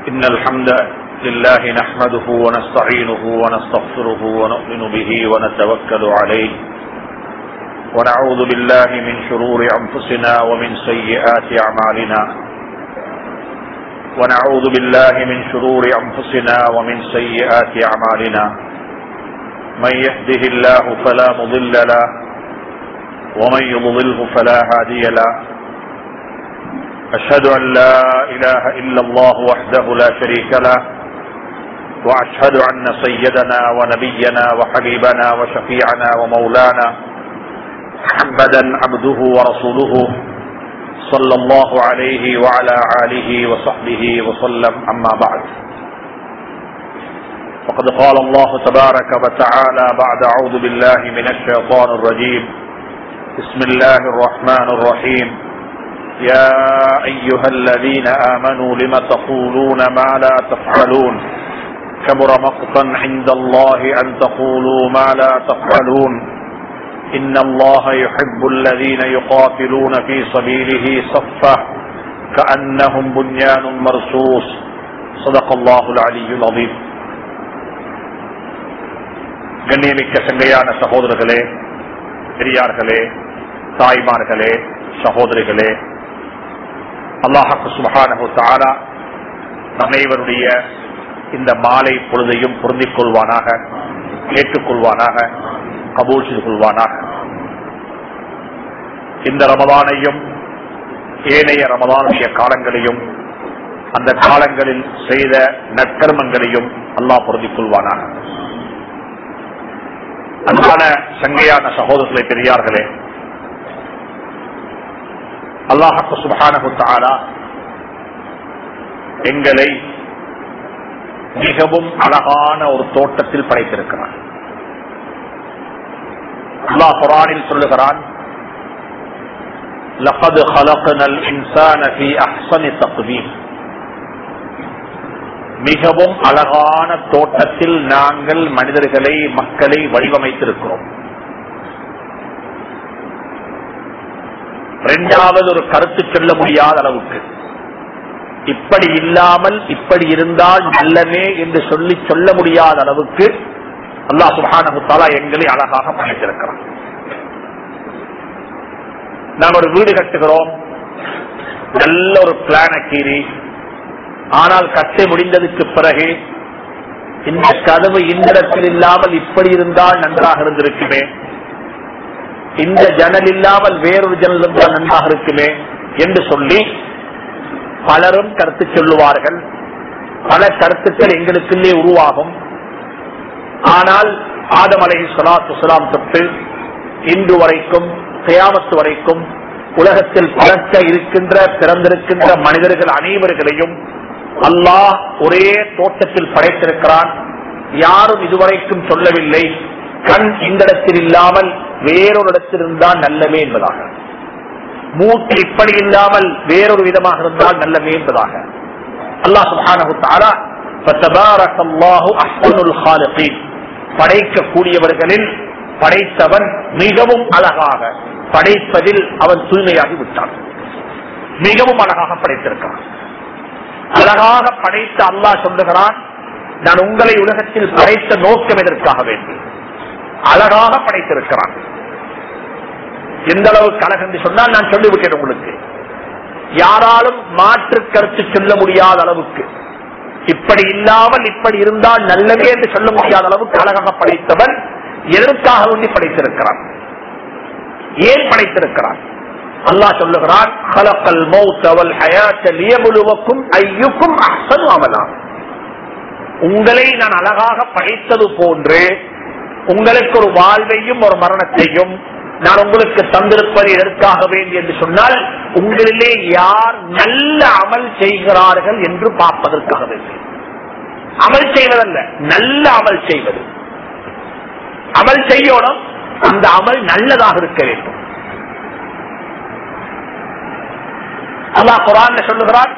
إن الحمد لله نحمده ونستعينه ونستغفره ونؤمن به ونتوكل عليه ونعوذ بالله من شرور أنفسنا ومن سيئات أعمالنا ونعوذ بالله من شرور أنفسنا ومن سيئات أعمالنا من يهده الله فلا مضل له ومن يضلله فلا هادي له أشهد أن لا إله إلا الله وحده لا شريك له وأشهد أن سيدنا ونبينا وحبيبنا وشفيعنا ومولانا محمدا عبده ورسوله صلى الله عليه وعلى آله وصحبه وسلم أما بعد وقد قال الله تبارك وتعالى بعد أعوذ بالله من الشيطان الرجيم بسم الله الرحمن الرحيم يا أيها الذين آمنوا لم تقولون ما لا تفعلون كبر مقتا عند الله أن تقولوا ما لا تفعلون إن الله يحب الذين يقاتلون في سبيله صفة كأنهم بنيان مرصوص صدق الله العلي العظيم கண்ணியமிக்க சங்கையான சகோதரர்களே பெரியார்களே தாய்மார்களே சகோதரிகளே அல்லாஹு சுபஹானஹு தஆலா அனைவருடைய இந்த மாலை பொழுதையும் பொருந்திக் கொள்வானாக ஏற்றுக்கொள்வானாக கபூல் செய்து கொள்வானாக இந்த ரமதானையும் ஏனைய ரமதானுடைய காலங்களையும் அந்த காலங்களில் செய்த நற்கர்மங்களையும் அல்லாஹ் பொருந்திக் கொள்வானாக அன்பான சங்கையான சகோதரர்களை பெரியார்களே அல்லாஹு சுபஹானஹு தஆலா எங்களை மிகவும் அழகான ஒரு தோட்டத்தில் படைத்திருக்கிறார் அல்லாஹ் குரானில் சொல்லுகிறான் لقد خلقنا الانسان في احسن تقويم மிகவும் அழகான தோட்டத்தில் நாங்கள் மனிதர்களை மக்களை வடிவமைத்திருக்கிறோம் இரண்டாவது ஒரு கருத்து சொல்ல முடியாத அளவுக்கு இப்படி இல்லாமல் இப்படி இருந்தால் நல்லமே என்று சொல்லி சொல்ல முடியாத அளவுக்கு அல்லா சுபானகுத்தாலா எங்களை அழகாக படைத்திருக்கிறான் நாம் ஒரு வீடு கட்டுகிறோம் நல்ல ஒரு பிளான கீறி ஆனால் கட்டை முடிந்ததுக்கு பிறகு இந்த கதவு இந்த இடத்தில் இல்லாமல் இப்படி இருந்தால் நன்றாக இருந்திருக்குமே இந்த ஜன்னல் இல்லாமல் வேறொரு ஜன்னல் இருந்தால் நன்றாக இருக்குமே என்று சொல்லி பலரும் கருத்து சொல்லுவார்கள் பல கருத்துக்கள் எங்களுக்குள்ளே உருவாகும் ஆனால் ஆதம் அலை சலாத்து சலாம் தொட்டு இன்று வரைக்கும் கயாமத்து வரைக்கும் உலகத்தில் பழக்க இருக்கின்ற பிறந்திருக்கின்ற மனிதர்கள் அனைவர்களையும் அல்லாஹ் ஒரே தோட்டத்தில் படைத்திருக்கிறான் யாரும் இதுவரைக்கும் சொல்லவில்லை கண் இந்த இடத்தில் இல்லாமல் வேறொரு இடத்தில் இருந்தால் நல்லவே என்பதாக மூக்கு இப்படி இல்லாமல் வேறொரு விதமாக இருந்தால் நல்லவே என்பதாக அல்லாஹ் சுபானு படைக்கக்கூடியவர்களில் படைத்தவன் மிகவும் அழகாக படைப்பதில் அவன் தூய்மையாகி விட்டான் மிகவும் அழகாக படைத்திருக்கிறான் அழகாக படைத்த அல்லாஹ் சொல்லுகிறான் நான் உங்களை உலகத்தில் படைத்த நோக்கம் எதற்காக வேண்டும் அழகாக படைத்திருக்கிறான் எந்த அளவுக்கு அழகு என்று சொன்னால் நான் சொல்லிவிட்டேன் உங்களுக்கு யாராலும் மாற்று கருத்து சொல்ல முடியாத அளவுக்கு இப்படி இல்லாமல் இப்படி இருந்தால் நல்லவே என்று சொல்ல முடியாத அளவுக்கு அழகாக படைத்தவன் எதற்காக வேண்டி படைத்திருக்கிறான் ஏன் படைத்திருக்கிறான் அல்லாஹ் சொல்லுகிறான் கலக்கல் மௌத்தவல் ஹயாத்தல் இயபுலுவக்கும் ஐயுக்கும் அஹ்சனு அமலாம் உங்களை நான் அழகாக படைத்தது போன்று உங்களுக்கு ஒரு வாழ்வையும் ஒரு மரணத்தையும் நான் உங்களுக்கு தந்திருப்பது எதற்காக வேண்டி என்று சொன்னால் உங்களிலே யார் நல்ல அமல் செய்கிறார்கள் என்று பார்ப்பதற்காக வேண்டும் அமல் செய்வதல்ல நல்ல அமல் செய்வது அமல் செய்யணும் அந்த அமல் நல்லதாக இருக்க வேண்டும் அல்லாஹ் குரான் சொல்லுகிறான்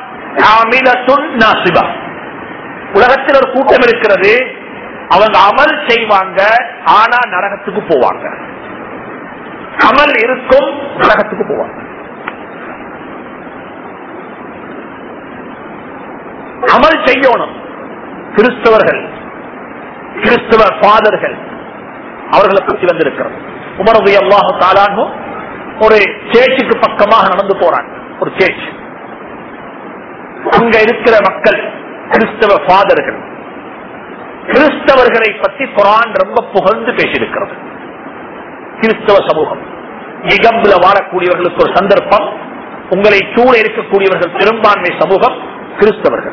உலகத்தில் ஒரு கூட்டம் இருக்கிறது அவங்க அமல் செய்வாங்க ஆனா நரகத்துக்கு போவாங்க அமல் இருக்கும் நரகத்துக்கு போவாங்க அமல் செய்யணும் கிறிஸ்தவர்கள் கிறிஸ்தவ ஃபாதர்கள் அவர்களை பற்றி வந்திருக்கிறது உமரது அல்லாஹு தாலானும் ஒரு சேச்சுக்கு பக்கமாக நடந்து போறாங்க ஒரு சேச்சு அங்க இருக்கிற மக்கள் கிறிஸ்தவ ஃபாதர்கள் கிறிஸ்தவர்களை பற்றி குரான் ரொம்ப புகழ்ந்து பேசியிருக்கிறது கிறிஸ்தவ சமூகம் மிகம்புல வாழக்கூடியவர்களுக்கு ஒரு சந்தர்ப்பம் உங்களை சூழ இருக்கக்கூடியவர்கள் பெரும்பான்மை சமூகம் கிறிஸ்தவர்கள்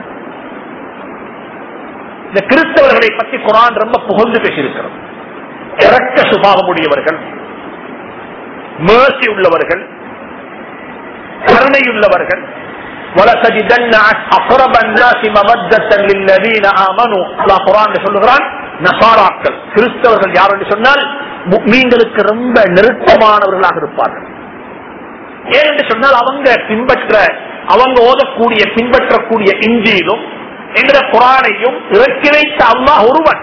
இந்த கிறிஸ்தவர்களை பற்றி குரான் ரொம்ப புகழ்ந்து பேசியிருக்கிறது இறக்க சுபாவம் உடையவர்கள் மேர்சி உள்ளவர்கள் கருணையுள்ளவர்கள் وَلَتَجِدَنَّ أَقْرَبَ النَّاسِ مَوَدَّةً لِلَّذِينَ آمَنُوا அல்லாஹ் குர்ஆன்ல சொல்லுகிறான் நசாராக்கள் கிறிஸ்தவர்கள் யார் என்று சொன்னால் முக்மீன்களுக்கு ரொம்ப நெருக்கமானவர்களாக இருப்பார்கள் ஏன் என்று சொன்னால் அவங்க பின்பற்ற அவங்க ஓதக்கூடிய பின்பற்றக்கூடிய இஞ்சியிலும் என்ற குரானையும் இறக்கி வைத்த அல்லாஹ் ஒருவன்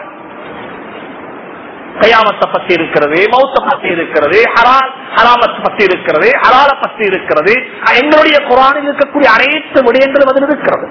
கயாமத்தை பத்தி இருக்கிறது மௌத்த பத்தி இருக்கிறது ஹரால் ஹராமத்தை பத்தி இருக்கிறது ஹலால பத்தி இருக்கிறது எங்களுடைய குரானில் இருக்கக்கூடிய அனைத்து விடயங்களும் அதில் இருக்கிறது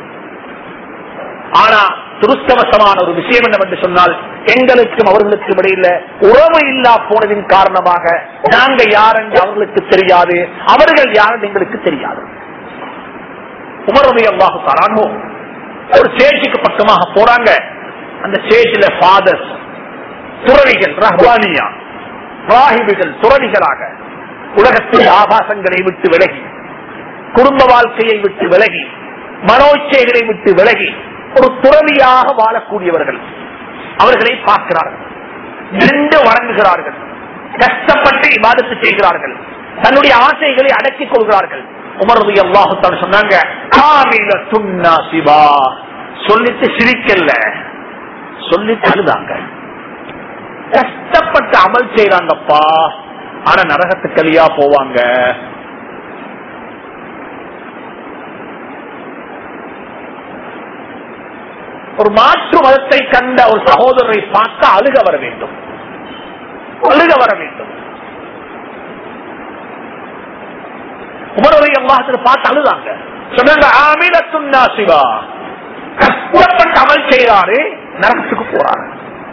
ஆனா துருஷ்டவசமான ஒரு விஷயம் என்னவென்று சொன்னால் எங்களுக்கும் அவர்களுக்கும் இடையில உறவு இல்லா போனதின் காரணமாக நாங்க யார் என்று அவர்களுக்கு தெரியாது அவர்கள் யார் என்று எங்களுக்கு தெரியாது உமரது அல்லாஹு தரானோ ஒரு சேஜுக்கு பக்கமாக போறாங்க அந்த சேஜில ஃபாதர்ஸ் துறவிகள் ரஹ்வானியா ராஹிபுகள் துறவிகளாக உலகத்தில் ஆபாசங்களை விட்டு விலகி குடும்ப வாழ்க்கையை விட்டு விலகி மனோச்சைகளை விட்டு விலகி ஒரு துறவியாக வாழக்கூடியவர்கள் அவர்களை பார்க்கிறார்கள் நின்று வணங்குகிறார்கள் கஷ்டப்பட்டு இவாதத்து செய்கிறார்கள் தன்னுடைய ஆசைகளை அடக்கிக் கொள்கிறார்கள் உமரது அல்லாஹுத்தான் சொன்னாங்க "காமில சுன்னா சிவா சொல்லிட்டு சிரிக்கல சொல்லிட்டு அழுதாங்க கஷ்டப்பட்டு அமல் செய்யறாங்கப்பா ஆனா நரகத்துக்கு கலியா போவாங்க ஒரு மாற்று மதத்தை கண்ட ஒரு சகோதரரை பார்க்க அழுக வர வேண்டும் அழுக வர வேண்டும் உமரவை அல்லாஹத்தில் பார்த்து அழுதாங்க சொன்னாங்க ஆமீன சுன்னா சிவா கஷ்டப்பட்டு அமல் செய்யறாரு நரகத்துக்கு போறாரு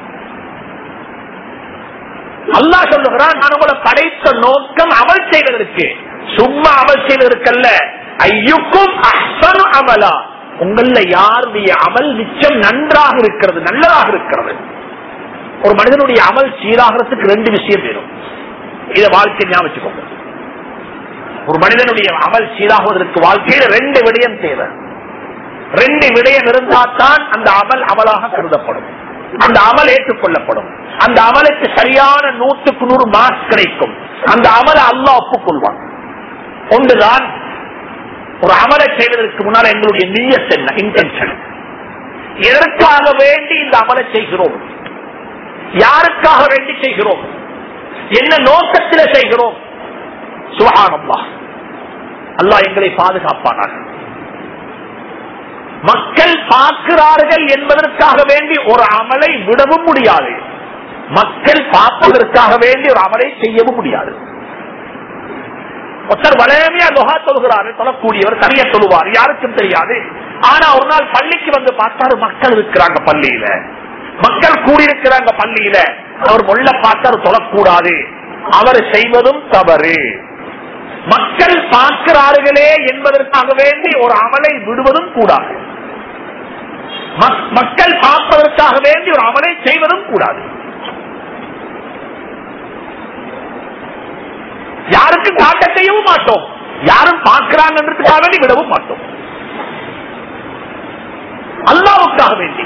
அல்லாஹ் சொல்லுகிறான் நான் உங்களை படைத்த நோக்கம் அமல் செய்வதற்கு சும்மா அமல் செய்வதற்கல்ல ஐயுக்கும் அஹ்சனு அமலா உங்கள யாருடைய அமல் நிச்சயம் நன்றாக இருக்கிறது நல்லதாக இருக்கிறது ஒரு மனிதனுடைய அமல் சீராகிறதுக்கு ரெண்டு விஷயம் வேணும் இத வாழ்க்கை ஞாபகம் வச்சுக்கோங்க ஒரு மனிதனுடைய அமல் சீராகுவதற்கு வாழ்க்கையில் ரெண்டு விடயம் தேவை ரெண்டு விடயம் இருந்தால்தான் அந்த அமல் அமலாக கருதப்படும் அந்த அமல் ஏற்றுக்கொள்ளப்படும் அந்த அமலுக்கு சரியான நூற்றுக்கு நூறு மார்க்ஸ் கிடைக்கும் அந்த அமலை அல்லா ஒப்புக்கொள்வான் ஒன்றுதான் ஒரு அமலை செய்வதற்கு முன்னால் எங்களுடைய நீயத் என்ன இன்டென்ஷன் எதற்காக வேண்டி இந்த அமலை செய்கிறோம் யாருக்காக வேண்டி செய்கிறோம் என்ன நோக்கத்தில் செய்கிறோம் சுகானம்மா அல்லாஹ் எங்களை பாதுகாப்பானாக மக்கள் பார்க்கிறார்கள் என்பதற்காக வேண்டி ஒரு அமலை விடவும் முடியாது மக்கள் பார்ப்பதற்காக வேண்டி ஒரு அமலை செய்யவும் முடியாது ஒருத்தர் வளமையா லொகா தொழுகிறாரு தொழக்கூடியவர் தனியா தொழுவார் யாருக்கும் தெரியாது ஆனா ஒரு நாள் பள்ளிக்கு வந்து பார்த்தாரு மக்கள் இருக்கிறாங்க பள்ளியில மக்கள் கூடியிருக்கிறாங்க பள்ளியில அவர் மொல்ல பார்த்தாரு தொழக்கூடாது அவர் செய்வதும் தவறு மக்கள் பார்க்கிறார்களே என்பதற்காக வேண்டி ஒரு அமலை விடுவதும் கூடாது மக்கள் பார்ப்பதற்காக வேண்டி ஒரு அமலை செய்வதும் கூடாது யாருக்கும் காட்ட செய்யவும் மாட்டோம் யாரும் பார்க்கிறாங்கன்றதுக்காக வேண்டி விடவும் மாட்டோம் அல்லாவுக்காக வேண்டி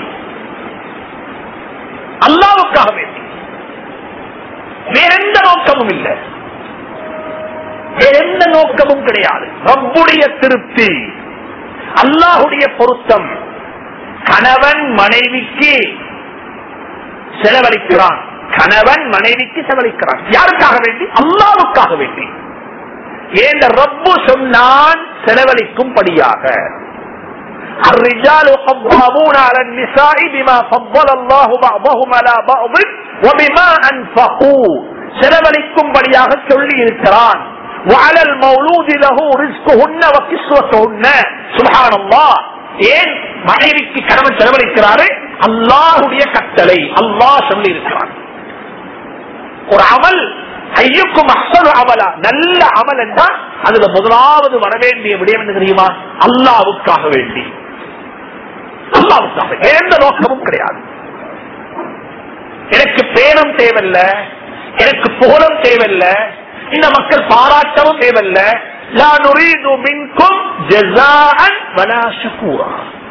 அல்லாவுக்காக வேண்டி வேற எந்த நோக்கமும் இல்லை வேற எந்த நோக்கமும் கிடையாது ரப்புடைய திருப்தி அல்லாஹுடைய பொருத்தம் கணவன் மனைவிக்கு செலவழிக்கிறான் கணவன் மனைவிக்கு செலவழிக்கிறான் யாருக்காக வேண்டி அல்லாவுக்காக வேண்டி ஏன் ரப்பு சொன்னான் செலவழிக்கும்படியாக الرجال قوامون على النساء بما فضل الله بعضهم على بعض وبما انفقوا செலவழிக்கும்படியாக சொல்லி இருக்கிறான் وعلى المولود له رزقهن وكسوتهن سبحان الله ஏன் மனைவிக்கு கணவன் செலவழிக்கிறாரு அல்லாஹுடைய கட்டளை அல்லாஹ் சொல்லி இருக்கிறான் ஒரு அமல் ஐயுக்கும் அசல் அமலா நல்ல அமல் என்றால் அதுல முதலாவது வர வேண்டிய விடயம் என்ன தெரியுமா அல்லாவுக்காக வேண்டி அல்லாவுக்காக எந்த நோக்கமும் கிடையாது எனக்கு பேரம் தேவையில்ல எனக்கு புகழும் தேவையில்ல இந்த மக்கள் பாராட்டவும் தேவையில்ல லா நுரீது மின்கும் ஜஸாஅன் வலா ஷுக்கூரா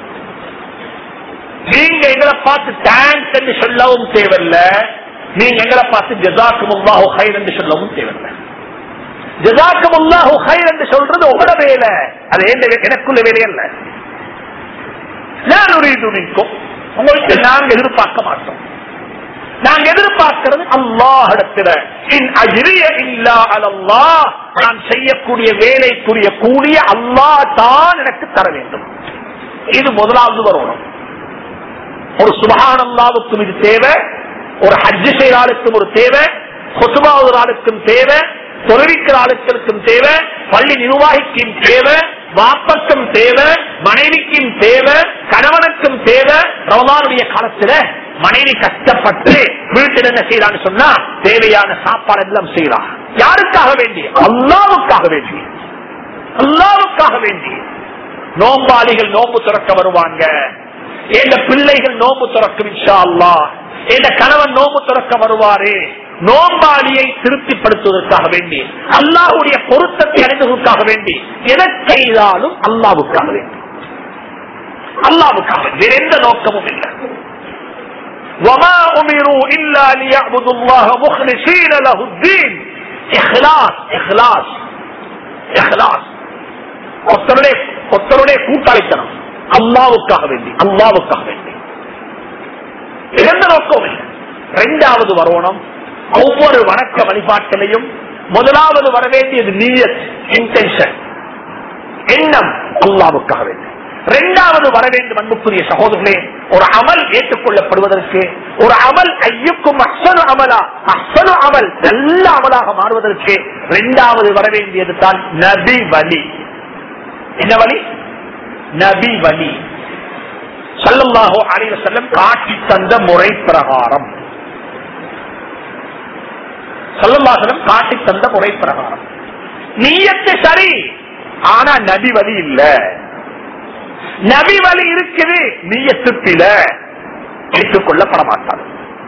நீங்க எங்களை பார்த்து தேங்க்ஸ் என்று சொல்லவும் தேவையில்ல நீங்க எங்களை பார்த்து ஜசாக்கும் உல்லாஹு ஹைர் என்று சொல்லவும் தேவையில்ல ஜசாக்கும் உல்லாஹு ஹைர் என்று சொல்றது உங்களோட வேலை அது எந்த வே- எனக்குள்ள வேலை அல்ல நான் ஒரு மின்கும் உங்களுக்கு நாங்க எதிர்பார்க்க மாட்டோம் நாங்க எதிர்பார்க்கிறது அல்லாஹிடத்தில இன் அஜ்ரிய இல்லா அலல்லாஹ் நான் செய்யக்கூடிய வேலைக்குரிய கூலிய அல்லாஹ் தான் எனக்கு தர வேண்டும் இது முதலாவது வரணும் ஒரு சுபஹான் அல்லாவுக்கும் இது தேவை ஒரு ஹஜ்ஜு செய்கிற ஆளுக்கும் ஒரு தேவை கொசுபாவது ஆளுக்கும் தேவை தொழிற்கிற ஆளுக்களுக்கும் தேவை பள்ளி நிர்வாகிக்கும் தேவை வாப்பக்கும் தேவை மனைவிக்கும் தேவை கணவனுக்கும் தேவை ரமலானுடைய காலத்துல மனைவி கஷ்டப்பட்டு வீட்டில் என்ன செய்யறான்னு சொன்னா தேவையான சாப்பாடு எல்லாம் செய்யறான் யாருக்காக வேண்டி அல்லாவுக்காக வேண்டி அல்லாவுக்காக வேண்டி நோம்பாளிகள் நோம்பு துறக்க வருவாங்க எந்த பிள்ளைகள் நோம்பு துறக்கும் இன்ஷா அல்லாஹ் எந்த கணவன் நோம்பு துறக்க வருவாரு நோம்பாளியை திருப்திப்படுத்துவதற்காக வேண்டி அல்லாஹ்வுடைய பொருத்தத்தை அடைந்ததற்காக வேண்டி எதை செய்தாலும் அல்லாவுக்காக வேண்டி அல்லாவுக்காக வேற எந்த நோக்கமும் இல்லை وما امروا الا ليعبدوا الله مخلصين له الدين اخلاص اخلاص اخلاص ஒருத்தருடைய ஒருத்தருடைய கூட்டாளித்தனம் அல்லாவுக்காக வேண்டி அல்லாவுக்காக வேண்டி எந்த நோக்கம் இல்லை இரண்டாவது வரணும் ஒவ்வொரு வணக்க வழிபாட்டிலையும் முதலாவது வர வேண்டியது நீயத் இன்டென்ஷன் எண்ணம் அல்லாவுக்காக வேண்டி இரண்டாவது வர வேண்டும் அன்புக்குரிய சகோதரர்களே ஒரு அமல் ஏற்றுக்கொள்ளப்படுவதற்கு ஒரு அமல் ஐயுக்கும் அசனு அமலா அசனு அமல் நல்ல அமலாக மாறுவதற்கு இரண்டாவது வர வேண்டியது தான் நபி வழி என்ன வழி நபி வழி சல்லல்லாஹோ அலைவ செல்லம் காட்டி தந்த முறை பிரகாரம் சல்லல்லாஹலம் காட்டி தந்த முறை பிரகாரம் நீயத்து சரி ஆனா நபி வழி இல்ல நபி வழி இருக்குது நீயத்துப்பில ஏற்றுக்கொள்ளப்பட மாட்டாது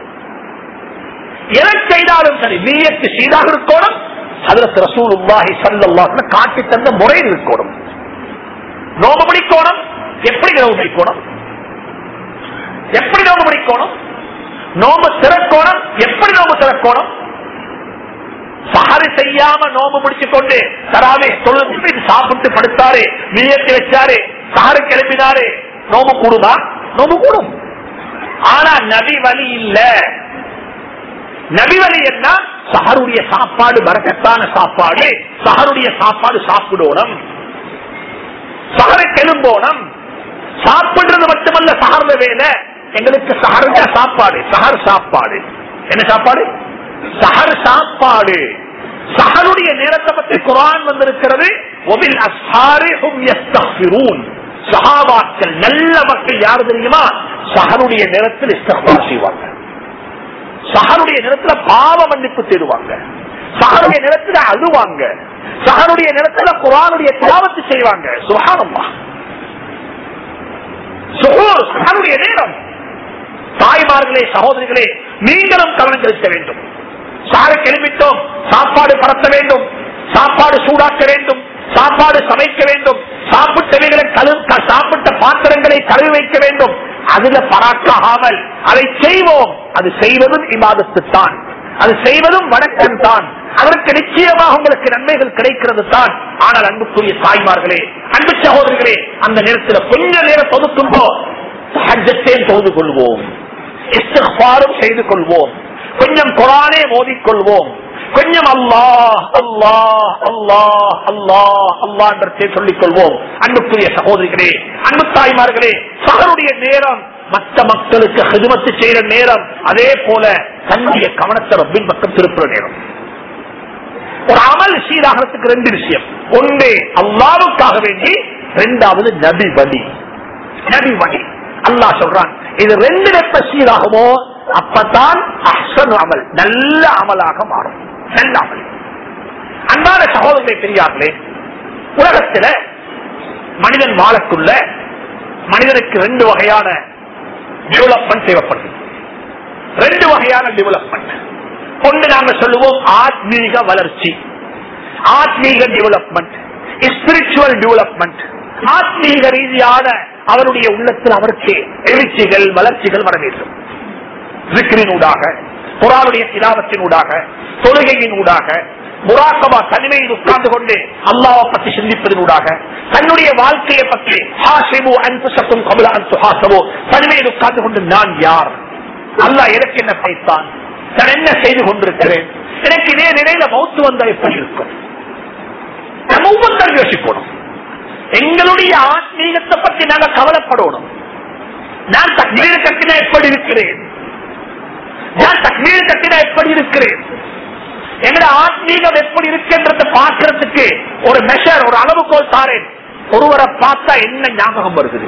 எதை செய்தாலும் சரி நீயத்து சீராக இருக்கணும் அதுல ரசூல் உல்லாஹி சல்லாஹ் காட்டி தந்த முறையில் இருக்கணும் நோம்பு பிடிக்கணும் எப்படி நோம்பு பிடிக்கணும் எப்படி நோம்பு பிடிக்கணும் நோம்பு திறக்கோணம் எப்படி நோம்பு திறக்கோணம் சஹரு செய்யாம நோம்பு முடிச்சு கொண்டு தராவே தொழுது சாப்பிட்டு படுத்தாரு நீயத்தை வச்சாரு சஹரு கிளம்பினாரு நோம்பு கூடுமா நோம்பு கூடும் ஆனா நபி வழி இல்ல நபி வழி என்ன சஹருடைய சாப்பாடு வரக்கத்தான சாப்பாடு சஹருடைய சாப்பாடு சாப்பிடணும் சஹரை கெலும்போனம் சாப்பிடுறது மட்டுமல்ல சஹர்ல வேலை எங்களுக்கு சஹருட சாப்பாடு சஹர் சாப்பாடு என்ன சாப்பாடு சஹர் சாப்பாடு சஹருடைய நேரத்தை பற்றி குரான் வந்திருக்கிறது ஒபில் அஸ்ஹாரி ஹும் யஸ்தக்ஃபிரூன் சஹாபாக்கள் நல்ல மக்கள் யாரு தெரியுமா சஹருடைய நேரத்தில் இஸ்தக்ஃபார் செய்வாங்க சஹருடைய நேரத்துல பாவ மன்னிப்பு தேடுவாங்க சஹருடைய நேரத்துல அழுவாங்க சஹருடைய நேரத்துல குரானுடைய திலாவத்து செய்வாங்க சுகானம்மா சுகூர் சஹருடைய நேரம் தாய்மார்களே சகோதரிகளே நீங்களும் கவனம் செலுத்த வேண்டும் சாரை கிளம்பிட்டோம் சாப்பாடு பரத்த வேண்டும் சாப்பாடு சூடாக்க வேண்டும் சாப்பாடு சமைக்க வேண்டும் சாப்பிட்டவைகளை கழு- க- சாப்பிட்ட பாத்திரங்களை கழுவி வைக்க வேண்டும் அதுல பராக்காகாமல் அதை செய்வோம் அது செய்வதும் இமாதத்து தான் அது செய்வதும் வணக்கம் தான் அதற்கு நிச்சயமாக உங்களுக்கு நன்மைகள் கிடைக்கிறது தான் ஆனால் அன்புக்குரிய தாய்மார்களே அன்பு சகோதரிகளே அந்த நேரத்தில் கொஞ்ச நேரம் தொகுத்தும்போ சஹஜத்தை தொழுது கொள்வோம் இஸ்திக்பாரும் செய்து கொள்வோம் கொஞ்சம் குரானே மோதிக்கொள்வோம் கொஞ்சம் அல்லாஹ் அல்லாஹ் அல்லாஹ் அல்லாஹ் அல்லாஹ் என்றே சொல்லிக் கொள்வோம் அன்புக்குரிய சகோதரிகளே அன்பு தாய்மார்களே சகருடைய நேரம் மற்ற மக்களுக்கு ஹிதுமத்து செய்யற நேரம் அதே போல தன்னுடைய கவனத்தை ரப்பின் பக்கம் திருப்புற நேரம் ஒரு அமல் சீராகிறதுக்கு ரெண்டு விஷயம் ஒன்று அல்லாவுக்காக வேண்டி இரண்டாவது நபி வழி நபி வழி அல்லாஹ் சொல்றான் இது ரெண்டு எப்ப சீராகுமோ அப்பதான் அஹ்சனு அமல் நல்ல அமலாக மாறும் நல்ல அமல் அன்பான சகோதரர்களை பெரியார்களே உலகத்துல மனிதன் வாழக்குள்ள மனிதனுக்கு ரெண்டு வகையான டெவலப்மெண்ட் தேவைப்படுது ரெண்டு வகையான டெவலப்மெண்ட் ஒன்று நாங்க சொல்லுவோம் ஆத்மீக வளர்ச்சி ஆத்மீக டெவலப்மெண்ட் ஸ்பிரிச்சுவல் டெவலப்மெண்ட் ஆத்மீக ரீதியான அவருடைய உள்ளத்தில் அவருக்கு எழுச்சிகள் வளர்ச்சிகள் வர வேண்டும் ஜிக்ரினூடாக குரானுடைய திலாவத்தினூடாக தொழுகையின் ஊடாக முராக்கமா தனிமையில் உட்கார்ந்து கொண்டு அல்லாவை பற்றி சிந்திப்பதனூடாக தன்னுடைய வாழ்க்கையை பற்றி ஹாசிபு அன்புசத்தும் கமல அன்பு தனிமையில் உட்கார்ந்து கொண்டு நான் யார் அல்லாஹ் எனக்கு என்ன பைத்தான் நான் என்ன செய்து கொண்டிருக்கிறேன் எனக்கு இதே நிலையில மௌத்து வந்தா எப்படி இருக்கும் நம்ம ஒவ்வொருத்தரும் யோசிக்கணும் எங்களுடைய ஆத்மீகத்தை பற்றி நாங்க கவலைப்படணும் நான் தக்மீர் கட்டினா எப்படி இருக்கிறேன் நான் தக்மீர் கட்டினா எப்படி இருக்கிறேன் எங்கட ஆத்மீகம் எப்படி இருக்குன்றத பார்க்கறதுக்கு ஒரு மெஷர் ஒரு அளவுகோல் தாரேன் ஒருவரை பார்த்தா என்ன ஞாபகம் வருகிறது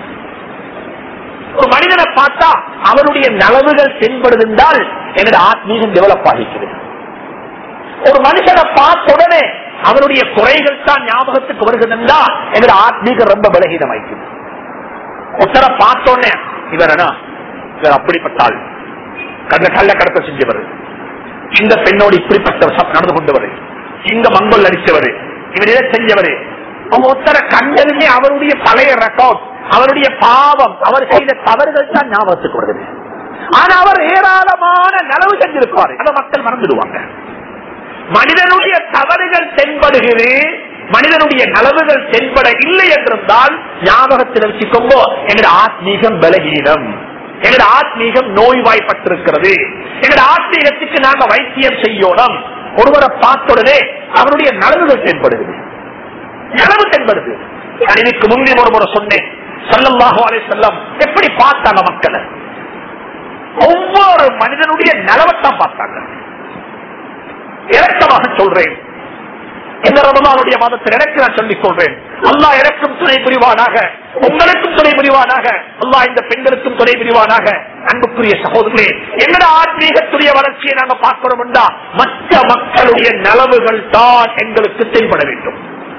ஒரு மனிதனை பார்த்தா அவருடைய நலவுகள் தென்படுது என்றால் எங்கட ஆத்மீகம் டெவலப் ஆகிக்கிறது ஒரு மனுஷனை பார்த்த உடனே அவருடைய குறைகள் தான் ஞாபகத்துக்கு வருகிறதுன்னா எங்கட ஆத்மீகம் ரொம்ப பலகீனமாய்க்குது ஒருத்தரை பார்த்தோன்னே இவரனா இவர் அப்படிப்பட்டாள் கண்ட கள்ள கடத்த செஞ்சவர் இந்த பெண்ணோடு இப்படிப்பட்ட சப் நடந்து கொண்டவர் இந்த மங்கோல் அடிச்சவர் இவர் இதை செஞ்சவர் அவங்க ஒருத்தரை கண்டதுமே அவருடைய பழைய ரெக்கார்ட் அவருடைய பாவம் அவர் செய்த தவறுகள் தான் ஞாபகத்துக்கு வருகிறது ஆனா அவர் ஏராளமான நலவு செஞ்சிருப்பாரு அதை மக்கள் மறந்துடுவாங்க மனிதனுடைய தவறுகள் தென்படுகிறது மனிதனுடைய நலவுகள் தென்பட இல்லை என்றிருந்தால் ஞாபகத்தில் வச்சுக்கோங்க எங்களோட ஆத்மீகம் பலகீனம் எங்களோட ஆத்மீகம் நோய்வாய்ப்பட்டிருக்கிறது எங்களோட ஆத்மீகத்துக்கு நாங்க வைத்தியம் செய்யணும் ஒருவரை பார்த்தவுடனே அவருடைய நலவுகள் தென்படுகிறது நலவு தென்படுது நான் இதுக்கு முன்னே ஒரு முறை சொன்னேன் சல்லல்லாஹு அலைஹி வஸல்லம் எப்படி பார்த்தாங்க மக்களை ஒவ்வொரு மனிதனுடைய நலவத்தான் பார்த்தாங்க இறக்கமாக சொல்றேன் இந்த ரமலானுடைய மாதத்தில் எனக்கு நான் சொல்லிக் கொள்றேன் அல்லாஹ் எனக்கும் துணை புரிவானாக உங்களுக்கும் துணை புரிவானாக அல்லாஹ் இந்த பெண்களுக்கும் துணை புரிவானாக அன்புக்குரிய சகோதரர்களே எங்கட ஆத்மீகத்துடைய வளர்ச்சியை நாங்க பார்க்கிறோம் என்றா மற்ற மக்களுடைய நலவுகள் தான் எங்களுக்கு தென்பட வேண்டும்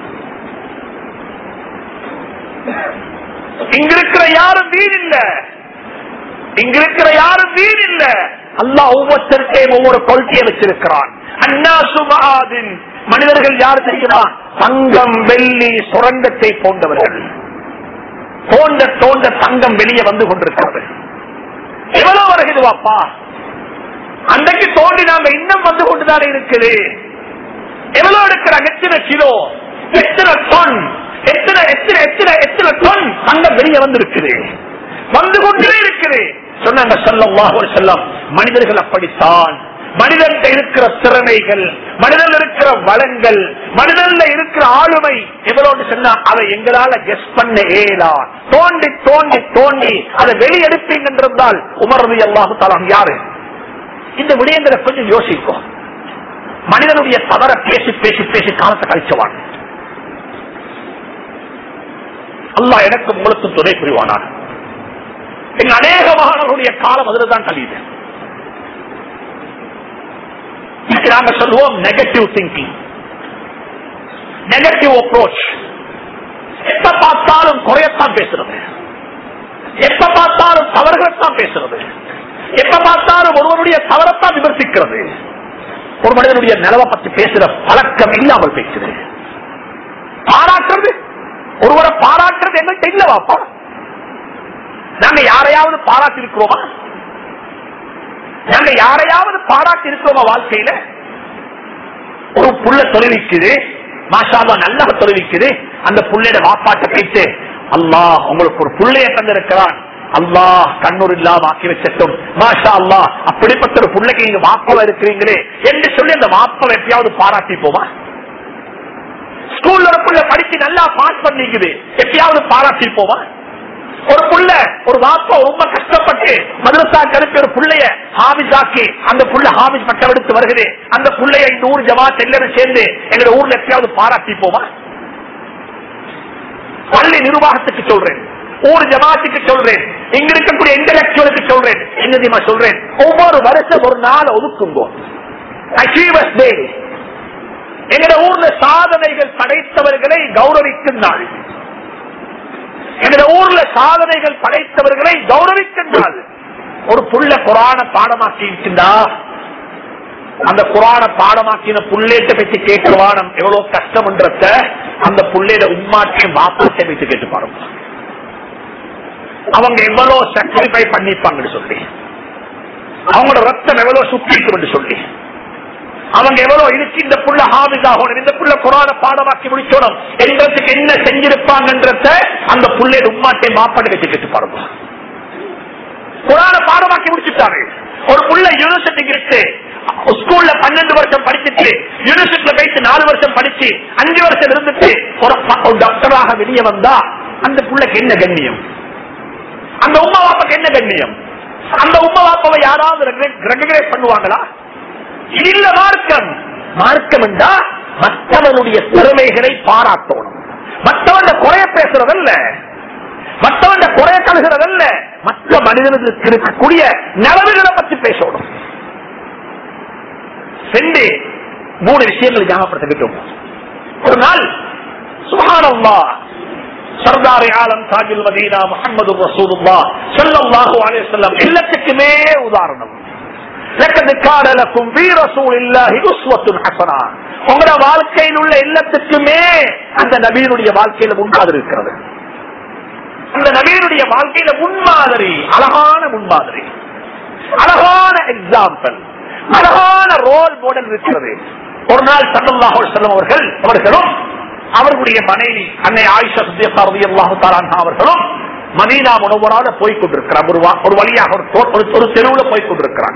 இங்க இருக்கிற யாரும் வீண் இல்ல இங்க இருக்கிற யாரும் வீண் இல்ல அல்லாஹ் ஒவ்வொருத்தருக்கையும் ஒவ்வொரு கொள்கையை வச்சிருக்கிறான் அண்ணா சுமாதின் மனிதர்கள் யார் தெரியுமா தங்கம் வெள்ளி சுரங்கத்தை போன்றவர்கள் தோண்ட தோண்ட தங்கம் வெளியே வந்து கொண்டிருக்கிறது எவ்வளவு வருகிறது வாப்பா அன்றைக்கு தோண்டி நாங்க இன்னும் வந்து கொண்டுதானே இருக்குது எவ்வளவு எடுக்கிறாங்க எத்தனை கிலோ எத்தனை டன் எத்தனை எத்தனை எத்தனை எத்தனை டன் தங்கம் வெளியே வந்து இருக்குது வந்து கொண்டே இருக்குது சொன்னாங்க சொல்லல்லாஹு அலைஹி வஸல்லம் மனிதர்கள் அப்படித்தான் மனிதன் இருக்கிற திறமைகள் மனிதன் இருக்கிற வளங்கள் மனிதன்ல இருக்கிற ஆளுமை எவ்வளவு சொன்னா அதை எங்களால கெஸ் பண்ண ஏலா தோண்டி தோண்டி தோண்டி அதை வெளியெடுப்பீங்க என்றிருந்தால் உமரது அல்லாஹு தலாம் யாரு இந்த விடயங்களை கொஞ்சம் யோசிக்கும் மனிதனுடைய தவற பேசி பேசி பேசி காலத்தை கழிச்சவான் அல்லாஹ் எனக்கும் உங்களுக்கும் துணை புரிவானார் எங்க அநேகமானவருடைய காலம் அதுலதான் கழியுது இதுக்கு நாங்க சொல்லுவோம் நெகட்டிவ் திங்கிங் நெகட்டிவ் அப்ரோச் எப்ப பார்த்தாலும் குறையத்தான் பேசுறது எப்ப பார்த்தாலும் தவறுகளைத்தான் பேசுறது எப்ப பார்த்தாலும் ஒருவருடைய தவறத்தான் விமர்சிக்கிறது ஒரு மனிதனுடைய நிலவை பற்றி பேசுற பழக்கம் இல்லாமல் பேசுது பாராட்டுறது ஒருவரை பாராட்டுறது எங்கள்கிட்ட இல்லவாப்பா நாங்க யாரையாவது பாராட்டி இருக்கிறோமா நாங்க யாரையாவது பாராட்டி இருக்கிறோமா வாழ்க்கையில ஒரு புள்ள தொலைவிக்குது மாஷாவா நல்லா தொலைவிக்குது அந்த புள்ளைய வாப்பாட்ட போயிட்டு அல்லாஹ் உங்களுக்கு ஒரு புள்ளைய தந்திருக்கிறான் அல்லாஹ் கண்ணூர் இல்லாம ஆக்கி வச்சட்டும் மாஷா அல்லாஹ் அப்படிப்பட்ட ஒரு புள்ளைக்கு நீங்க வாப்பவ இருக்கிறீங்களே என்று சொல்லி அந்த வாப்பவ எப்பயாவது பாராட்டி போமா ஸ்கூல்ல ஒரு புள்ள படிச்சு நல்லா பாஸ் பண்ணிக்குது எப்பயாவது பாராட்டி போமா ஒரு புள்ள ஒரு வாப்பா ரொம்ப கஷ்டப்பட்டு மதுரசா கருப்பி ஒரு புள்ளைய ஹாபிஸ் ஆக்கி அந்த புள்ள ஹாபிஸ் பட்டம் எடுத்து வருகிறது அந்த புள்ளைய இந்த ஊர் ஜமாத் எல்லாரும் சேர்ந்து எங்க ஊர்ல எப்பயாவது பாராட்டி போமா பள்ளி நிர்வாகத்துக்கு சொல்றேன் ஒரு ஜமாத்துக்கு சொல்றேன் இங்க இருக்கக்கூடிய இன்டலெக்சுவலுக்கு சொல்றேன் என்ன தெரியுமா சொல்றேன் ஒவ்வொரு வருஷம் ஒரு நாள் ஒதுக்குங்கோ அச்சீவர்ஸ் டே எங்கட ஊர்ல சாதனைகள் படைத்தவர்களை கௌரவிக்கும் நாள் எங்கட ஊர்ல சாதனைகள் படைத்தவர்களை கௌரவிக்கும் நாள் ஒரு புள்ள குரான பாடமாக்கி இருக்கின்றா அந்த குரான பாடமாக்கின புள்ளேட்ட பற்றி கேட்கவானம் எவ்வளவு கஷ்டம்ன்றத அந்த புள்ளையில உம்மாட்டையும் மாப்பாட்டை வைத்து கேட்டு பாருங்க அவங்க எவ்வளவு சாக்ரிஃபை பண்ணிப்பாங்கன்னு சொல்லி அவங்களோட ரத்தம் எவ்வளவு சுத்திக்கும் சொல்லி அவங்க எவ்வளவு இதுக்கு இந்த புள்ள ஹாபிதாகணும் இந்த புள்ள குரான பாடமாக்கி முடிச்சோணும் எங்களுக்கு என்ன செஞ்சிருப்பாங்கன்றத அந்த புள்ளைய உம்மாட்டை மாப்பாட்டு வச்சு கேட்டு பாருங்க குரான பாடமாக்கி முடிச்சுட்டாரு ஒரு புள்ள யூனிவர்சிட்டிக்கு இருக்கு ஸ்கூல்ல பன்னெண்டு வருஷம் படிச்சுட்டு யூனிவர்சிட்டியில போயிட்டு நாலு வருஷம் படிச்சு அஞ்சு வருஷம் இருந்துட்டு ஒரு ப- ஒரு டாக்டராக வெளியே வந்தா அந்த புள்ளைக்கு என்ன கண்ணியம் அந்த உமா வாப்பாக்கு என்ன கண்ணியம் அந்த உமா வாப்பாவை யாராவது ரெகனைஸ் பண்ணுவாங்களா இது இல்ல மார்க்கம் மார்க்கம் என்றா மற்றவனுடைய திறமைகளை பாராட்டணும் மற்றவன் குறைய பேசுறதல்ல மற்றவன் குறைய கழுகிறதல்ல மற்ற மனிதனுக்கு இருக்கக்கூடிய நலவுகளை பற்றி பேசணும் ரெண்டு மூணு விஷயங்களை ஞாபகப்படுத்திக்கிட்டோம் ஒரு நாள் சுகானம்மா சர்தாரி ஆலம் தாஜுல் மதீனா முகமது ரசூலுல்லா ஸல்லல்லாஹு அலைஹி வஸல்லம் எல்லாத்துக்குமே உதாரணம் لقد كان لكم في رسول الله أسوة حسنة உங்களோட வாழ்க்கையில் உள்ள எல்லாத்துக்குமே அந்த நபீனுடைய வாழ்க்கையில முன்மாதிரி இருக்கிறது அந்த நபீனுடைய வாழ்க்கையில முன்மாதிரி அழகான முன்மாதிரி அழகான எக்ஸாம்பிள் அழகான ரோல் மாடல் இருக்கிறது ஒரு நாள் சல்லல்லாஹு அலைஹி வஸல்லம் அவர்கள் அவர்களும் அவர்களுடைய மனைவி அன்னை ஆயிஷா சித்தியக்கா ரலியல்லாஹு தஆலா அன்ஹா அவர்களும் மதீனா முனவரால போய் கொண்டிருக்கிறார் ஒரு வா- ஒரு வழியாக ஒரு தோ- ஒரு- ஒரு தெருவுல போய் கொண்டிருக்கிறாங்க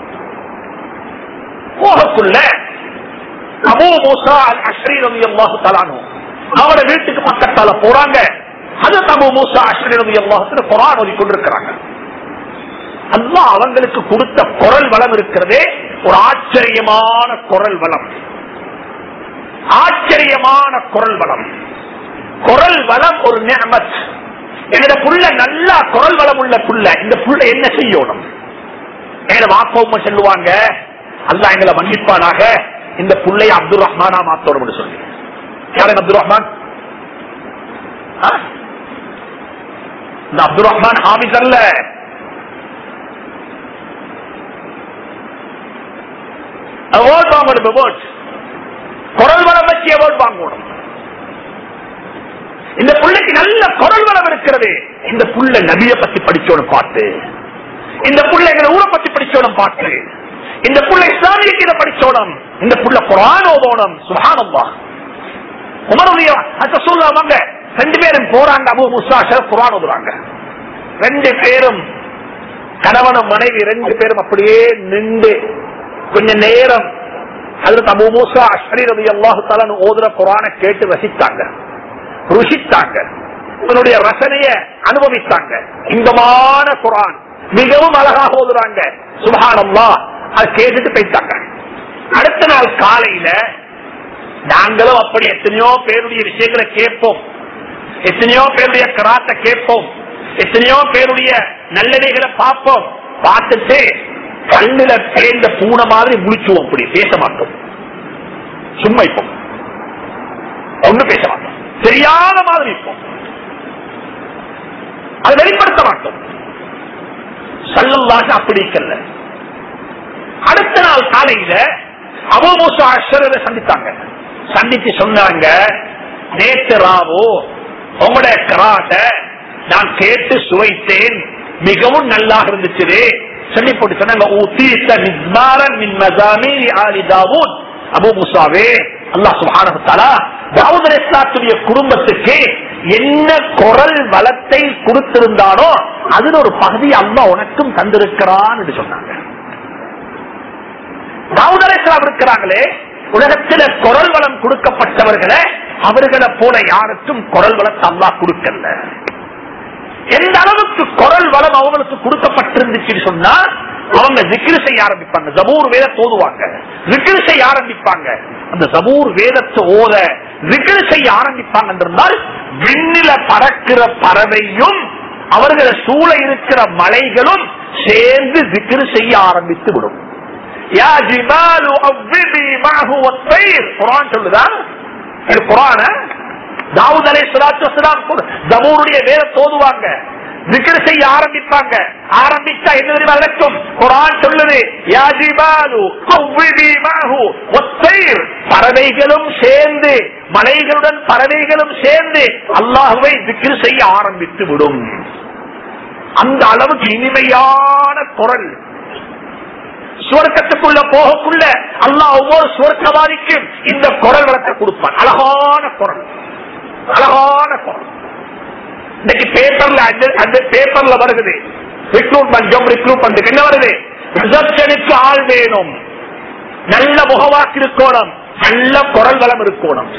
போகக்குள்ள அபூ மூசா அல் அஷ்ரி ரலியல்லாஹு தஆலா அன்ஹு அவரோட வீட்டுக்கு பக்கத்தால போறாங்க அது அபூ மூசா அஷ்ரி ரலியல்லாஹு தஆலா குர்ஆன் ஓதி கொண்டிருக்கிறாங்க அல்லாஹ் அவங்களுக்கு கொடுத்த குரல் வளம் இருக்கிறதே ஒரு ஆச்சரியமான குரல் வளம் ஆச்சரியமான குரல் வளம் குரல் வளம் ஒரு நியமத் என்னோட புள்ள நல்லா குரல் வளம் உள்ள புள்ள இந்த புள்ள என்ன செய்யணும் எங்க வாப்பவும் சொல்லுவாங்க அல்லாஹ் எங்களை மன்னிப்பானாக இந்த புள்ளைய அப்துல் ரஹ்மானா மாத்தோடும் சொல்லி யாரும் அப்துல் ரஹ்மான் ஆ? இந்த அப்துல் ரஹ்மான் ஹாமிஸ் அல்ல அவார்ட் வாங்கணும் அவார்ட் குரல் வளம் வச்சு அவார்ட் வாங்கணும் இந்த புள்ளைக்கு நல்ல குரல் வளம் இருக்கிறது இந்த புள்ள நபிய பத்தி படிச்சோடும் பாட்டு இந்த புள்ள எங்களை ஊரை பத்தி படிச்சோடும் பாட்டு இந்த புள்ள இஸ்லாமிய கீதை படிச்சோடும் இந்த புள்ள குரான் ஓதோணும் சுகானம்வா உமருடைய சொல்லாமங்க ரெண்டு பேரும் போறாங்க அபு முசாஷர் குரான் ஓதுறாங்க ரெண்டு பேரும் கணவனும் மனைவி ரெண்டு பேரும் அப்படியே நின்று கொஞ்ச நேரம் அதுல அபு மூசா அஷ்ரி ரவி அல்லாஹு தலன் ஓதுற குரானை கேட்டு ரசித்தாங்க ருசித்தாங்க இதனுடைய ரசனைய அனுபவித்தாங்க இன்பமான குரான் மிகவும் அழகாக ஓதுறாங்க சுபஹானல்லா அது கேட்டுட்டு போயிட்டாங்க அடுத்த நாள் காலையில நாங்களும் அப்படி எத்தனையோ பேருடைய விஷயங்களை கேட்போம் எத்தனையோ பேருடைய கராத்தை கேட்போம் எத்தனையோ பேருடைய நல்லவைகளை பார்ப்போம் பார்த்துட்டு கண்ணுல பேர்ந்த பூனை மாதிரி முழிச்சுவோம் அப்படி பேச மாட்டோம் சும்மா இப்போ ஒண்ணு பேச மாட்டோம் தெரியாத மாதிரி இருப்போம் அதை வெளிப்படுத்த மாட்டோம் சல்லல்லாக அப்படி இருக்கல்ல அடுத்த நாள் காலையில அபோமோசா அஸ்வரரை சந்தித்தாங்க சந்திச்சு சொன்னாங்க நேற்று ராவோ உங்களுடைய கராட்ட நான் கேட்டு சுவைத்தேன் மிகவும் நல்லா இருந்துச்சு சொல்லி போட்டு சொன்னாங்க "ஊத்தீத்த மிஸ்மாரன் மின் மஸாமீரி ஆலி தாவூத்." அபூ முசாவே அல்லாஹ் சுப்ஹானஹு வ தஆலா தாவூத் அலைஹிஸ்ஸலாத்துடைய குடும்பத்துக்கு என்ன குரல் வளத்தை கொடுத்திருந்தானோ அதுல ஒரு பகுதி அல்லாஹ் உனக்கும் தந்திருக்கிறான் என்று சொன்னாங்க தாவூத் அலைஹிஸ்ஸலாம் இருக்கிறாங்களே உலகத்தில குரல் வளம் கொடுக்கப்பட்டவர்களை அவர்களை போல யாருக்கும் குரல் வளத்தை அல்லாஹ் கொடுக்கல எந்த அளவுக்கு குரல் வளம் அவங்களுக்கு கொடுக்கப்பட்டிருந்துச்சுன்னு சொன்னா அவங்க ஜிக்ரு செய்ய ஆரம்பிப்பாங்க ஜபூர் வேத ஓதுவாங்க ஜிக்ரு செய்ய ஆரம்பிப்பாங்க அந்த ஜபூர் வேதத்தை ஓத விக்கிர செய்ய ஆரம்பிப்பாங்க என்றால் விண்ணில பறக்கிற பறவையும் அவர்களை சூழ இருக்கிற மலைகளும் சேர்ந்து விக்கிர செய்ய ஆரம்பித்து விடும் யா ஜிபாலு அவ்விபி மஅஹு வத்தைர் குர்ஆன் சொல்லுதா இது குர்ஆன தாவூத் அலைஹிஸ்ஸலாத்து வஸலாம் தபூருடைய வேத தோதுவாங்க zikr செய்ய ஆரம்பிப்பாங்க ஆரம்பிச்சா என்ன தெரியுமா நடக்கும் குர்ஆன் சொல்லுது யா ஜிபாலு அவ்விபி மஅஹு வத்தைர் பறவைகளும் சேர்ந்து மலைகளுடன் பறவைகளும் சேர்ந்து அல்லாஹ்வை zikr செய்ய ஆரம்பித்து விடும் அந்த அளவுக்கு இனிமையான குரல் சுவர்க்கத்துக்குள்ள போகக்குள்ள அல்லாஹ் ஒவ்வொரு சுவர்க்கவாதிக்கும் இந்த குரல் வளர்க்க கொடுப்பான் அழகான குரல் அழகான குரல் இன்னைக்கு பேப்பர்ல அந்த- அந்த பேப்பர்ல வருது ரிக்ரூட்மெண்ட் ஜாப் ரிக்ரூட்மெண்ட் என்ன வருது ரிசப்ஷனுக்கு ஆள் வேணும் நல்ல முகவாக்கு இருக்கணும் நல்ல குரல் வளம் இருக்கணும்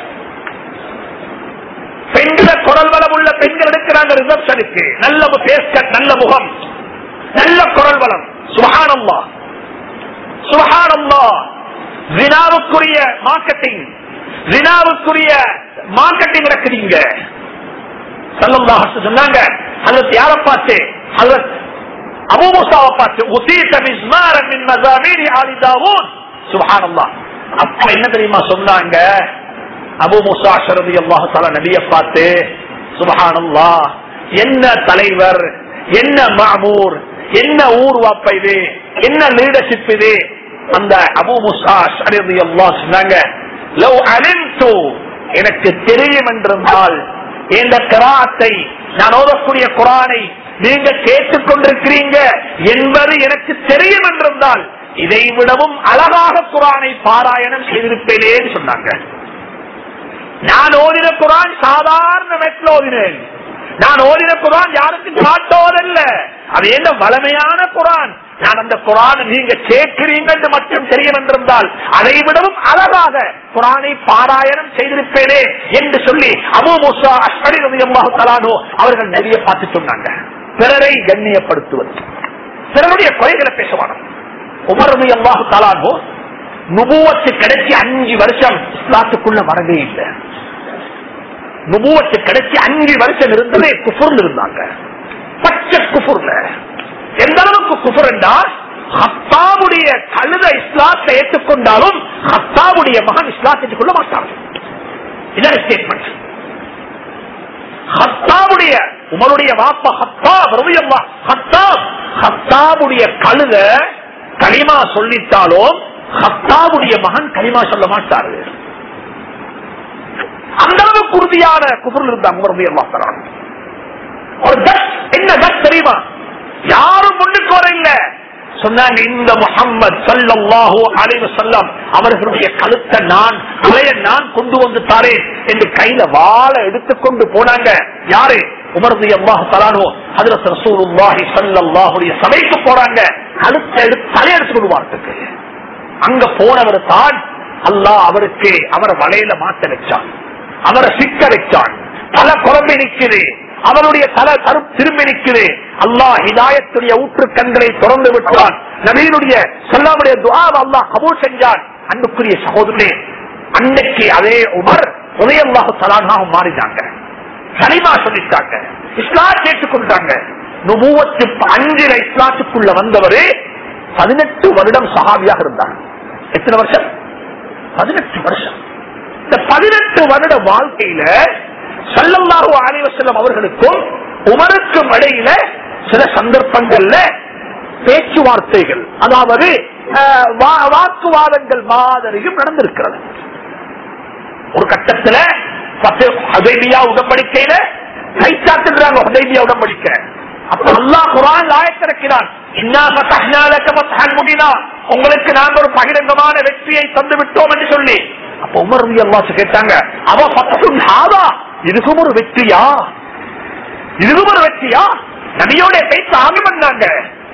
பெண்கள குரல் வளம் உள்ள பெண்கள் எடுக்கிறாங்க ரிசப்ஷனுக்கு நல்ல பேஸ்கட் நல்ல முகம் நல்ல குரல் வளம் சுகானம்மா சுகானம்மா வினாவுக்குரிய மார்க்கெட்டிங் வினாவுக்குரிய மார்க்கெட்டிங் நடக்குறீங்க சல்லல்லாஹு சொன்னாங்க ஹஜரத் யாரை பார்த்து ஹஜரத் அபூ மூசாவை பார்த்து உசீத மிஸ்மாரன் மின் மஸாமீரி ஆலி தாவூத் சுப்ஹானல்லாஹ் அப்ப என்ன தெரியுமா சொன்னாங்க அபூ மூசா ரலியல்லாஹு தஆலா நபியை பார்த்து சுப்ஹானல்லாஹ் என்ன தலைவர் என்ன மாமூர் என்ன ஊர்வாப்ப இது என்ன லீடர்ஷிப் இது அந்த அபூ மூசா ரலியல்லாஹு சொன்னாங்க லவ் அலிம்து எனக்கு தெரியும் என்றிருந்தால் இந்த கிராத்தை நான் ஓதக்கூடிய குரானை நீங்க கேட்டுக் கொண்டிருக்கிறீங்க என்பது எனக்கு தெரியும் என்றிருந்தால் இதை விடவும் அழகாக குரானை பாராயணம் செய்திருப்பேனேன்னு சொன்னாங்க நான் ஓதின குரான் சாதாரண மெட்ல ஓதினேன் நான் ஓதின குரான் யாருக்கும் காட்டோதல்ல அது என்ன வளமையான குரான் நான் அந்த குரான் நீங்க கேட்கிறீங்க மட்டும் தெரியும் என்றிருந்தால் அதை விடவும் அழகாக குரானை பாராயணம் செய்திருப்பேனே என்று சொல்லி அபு முசா அஷ்மரி ரலியல்லாஹு தஆலானு அவர்கள் நிறைய பார்த்து சொன்னாங்க பிறரை கண்ணியப்படுத்துவது பிறருடைய குறைகளை பேசுவாங்க உமர் ரலியல்லாஹு தஆலானு நுபுவத்து கிடைச்சி அஞ்சு வருஷம் இஸ்லாத்துக்குள்ள வரவே இல்லை நுபுவத்து கிடைச்சி அஞ்சு வருஷம் இருந்ததே குஃபுர்ல இருந்தாங்க பச்சை குஃபுர்ல எந்த அளவுக்கு குஃபுர் என்றால் ஹத்தாவுடைய கழுத இஸ்லாத்தை ஏற்றுக்கொண்டாலும் ஹத்தாவுடைய மகன் இஸ்லாத்தை ஏற்றுக்கொள்ள மாட்டாங்க இதான் ஸ்டேட்மெண்ட் ஹத்தாவுடைய உமருடைய வாப்பா ஹத்தாப் ரவியம்மா ஹத்தாப் ஹத்தாவுடைய கழுத களிமா சொல்லிட்டாலும் ஹத்தாவுடைய மகன் களிமா சொல்ல மாட்டாரு அந்த அளவுக்கு உறுதியான குபுரில் இருந்தாங்க உமர் ரலியல்லாஹு தஆலா ஒரு கட் என்ன கட் தெரியுமா யாரும் முன்னுக்கு வர இல்ல சொன்னாங்க இந்த முகம்மது சல்லல்லாஹு அலைஹி வஸல்லம் அவர்களுடைய கழுத்தை நான் தலைய நான் கொண்டு வந்து தாரேன் என்று கையில வாளை எடுத்துக்கொண்டு போனாங்க யாரு உமர் ரலியல்லாஹு தஆலா ஹஜ்ரத் ரசூலுல்லாஹி ஸல்லல்லாஹு அலைஹி சபைக்கு போறாங்க கழுத்தை எடுத்து தலையை எடுத்து கொண்டு வாரத்துக்கு அங்க போனவர் தான் அல்லாஹ் அவருக்கு அவரை வலையில மாட்ட வச்சான் அவரை சிக்க வச்சான் தலை குழம்பி நிக்குது அவருடைய தலை கரு திரும்பி நிக்குது அல்லாஹ் ஹிதாயத்துடைய ஊற்று கண்களை திறந்து விட்டான் நபீனுடைய சொல்லாமுடைய துவாவை அல்லாஹ் கபூல் செஞ்சான் அன்புக்குரிய சகோதரனே அன்னைக்கு அதே உமர் உதயல்லாஹு தலானாக மாறினாங்க கனிமா சொல்லிட்டாங்க இஸ்லாம் கேட்டுக்கொண்டாங்க நுபுவத்து அஞ்சில இஸ்லாத்துக்குள்ள வந்தவரு பதினெட்டு வருடம் சஹாபியாக இருந்தார் எத்தனை வருஷம் பதினெட்டு வருஷம் இந்த பதினெட்டு வருட வாழ்க்கையில சல்லல்லாஹு அலைஹி வஸல்லம் அவர்களுக்கும் உமருக்கும் இடையில சில சந்தர்ப்பங்கள்ல பேச்சுவார்த்தைகள் அதாவது அஹ், வா- வாக்குவாதங்கள் மாதிரியும் நடந்திருக்கிறது ஒரு கட்டத்துல பத்து ஹுதைபியா உடன்படிக்கையில கைச்சாத்துறாங்க ஹுதைபியா உடன்படிக்கை அப்ப அல்லாஹ் குரான் ஆயத்திறக்கிறான் இன்னா ஃபதஹ்னா லக ஃபத்ஹன் முபீனா உங்களுக்கு நாங்க ஒரு பகிரங்கமான வெற்றியை தந்து விட்டோம் என்று சொல்லி அப்ப உமர் ரவி அல்லாஹ் கேட்டாங்க அவ ஃபத்ஹுன் ஹாதா இதுக்கும் ஒரு வெற்றியா இதுவும் ஒரு வெற்றியா நபியோட பேச்சு ஆகி பண்ணாங்க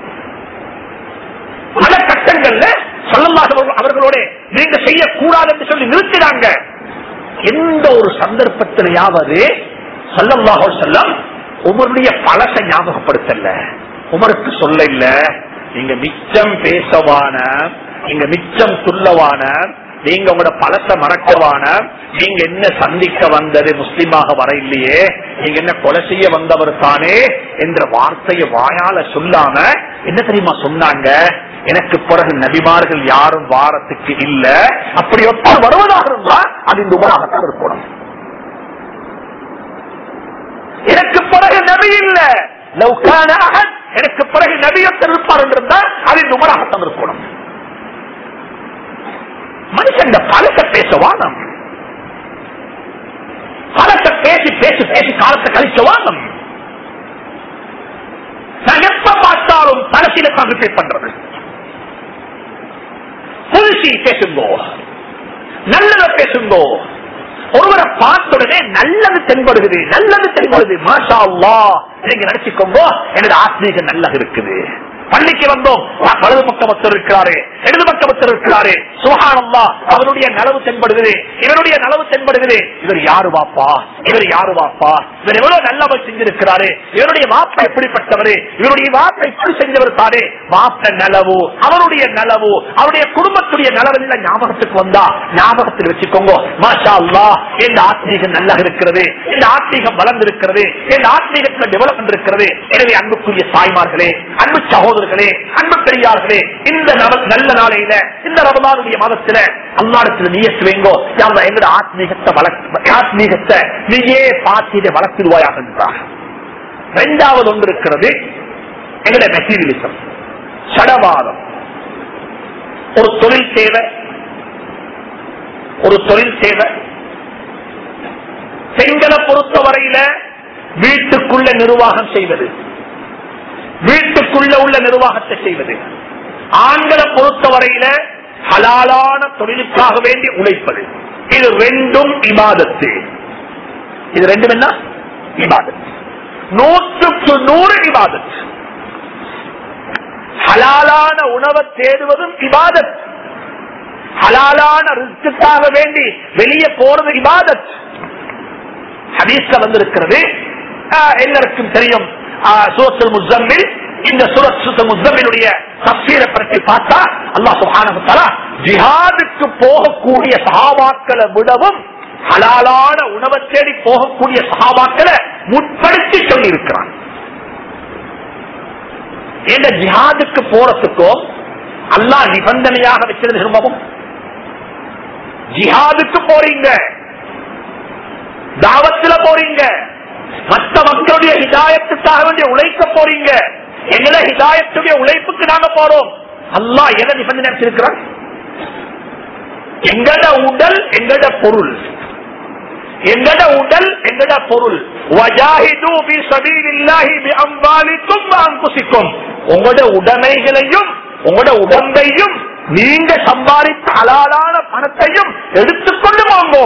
பல கட்டங்கள்ல சொல்லல்லாத அவர்களோட நீங்க செய்யக்கூடாது என்று சொல்லி நிறுத்தினாங்க எந்த ஒரு சந்தர்ப்பத்திலேயாவது சல்லல்லாஹு செல்லம் உமருடைய பழச ஞாபகப்படுத்தல உமருக்கு சொல்ல இல்ல நீங்க மிச்சம் பேசவான நீங்க மிச்சம் சொல்லவான நீங்க உங்களோட பழச மறக்கவான நீங்க என்ன சந்திக்க வந்தது முஸ்லிமாக வர இல்லையே நீங்க என்ன கொலை செய்ய வந்தவர் தானே என்ற வார்த்தையை வாயால சொல்லாம என்ன தெரியுமா சொன்னாங்க எனக்கு பிறகு நபிமார்கள் யாரும் வாரத்துக்கு இல்ல அப்படி ஒருத்தர் வருவதாக இருந்தா அது இந்த உமராகத்தான் இருக்கணும் எனக்கு பிறகு நபி இல்ல லவ்கான அஹத் எனக்கு பிறகு நபியத்தில் இருப்பார் என்றிருந்தா அது இந்த உமராகத்தான் இருக்கணும் மனுஷன் இந்த பழச பேச வானம் பழச பேசி பேசி பேசி காலத்தை கழிச்ச வானம் நான் எப்ப பார்த்தாலும் பழசில கான்சன்ட்ரேட் பண்றது புதுசி பேசுங்கோ நல்லத பேசுங்கோ ஒருவரை பார்த்த உடனே நல்லது தென்படுகிறது நல்லது தென்படுது மாஷா அல்லா நீங்க நினைச்சுக்கோங்க எனது ஆத்மீக நல்லது இருக்குது பள்ளிக்கு வந்தோம் வலது பக்கம் ஒருத்தர் இருக்கிறாரு இடது பக்கம் ஒருத்தர் இருக்கிறாரு சுகானல்லா அவருடைய நலவு தென்படுகிறது இவருடைய நலவு தென்படுகிறது இவர் யாரு வாப்பா இவர் யாரு வாப்பா இவர் எவ்வளவு நல்லவர் செஞ்சிருக்கிறாரு இவருடைய வாப்பா எப்படிப்பட்டவரு இவருடைய வாப்பா இப்படி செஞ்சவர் தானே வாப்ப நலவு அவருடைய நலவு அவருடைய குடும்பத்துடைய நலவெல்லாம் ஞாபகத்துக்கு வந்தா ஞாபகத்தில் வச்சுக்கோங்க மாஷா அல்லா இந்த ஆத்மீகம் நல்லா இருக்கிறது இந்த ஆத்மீகம் வளர்ந்திருக்கிறது இந்த ஆத்மீகத்தில் டெவலப்மெண்ட் இருக்கிறது எனவே அன்புக்குரிய தாய்மார்களே அன்பு சகோதரர்களே அன்பு பெரியார்களே இந்த நவ- நல்ல நாளையில இந்த ரமதானுடைய மாதத்துல அல்லாடத்துல நீயத்து வைங்கோ யாரா எங்கட ஆத்மீகத்தை வளர்க்க ஆத்மீகத்தை நீயே பார்த்து இதை வளர்த்திடுவாயாக என்றார் இரண்டாவது ஒன்று இருக்கிறது எங்கட மெட்டீரியலிசம் சடவாதம் ஒரு தொழில் தேவை ஒரு தொழில் தேவை பெண்களை பொறுத்தவரையில வீட்டுக்குள்ள நிர்வாகம் செய்வது வீட்டுக்குள்ள உள்ள நிர்வாகத்தை செய்வது ஆண்களை பொறுத்தவரையில ஹலாலான தொழிலுக்காக வேண்டி உழைப்பது இது ரெண்டும் இபாதத்து இது ரெண்டும் என்ன இபாதத் நூற்றுக்கு நூறு இபாதத் ஹலாலான உணவை தேடுவதும் இபாதத் ஹலாலான ரிஸ்க்குக்காக வேண்டி வெளியே போறது இபாதத் ஹதீஸ்ல வந்திருக்கிறது ஆஹ், எல்லாருக்கும் தெரியும் ஆஹ், சூரத்துல் முஸம்மில் இந்த சூரத்து முஸம்மிலுடைய தப்சீரை பற்றி பார்த்தா அல்லாஹ் சுப்ஹானஹு வ தஆலா ஜிஹாதுக்கு போகக்கூடிய சஹாபாக்களை விடவும் ஹலாலான உணவை தேடி போகக்கூடிய சஹாபாக்களை முற்படுத்தி சொல்லி இருக்கிறான் இந்த ஜிஹாதுக்கு போறதுக்கும் அல்லாஹ் நிபந்தனையாக வச்சது திரும்பவும் ஜிஹாதுக்கு போறீங்க தாவத்துல போறீங்க மற்ற மக்களுடைய ஹிதாயத்துக்காக வேண்டிய உழைக்க போறீங்க எங்களை ஹிதாயத்துடைய உழைப்புக்கு நாங்க போறோம் அல்லாஹ் எதை நிபந்தனை வச்சிருக்கிறான் எங்கட உடல் எங்கட பொருள் எங்கட உடல் எங்கட பொருள் வஜாஹிது பி சபீலில்லாஹி பி அம்வாலிக்கும் வ அன்ஃபுசிக்கும் உங்களோட உடைமைகளையும் உங்களோட உடம்பையும் நீங்க சம்பாதித்த ஹலாலான பணத்தையும் எடுத்துக்கொண்டு வாங்கோ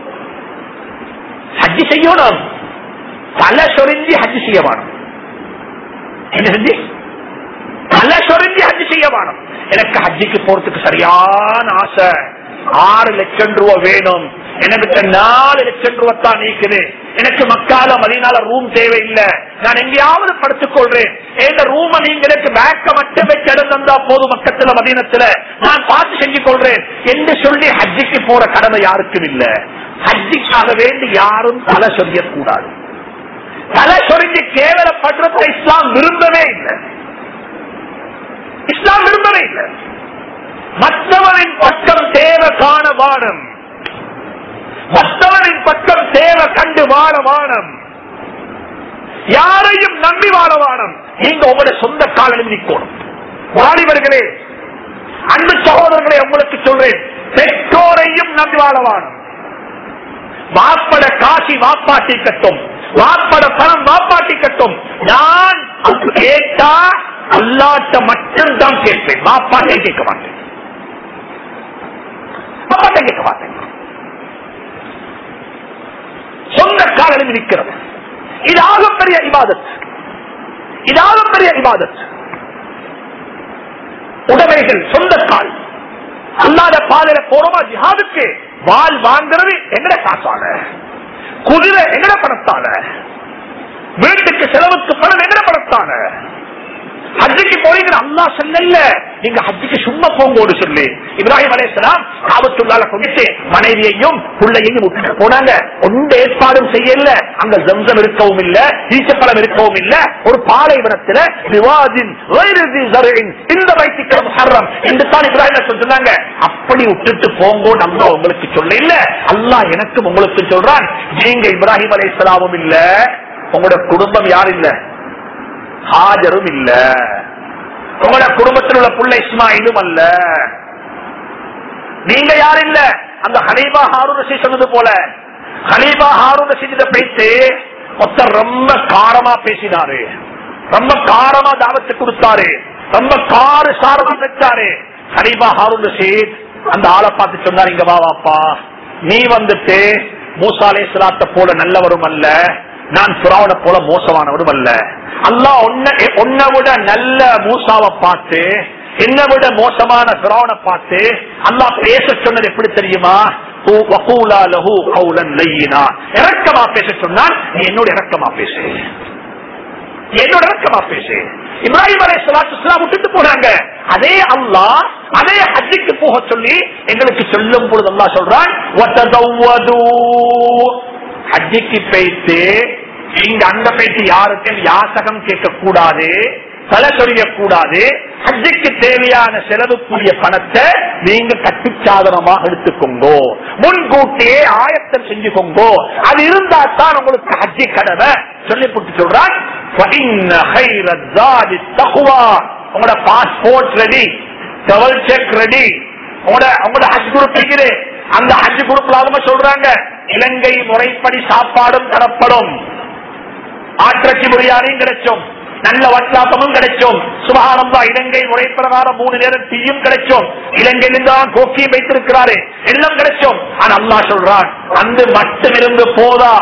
ஹஜ்ஜி செய்யணும் தலை சொரிஞ்சி ஹஜ்ஜி செய்ய வேணும் என்ன செஞ்சு தலை சொரிஞ்சி ஹஜ்ஜி செய்ய வேணும் எனக்கு ஹஜ்ஜிக்கு போறதுக்கு சரியான ஆசை ஆறு லட்சம் ரூபாய் வேணும் எனக்கு நாலு லட்சம் ரூபாய் தான் நீக்குது எனக்கு மக்கால மதினால ரூம் தேவையில்லை நான் எங்கேயாவது படுத்துக் கொள்றேன் இந்த ரூம நீங்க எனக்கு பேக்க மட்டும் வச்சு இடம் தந்தா போதும் பக்கத்துல மதீனத்துல நான் பார்த்து செஞ்சு கொள்றேன் என்று சொல்லி ஹஜ்ஜிக்கு போற கடமை யாருக்கும் இல்ல ஹஜ்ஜிக்காக வேண்டி யாரும் தலை சொரியக்கூடாது தலை சொரிஞ்சு கேவலப்படுறத இஸ்லாம் விரும்பவே இல்லை இஸ்லாம் விரும்பவே இல்லை மற்றவனின் பக்கம் தேவை காண வானம் மற்றவனின் பக்கம் தேவை கண்டு வாழ வானம் யாரையும் நம்பி வாழ வானம் நீங்க உங்களுடைய சொந்த காலில் நிற்கணும் வாலிபர்களே அன்பு சகோதரர்களை உங்களுக்கு சொல்றேன் பெற்றோரையும் நம்பி வாழ வானம் வாப்பட காசி வாப்பாட்டி கட்டும் வாப்பட பணம் வாப்பாட்டி கட்டும் நான் அது கேட்டா அல்லாட்ட மட்டும்தான் கேட்பேன் வாப்பாட்டை கேட்க மாட்டேன் வாப்பாட்டை கேட்க மாட்டேன் சொந்த காலில் நிற்கிறது இது ஆகப்பெரிய இபாதத் இது ஆகப்பெரிய இபாதத் உடைமைகள் சொந்த கால் அல்லாத பாதையில போறோமா ஜிஹாதுக்கு வால் வாங்குறது எங்கட காசால குதிரை எங்கட பணத்தால வீட்டுக்கு செலவுக்கு பணம் எங்கட பணத்தால ஹஜ்ஜுக்கு போறீங்க அல்லா சொல்லல நீங்க ஹஜ்ஜுக்கு சும்மா போங்கோடு சொல்லி இப்ராஹிம் அலையாம் காபத்துள்ளால கொண்டு மனைவியையும் பிள்ளையையும் விட்டுட்டு போனாங்க ஒன்று ஏற்பாடும் செய்யல அங்க ஜம்சம் இருக்கவும் இல்ல ஈச்சப்பழம் இருக்கவும் இல்ல ஒரு பாலைவனத்துல விவாதின் இந்த வைத்திக்கிற ஹர்ரம் என்று தான் இப்ராஹிம் சொன்னாங்க அப்படி விட்டுட்டு போங்கோ நம்ம உங்களுக்கு சொல்ல இல்ல அல்லாஹ் எனக்கும் உங்களுக்கு சொல்றான் நீங்க இப்ராஹிம் அலையாவும் இல்ல உங்களோட குடும்பம் யார் இல்ல ஹாஜரும் இல்ல உங்களோட குடும்பத்தில் உள்ள புள்ள இஸ்மாயிலும் அல்ல நீங்க யார் இல்ல அந்த ஹனீபா ஹாரூன் ரஷீத் சொன்னது போல ஹனீபா ஹாரூன் ரஷீத பேசி ஒருத்தர் ரொம்ப காரமா பேசினாரு ரொம்ப காரமா தாவத்து கொடுத்தாரு ரொம்ப காரு சாரமா வச்சாரு ஹனீபா ஹாரூன் ரஷீத் அந்த ஆளை பார்த்து சொன்னாரு இங்க வா வாப்பா நீ வந்துட்டு மூசாலே சிலாத்த போல நல்லவரும் அல்ல நான் புறாவனை போல மோசமானவரும் அல்ல அல்லாஹ் உன்னை விட நல்ல மூசாவை பார்த்து என்னை விட மோசமான பிராவனை பார்த்து அல்லாஹ் பேச சொன்னது எப்படி தெரியுமா இறக்கமா பேச சொன்னால் நீ என்னோட இறக்கமா பேசு என்னோட இறக்கமா பேசு இப்ராஹிம் அலை சலாத்து விட்டுட்டு போனாங்க அதே அல்லாஹ் அதே ஹஜ்ஜுக்கு போக சொல்லி எங்களுக்கு சொல்லும் பொழுது அல்லா சொல்றான் ஹஜ்ஜிக்கு போயிட்டு இங்க அங்க போயிட்டு யாருக்கும் யாசகம் கேட்க கூடாது தலை சொரியக்கூடாது ஹஜ்ஜுக்கு தேவையான செலவுக்குரிய பணத்தை நீங்க கட்டுச்சாதனமாக எடுத்துக்கோங்கோ முன்கூட்டியே ஆயத்தம் செஞ்சுக்கோங்கோ அது இருந்தா தான் உங்களுக்கு ஹஜ்ஜி கடவை சொல்லி போட்டு சொல்றான் உங்களோட passport ready travel check ready உங்களோட உங்களோட ஹஜ் குரூப் இருக்குது அந்த ஹஜ் குரூப்ல சொல்றாங்க இலங்கை முறைப்படி சாப்பாடும் தரப்படும் ஆற்றச்சி பிரியாணியும் கிடைச்சும் நல்ல வட்டாப்பமும் கிடைச்சும் சுகானந்தா இலங்கை முறை பிரகாரம் மூணு நேரம் டீயும் கிடைச்சும் இலங்கையில் தான் கோக்கியும் வைத்திருக்கிறாரு எல்லாம் கிடைச்சும் ஆனா அல்லா சொல்றான் அந்த மட்டும் இருந்து போதா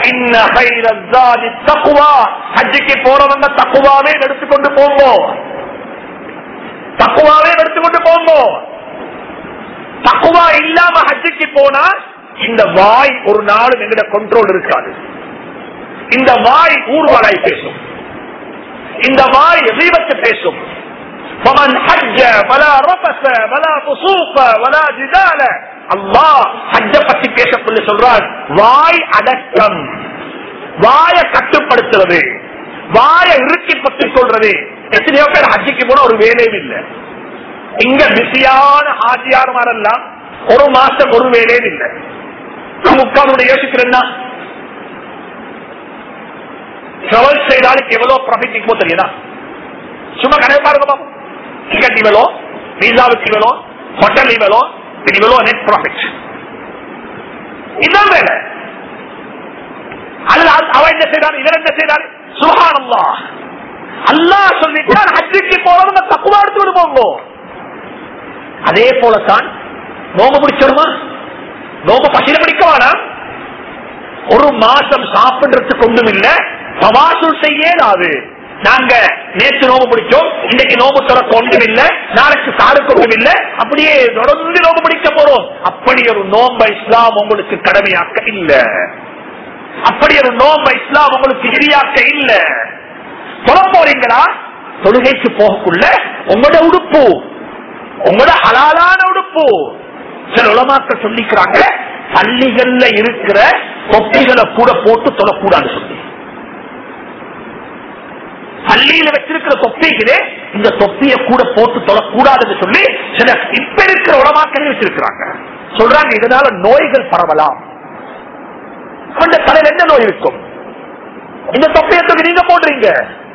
தக்குவா ஹஜ்ஜிக்கு போறவங்க தக்குவாவே எடுத்துக்கொண்டு போங்கோ தக்குவாவே எடுத்துக்கொண்டு போங்கோ தக்குவா இல்லாம ஹஜ்ஜிக்கு போனா இந்த வாய் ஒரு நாளும் எங்கட கண்ட்ரோல் இருக்காது இந்த வாய் ஊர்வலாய் பேசும் இந்த வாய் விபத்து பேசும் فمن حج ولا رفث ولا فسوق ولا جدال அல்லாஹ் ஹஜ்ஜ பத்தி பேசக்குள்ள சொல்றார் வாய் அடக்கம் வாய கட்டுப்படுத்துறது வாய இறுக்கி பற்றி சொல்றது எத்தனையோ பேர் ஹஜ்ஜிக்கு போன ஒரு வேலையும் இல்லை இங்க பிஸியான ஆஜியார்மாரெல்லாம் ஒரு மாசம் ஒரு வேலையும் இல்லை நம்ம உட்கார்ந்து யோசிக்கிறேன்னா டிராவல் செய்தாலுக்கு எவ்வளவு ப்ராஃபிட் நிற்குமோ தெரியுதா சும்மா கணக்கு பாருங்க பாப்போம் டிக்கெட் இவ்வளோ விசாவுக்கு இவ்வளோ ஹோட்டல் இவ்வளோ இது இவ்வளோ நெட் ப்ராஃபிட் இதுதான் வேலை அல்ல அவன் என்ன செய்தார் இவர் என்ன செய்தார் சுகானம்மா அல்லாஹ் சொல்லிட்டான் ஹஜ்ஜுக்கு போறவங்க தக்குவா எடுத்து விடுவோங்க அதே போலத்தான் நோம்பு பிடிச்சிருமா நோம்பு பசியில பிடிக்கவானா ஒரு மாசம் சாப்பிடுறதுக்கு ஒன்றும் இல்ல சவாசூல் செய்யலாது நாங்க நேற்று நோம்பு பிடிச்சோம் இன்னைக்கு நோம்பு திறக்க ஒன்றும் இல்ல நாளைக்கு சாருக்கு ஒன்றும் இல்ல அப்படியே தொடர்ந்து நோம்பு பிடிக்க போறோம் அப்படி ஒரு நோம்ப இஸ்லாம் உங்களுக்கு கடமையாக்க இல்ல அப்படி ஒரு நோம்ப இஸ்லாம் உங்களுக்கு இரியாக்க இல்ல சொல்ல போறீங்களா தொழுகைக்கு போகக்குள்ள உங்களோட உடுப்பு உங்களோட ஹலாலான உடுப்பு சில உலமாக்கள் சொல்லிக்கிறாங்க பள்ளிகள்ல இருக்கிற தொப்பிகளை கூட போட்டு தொழக்கூடாது சொல்லி பள்ளியில வச்சிருக்கிற தொப்பிகளே இந்த தொப்பியை கூட போட்டு தொழக்கூடாதுன்னு சொல்லி சில இப்ப இருக்கிற உலமாக்களே வச்சிருக்கிறாங்க சொல்றாங்க இதனால நோய்கள் பரவலாம் அந்த தலையில் என்ன நோய் இருக்கும் இந்த தொப்பியத்துக்கு நீங்க போடுறீங்க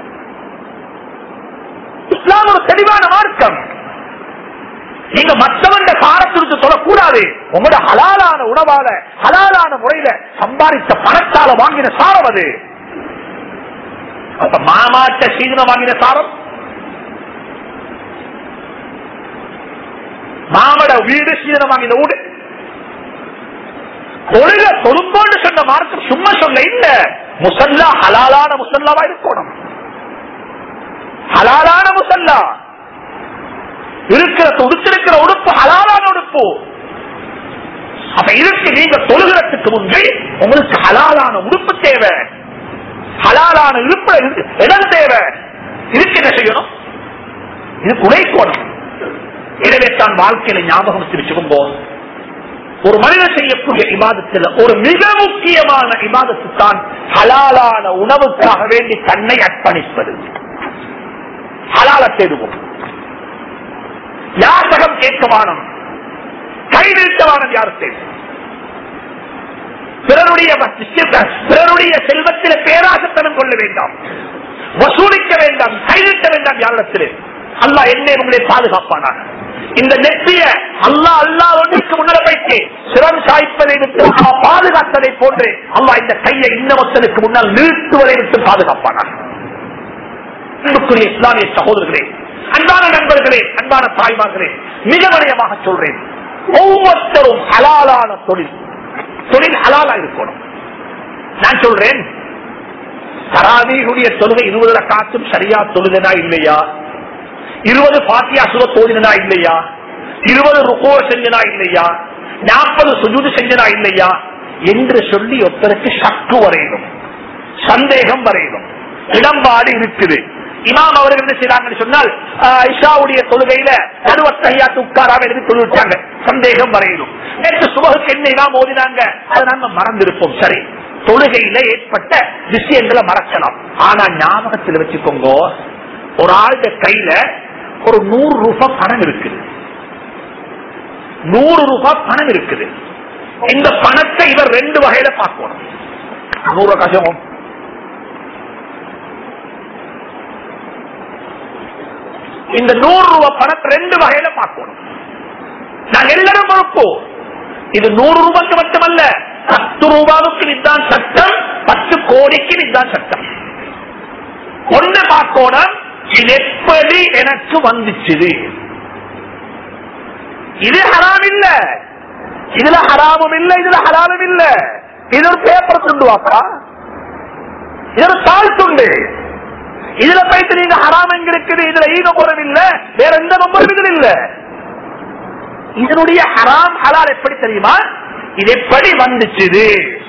இஸ்லாம் ஒரு தெளிவான மார்க்கம் நீங்க மற்றவன் காரத்திற்கு சொல்லக்கூடாது உங்களோட ஹலாலான உணவால ஹலாலான முறையில சம்பாதித்த பணத்தால வாங்கின சாரம் அது அப்ப மாமாட்ட சீதனம் வாங்கின சாரம் மாமட வீடு சீதனம் வாங்கின வீடு தொழுக தொழும்போன்னு சொன்ன மார்க்கம் சும்மா சொல்ல இல்ல முசல்லா ஹலாலான முசல்லாவா இருக்கணும் ஹலாலான முசல்லா இருக்கிற உடுத்திருக்கிற உடுப்பு ஹலாலான உடுப்பு அப்ப இதுக்கு நீங்க தொழுகிறதுக்கு முன்பே உங்களுக்கு ஹலாலான உடுப்பு தேவை ஹலாலான இருப்பு இடம் தேவை இதுக்கு என்ன செய்யணும் இது குறைக்கோணம் எனவே தான் வாழ்க்கையில ஞாபகம் வச்சுக்கோங்க ஒரு மனிதன் செய்யக்கூடிய இபாதத்தில் ஒரு மிக முக்கியமான இபாதத்து தான் ஹலாலான உணவுக்காக வேண்டி தன்னை அர்ப்பணிப்பது ஹலால தேடுவோம் யாசகம் கேட்கவானம் கைவிழ்த்தவானம் யார் தேடும் பிறருடைய பிறருடைய செல்வத்தில பேராசத்தனம் கொள்ள வேண்டாம் வசூலிக்க வேண்டாம் கைவிட்ட வேண்டாம் யாரிடத்திலே அல்லா என்னை உங்களை பாதுகாப்பானாக இந்த நெற்றிய அல்லா அல்லா ஒன்றுக்கு முன்னிலை வைத்து சிறம் சாய்ப்பதை விட்டு அல்லாஹ் பாதுகாத்ததை போன்று அல்லா இந்த கையை இன்னமத்தனுக்கு முன்னால் நீட்டுவதை விட்டு பாதுகாப்பானாக அன்புக்குரிய இஸ்லாமிய சகோதரர்களே அன்பான நண்பர்களே அன்பான தாய்மார்களே மிக வினயமாக சொல்றேன் ஒவ்வொருத்தரும் ஹலாலான தொழில் தொழில் ஹலாலா இருக்கணும் நான் சொல்றேன் தராவீகுடைய தொழுகை இருபதுல காத்தும் சரியா தொழுதனா இல்லையா இருபது பாத்தியா சுர தோதினா இல்லையா இருபது ருக்கோ செஞ்சனா இல்லையா நாற்பது சுஜூது செஞ்சனா இல்லையா என்று சொல்லி ஒருத்தருக்கு சக்கு வரையணும் சந்தேகம் வரையணும் இடம்பாடு இருக்குது இமாம் அவர்கள் என்ன செய்யறாங்கன்னு சொன்னால் ஆஹ், இஷாவுடைய தொழுகையில நடுவத்தையாத்து உட்காராம எழுதி தொழுவிட்டாங்க சந்தேகம் வரையணும் நேற்று சுபகுக்கு என்ன இமாம் ஓதினாங்க அதை நாங்க மறந்திருப்போம் சரி தொழுகையில ஏற்பட்ட விஷயங்களை மறக்கலாம் ஆனா ஞாபகத்தில் வச்சுக்கோங்க ஒரு ஆளுடைய கையில ஒரு நூறு ரூபாய் பணம் இருக்குது நூறு ரூபாய் பணம் இருக்குது இந்த பணத்தை இவர் ரெண்டு வகையில பார்க்கணும் நூறு கஷம் இந்த நூறு ரூபாய் பணத்தை ரெண்டு வகையில பார்க்கணும் நாங்க எல்லாரும் மறுப்போம் இது நூறு ரூபாய்க்கு மட்டுமல்ல பத்து ரூபாவுக்கு இதுதான் சட்டம் பத்து கோடிக்கு இதுதான் சட்டம் ஒண்ணு பார்க்கணும் இது எப்படி எனக்கு வந்துச்சுது இது ஹராம் இல்ல இதுல ஹராமும் இல்ல இதுல ஹலாலும் இல்ல இது ஒரு பேப்பர் துண்டு வாப்பா இது ஒரு தாழ் துண்டு இதுல போயிட்டு நீங்க ஹராம் எங்க இருக்குது இதுல ஈக குறம் இல்ல வேற எந்த நம்பரும் இதுல இல்ல இதனுடைய ஹராம் ஹலால் எப்படி தெரியுமா இது எப்படி வந்துச்சுது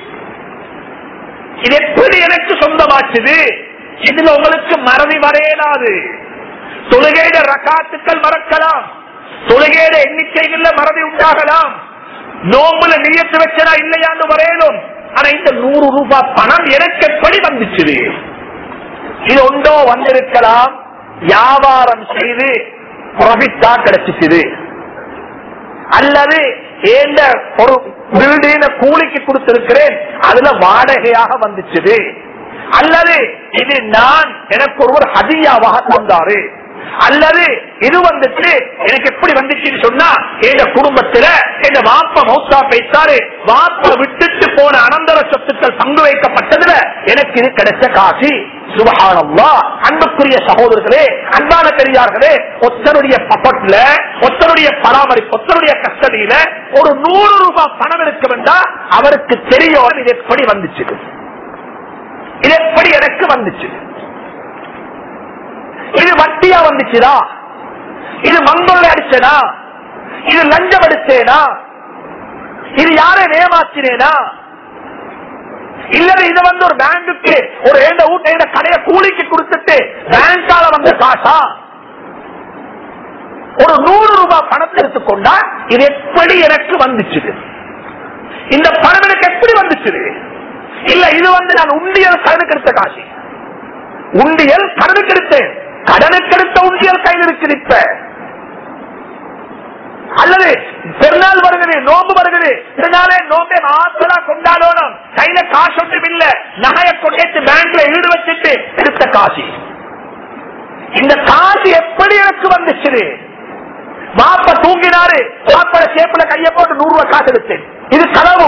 இது எப்படி எனக்கு சொந்தமாச்சுது இதுல உங்களுக்கு மறதி வரையலாது தொழுகையிட ரகாத்துக்கள் மறக்கலாம் தொழுகையிட எண்ணிக்கைகள்ல மறதி உண்டாகலாம் நோம்புல நீயத்து வச்சதா இல்லையான்னு வரையலும் ஆனா இந்த நூறு ரூபாய் பணம் எனக்கு எப்படி வந்துச்சுது இது ஒன்றோ வந்திருக்கலாம் வியாபாரம் செய்து ப்ராஃபிட்டா கிடைச்சிச்சுது அல்லது ஏந்த ஒரு பில்டிங் கூலிக்கு கொடுத்திருக்கிறேன் அதுல வாடகையாக வந்துச்சுது அல்லது இது நான் எனக்கு ஒருவர் ஹதியாவாக தந்தாரு அல்லது இது வந்துட்டு எனக்கு எப்படி வந்துச்சுன்னு சொன்னா எங்க குடும்பத்துல எங்க வாப்ப மௌத்தா பேசாரு வாப்ப விட்டுட்டு போன அனந்தர சொத்துக்கள் பங்கு வைக்கப்பட்டதுல எனக்கு இது கிடைச்ச காசி சுபகானம்மா அன்புக்குரிய சகோதரர்களே அன்பான பெரியார்களே ஒத்தருடைய பப்பட்ல ஒத்தருடைய பராமரிப்பு ஒத்தருடைய கஸ்டடியில ஒரு நூறு ரூபாய் பணம் இருக்க வேண்டாம் அவருக்கு தெரியும் இது எப்படி வந்துச்சு இது எப்படி எனக்கு வந்துச்சு இது வட்டியா வந்துச்சுதா இது மங்கொள்ளை அடிச்சனா இது லஞ்சம் அடிச்சேனா இது யாரை ஏமாத்தினேனா இல்ல இது வந்து ஒரு பேங்குக்கு ஒரு ஏண்ட வீட்டை இந்த கடையை கூலிக்கு கொடுத்துட்டு பேங்கால வந்த காசா ஒரு நூறு ரூபாய் பணத்தை எடுத்துக்கொண்டா இது எப்படி எனக்கு வந்துச்சு இந்த பணம் எனக்கு எப்படி வந்துச்சு இல்ல இது வந்து நான் உண்டியல் கடனுக்கு எடுத்த காசு உண்டியல் கடனுக்கு எடுத்தேன் கடனுக்கு எடுத்த உண்டியல் கையில் இருக்குது இப்ப அல்லது பெருநாள் வருகிறது நோம்பு வருகிறது இதனாலே நோம்பை மாத்தலா கொண்டாடணும் கையில காசு ஒன்றும் இல்ல நகையை கொண்டேத்து பேங்க்ல ஈடு வச்சுட்டு எடுத்த காசு இந்த காசு எப்படி எனக்கு வந்துச்சு மாப்ப தூங்கினாரு மாப்பட சேப்புல கைய போட்டு நூறு ரூபாய் காசு எடுத்தேன் இது கனவு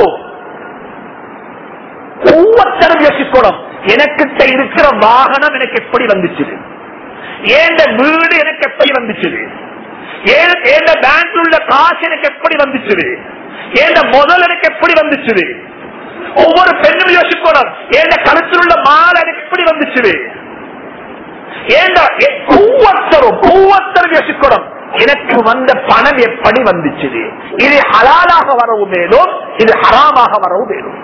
ஒவ்வொருத்தரும் யோசிக்கணும் எனக்கிட்ட இருக்கிற வாகனம் எனக்கு எப்படி வந்துச்சு ஏண்ட வீடு எனக்கு எப்படி வந்துச்சு ஏண்ட பேங்க்ல உள்ள காசு எனக்கு எப்படி வந்துச்சு ஏண்ட முதல் எனக்கு எப்படி வந்துச்சு ஒவ்வொரு பெண்ணும் யோசிக்கணும் ஏண்ட கழுத்தில் உள்ள மாலை எனக்கு எப்படி வந்துச்சு ஏண்ட ஒவ்வொருத்தரும் ஒவ்வொருத்தரும் யோசிக்கணும் எனக்கு வந்த பணம் எப்படி வந்துச்சு இது ஹலாலாக வரவும் மேலும் இது ஹராமாக வரவும் மேலும்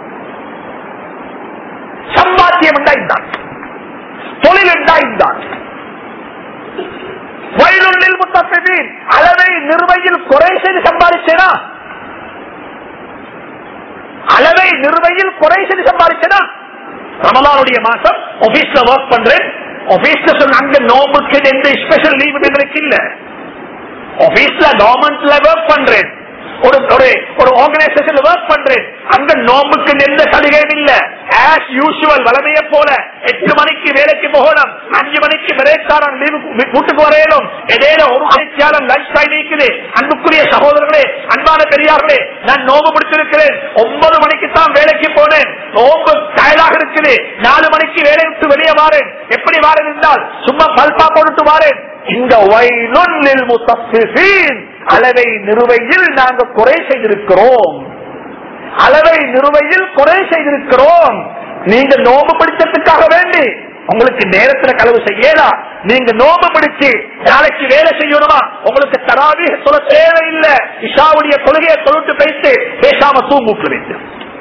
சம்பாத்தியம் என்றால் தொழில் என்றால் வயலுள்ளில் முத்தஃபிஃபீன் அளவை நிறுவையில் குறை செய்து சம்பாதிச்சேனா அளவை நிறுவையில் குறை செய்து சம்பாதிச்சேனா ரமலானுடைய மாசம் ஆபீஸ்ல ஒர்க் பண்றேன் ஆபீஸ்ல சொன்ன அங்க நோம்புக்கு எந்த ஸ்பெஷல் லீவு எங்களுக்கு இல்ல ஆபீஸ்ல கவர்மெண்ட்ல ஒர்க் பண்றேன் ஒரு ஒரு ஒரு ஆர்கனைசேஷன்ல ஒர்க் பண்றேன் அங்க நோம்புக்கு எந்த சலுகையும் இல்ல ஆஸ் யூசுவல் வளமையை போல எட்டு மணிக்கு வேலைக்கு போகணும் அஞ்சு மணிக்கு பிரேக்காரன் லீவு வீட்டுக்கு வரையணும் இடையில ஒரு மணித்தியாலம் லஞ்ச் டைம் இருக்குது அன்புக்குரிய சகோதரர்களே அன்பான பெரியார்களே நான் நோம்பு முடிச்சிருக்கிறேன் ஒன்பது மணிக்கு தான் வேலைக்கு போனேன் நோம்பு டயலாக இருக்குது நாலு மணிக்கு வேலை விட்டு வெளியே வாரேன் எப்படி வாரேன் என்றால் சும்மா பல்பா போட்டு வாரேன் இந்த வயலுன்னில் முத்தஃபிஃபீன் அளவை நிறுவையில் நாங்கள் குறை செய்திருக்கிறோம் அளவை நிறுவையில் குறை செய்திருக்கிறோம் நீங்க நோம்பு பிடிச்சதுக்காக வேண்டி உங்களுக்கு நேரத்துல களவு செய்யலாம் நீங்க நோம்பு பிடிச்சு நாளைக்கு வேலை செய்யணுமா உங்களுக்கு தராவி சொல்ல தேவையில்லை இஷாவுடைய கொள்கையை தொழுட்டு பேசி பேசாம தூங்குக்கிறீங்க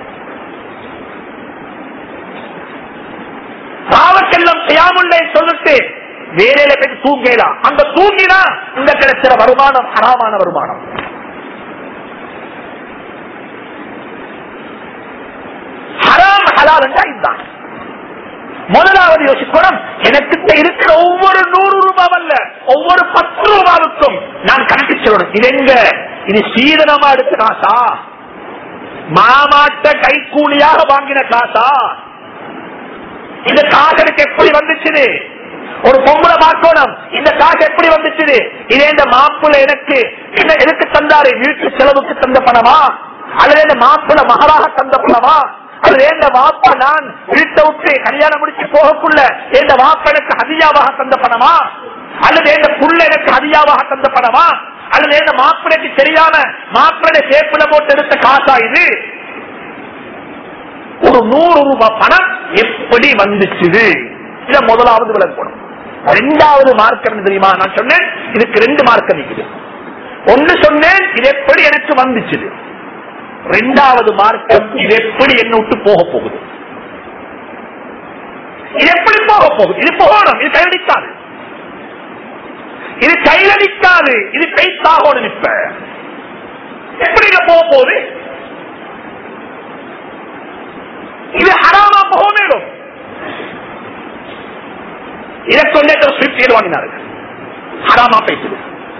பாவக்கெல்லாம் செய்யாமுல்லை சொல்லிட்டு வேலையில போய் தூங்கலாம் அந்த தூங்கினா இந்த கிடைக்கிற வருமானம் ஹராமான வருமானம் ஹராம் ஹலால் என்றா இதுதான் முதலாவது யோசிக்கணும் எனக்கு இருக்கிற ஒவ்வொரு நூறு ரூபாய் அல்ல ஒவ்வொரு பத்து ரூபாவுக்கும் நான் கணக்கு சொல்லணும் இது எங்க இது சீதனமா எடுத்த காசா மாமாட்ட கைக்கூலியாக வாங்கின காசா இந்த காசு எனக்கு எப்படி வந்துச்சு ஒரு பொம்பளை பார்க்கணும் இந்த காசு எப்படி வந்துச்சு இதே இந்த மாப்பிள்ள எனக்கு என்ன எதுக்கு தந்தாரு வீட்டு செலவுக்கு தந்த பணமா அல்லது இந்த மாப்பிள்ள மகளாக தந்த பணமா அல்லது இந்த வாப்ப நான் வீட்டை விட்டு கல்யாணம் முடிச்சு போகக்குள்ள இந்த வாப்ப எனக்கு ஹதியாவாக தந்த பணமா அல்லது இந்த புள்ள எனக்கு ஹதியாவாக தந்த பணமா அல்லது இந்த மாப்பிளைக்கு தெரியாம மாப்பிள்ளை சேப்புல போட்டு எடுத்த காசா இது ஒரு நூறு ரூபாய் பணம் எப்படி வந்துச்சு இத முதலாவது விளக்கணும் ரெண்டாவது மார்க்கம் தெரியுமா நான் சொன்னேன் இதுக்கு ரெண்டு மார்க்கம் இருக்குது ஒன்னு சொன்னேன் இது எப்படி எனக்கு வந்துச்சு ரெண்டாவது மார்க்கம் இது எப்படி என்ன விட்டு போக போகுது இது எப்படி போக போகுது இது போகணும் இது கையடிக்காது இது கையடிக்காது இது கைத்தாகணும் இப்ப எப்படி இங்க போக போகுது இது ஹராமா போக மேலும் இதை கொண்டே ஸ்விப்ட் வாங்கினார்கள் ஹராமா பேசுது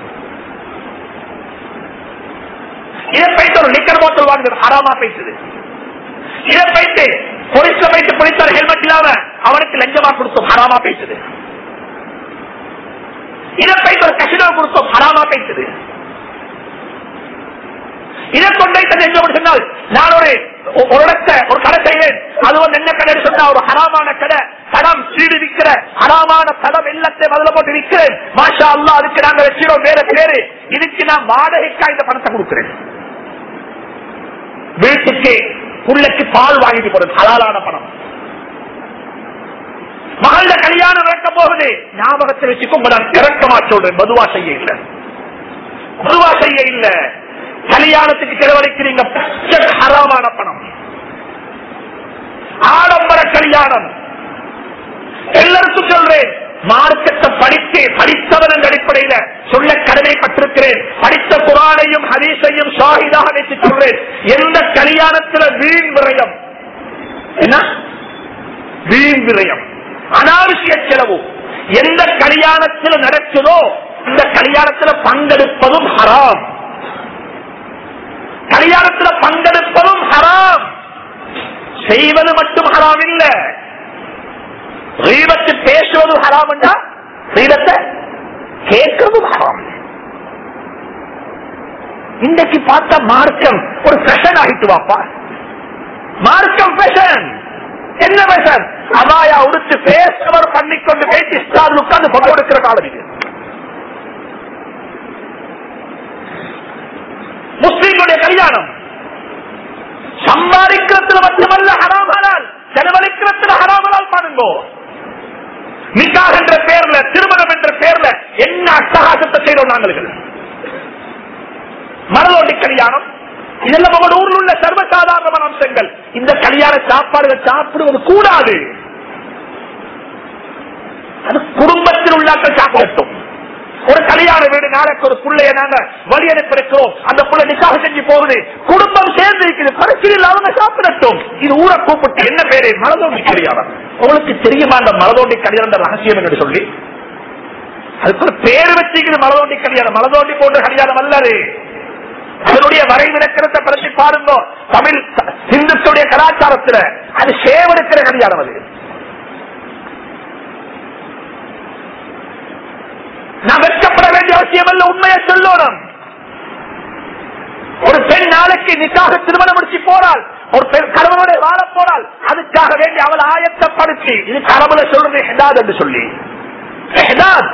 இதை பைத்து ஒரு லிக்கர் பாட்டில் வாங்கினது ஹராமா பேசுது இதை பைத்து போலீஸ்ல பைத்து போலீஸ்ல ஹெல்மெட் இல்லாம அவனுக்கு லஞ்சமா கொடுத்தோம் ஹராமா பேசுது இதை பைத்து ஒரு கசினோ கொடுத்தோம் ஹராமா பேசுது இதை கொண்டே எங்க சொன்னால் நான் ஒரு ஒரு இடத்த ஒரு கடை செய்வேன் அது வந்து என்ன கடை சொன்னா ஒரு ஹராமான கடை தடம் சீடு விற்கிற ஹராமான தடம் எல்லாத்தையும் முதல்ல போட்டு விற்கிறேன் மாஷா அல்லா அதுக்கு நாங்க வச்சிரோம் வேற பேரு இதுக்கு நான் வாடகைக்கா இந்த பணத்தை கொடுக்கிறேன் வீட்டுக்கு புள்ளைக்கு பால் வாங்கிட்டு போறது ஹலாலான பணம் மகள கல்யாணம் நடக்க போகுது ஞாபகத்தை வச்சுக்கோங்க நான் இறக்கமா சொல்றேன் மதுவா செய்ய இல்ல மதுவா செய்ய இல்ல கல்யாணத்துக்கு செலவழிக்கிறீங்க பச்சை ஹராமான பணம் ஆடம்பர கல்யாணம் எல்லாருக்கும் சொல்றேன் மார்க்கத்தை படித்து படித்தவன் என்ற அடிப்படையில சொல்ல கடமைப்பட்டிருக்கிறேன் படித்த குரானையும் ஹதீஸையும் ஷாஹிதாக வைத்து சொல்றேன் எந்த கல்யாணத்துல வீண் விரயம் என்ன வீண் விரயம் அனாவசிய செலவு எந்த கல்யாணத்தில் நடக்குதோ இந்த கல்யாணத்துல பங்கெடுப்பதும் ஹராம் கல்யாணத்துல பங்கெடுப்பதும் ஹராம் செய்வது மட்டும் ஹராம் இல்ல ரீபத்து பேசுவது ஹராம் என்றா ரீபத்தை கேட்கறதும் ஹராம் இன்றைக்கு பார்த்த மார்க்கம் ஒரு ஃபேஷன் ஆகிட்டு வாப்பா மார்க்கம் ஃபேஷன் என்ன ஃபேஷன் அதாயா உடுத்து பேசவர் பண்ணிக்கொண்டு பேசி ஸ்டார் உட்கார்ந்து போட்டோ எடுக்கிற காலம் இது முஸ்லீம்களுடைய கல்யாணம் சம்பாதிக்கிறதுல மட்டுமல்ல ஹராம் ஹலால் செலவழிக்கிறதுல ஹராம் ஹலால் பாருங்கோ நிக்காக என்ற பேர்ல திருமணம் என்ற பேர்ல என்ன அட்டகாசத்தை செய்தோம் நாங்கள் மரதோண்டி கல்யாணம் இதெல்லாம் உங்கள் ஊரில் உள்ள சர்வசாதாரணமான அம்சங்கள் இந்த கல்யாண சாப்பாடுகள் சாப்பிடுவது கூடாது அது குடும்பத்தில் உள்ளாக்கள் சாப்பிடட்டும் ஒரு கல்யாணம் கல்யாண வீடு நாளைக்கு ஒரு பிள்ளைய நாங்க வழி அனுப்பிருக்கிறோம் அந்த பிள்ளை நிக்காக செஞ்சு போகுது குடும்பம் சேர்ந்து இருக்குது பிரச்சனையில் அவங்க சாப்பிடட்டும் இது ஊரை கூப்பிட்டு என்ன பேரு மலதோண்டி கல்யாணம் உங்களுக்கு தெரியுமா அந்த மலதோண்டி கல்யாணம் ரகசியம் என்று சொல்லி அதுக்கு ஒரு பேர் வச்சுக்குது மலதோண்டி கல்யாணம் மலதோண்டி போன்ற கல்யாணம் அல்லது அதனுடைய வரைவிலக்கணத்தை பற்றி பாருங்க தமிழ் இந்துக்களுடைய கலாச்சாரத்துல அது சேவெடுக்கிற கல்யாணம் அது நான் வெட்கப்பட வேண்டிய அவசியம் அல்ல உண்மையை சொல்லணும் ஒரு பெண் நாளைக்கு நிக்காக திருமணம் முடிச்சு போறாள் ஒரு பெண் கணவனோட வாழ போறாள் அதுக்காக வேண்டி அவள் ஆயத்தப்படுத்தி இது கடவுளை சொல்றது ஹெதாத் என்று சொல்லி ஹெதாத்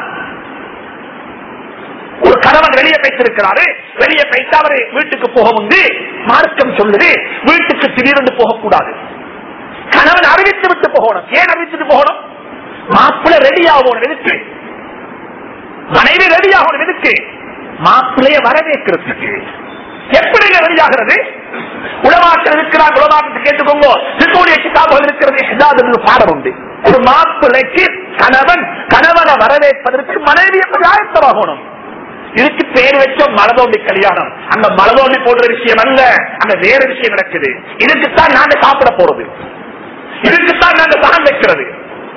ஒரு கணவன் வெளியே பேசிருக்கிறாரு வெளியே பேச அவரு வீட்டுக்கு போக முந்து மார்க்கம் சொல்லுது வீட்டுக்கு திடீரென்று போகக்கூடாது கணவன் அறிவித்து விட்டு போகணும் ஏன் அறிவித்துட்டு போகணும் மாப்பிள்ளை ரெடி ஆகணும் எதுக்கு மனைவி ரெடி ஆகணும் எதுக்கு மாப்பிள்ளைய வரவேற்கிறதுக்கு எப்படி ரெடியாகிறது உலமாக்கள் இருக்கிறார் உலமாக்கத்தை கேட்டுக்கோங்க திருக்கூடிய கிதாபுகள் இருக்கிறது ஏதாவது பாடம் உண்டு ஒரு மாப்பிள்ளைக்கு கணவன் கணவனை வரவேற்பதற்கு மனைவி எப்படி ஆயத்தமாகணும் இதுக்கு பேர் வச்ச மலதோண்டி கல்யாணம் அந்த மலதோண்டி போன்ற விஷயம் அல்ல அங்க வேற விஷயம் நடக்குது இதுக்குத்தான் நாங்க சாப்பிட போறது இதுக்குத்தான் நாங்க தகம் வைக்கிறது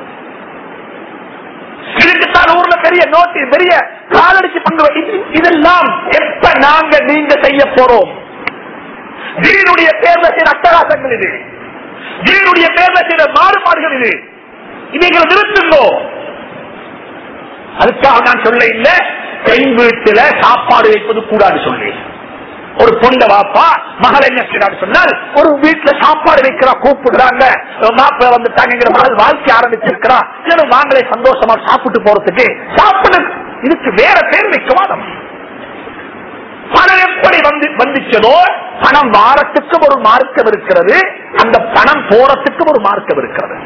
இதுக்குத்தான் ஊர்ல பெரிய நோட்டு பெரிய காலடிச்சு பங்கு வை- இது- இதெல்லாம் எப்ப நாங்க நீங்க செய்ய போறோம் தீனுடைய பேர்ல செய்த அட்டகாசங்கள் இது தீனுடைய பேர்ல செய்த மாறுபாடுகள் இது இவைகளை நிறுத்துங்கோ அதுக்காக நான் சொல்ல இல்ல பெண் வீட்டுல சாப்பாடு வைப்பது கூடாது சொல்லி ஒரு பொண்ட வாப்பா மகள் என்ன செய்யறாரு சொன்னால் ஒரு வீட்டுல சாப்பாடு வைக்கிறா கூப்பிடுறாங்க மாப்பிள்ள வந்துட்டாங்கிற மகள் வாழ்க்கை ஆரம்பிச்சிருக்கிறா இல்ல வாங்களே சந்தோஷமா சாப்பிட்டு போறதுக்கு சாப்பிடு இதுக்கு வேற பேர் வைக்க வாதம் பணம் எப்படி வந்து வந்துச்சதோ பணம் வாரத்துக்கும் ஒரு மார்க்கம் இருக்கிறது அந்த பணம் போறதுக்கும் ஒரு மார்க்கம் இருக்கிறது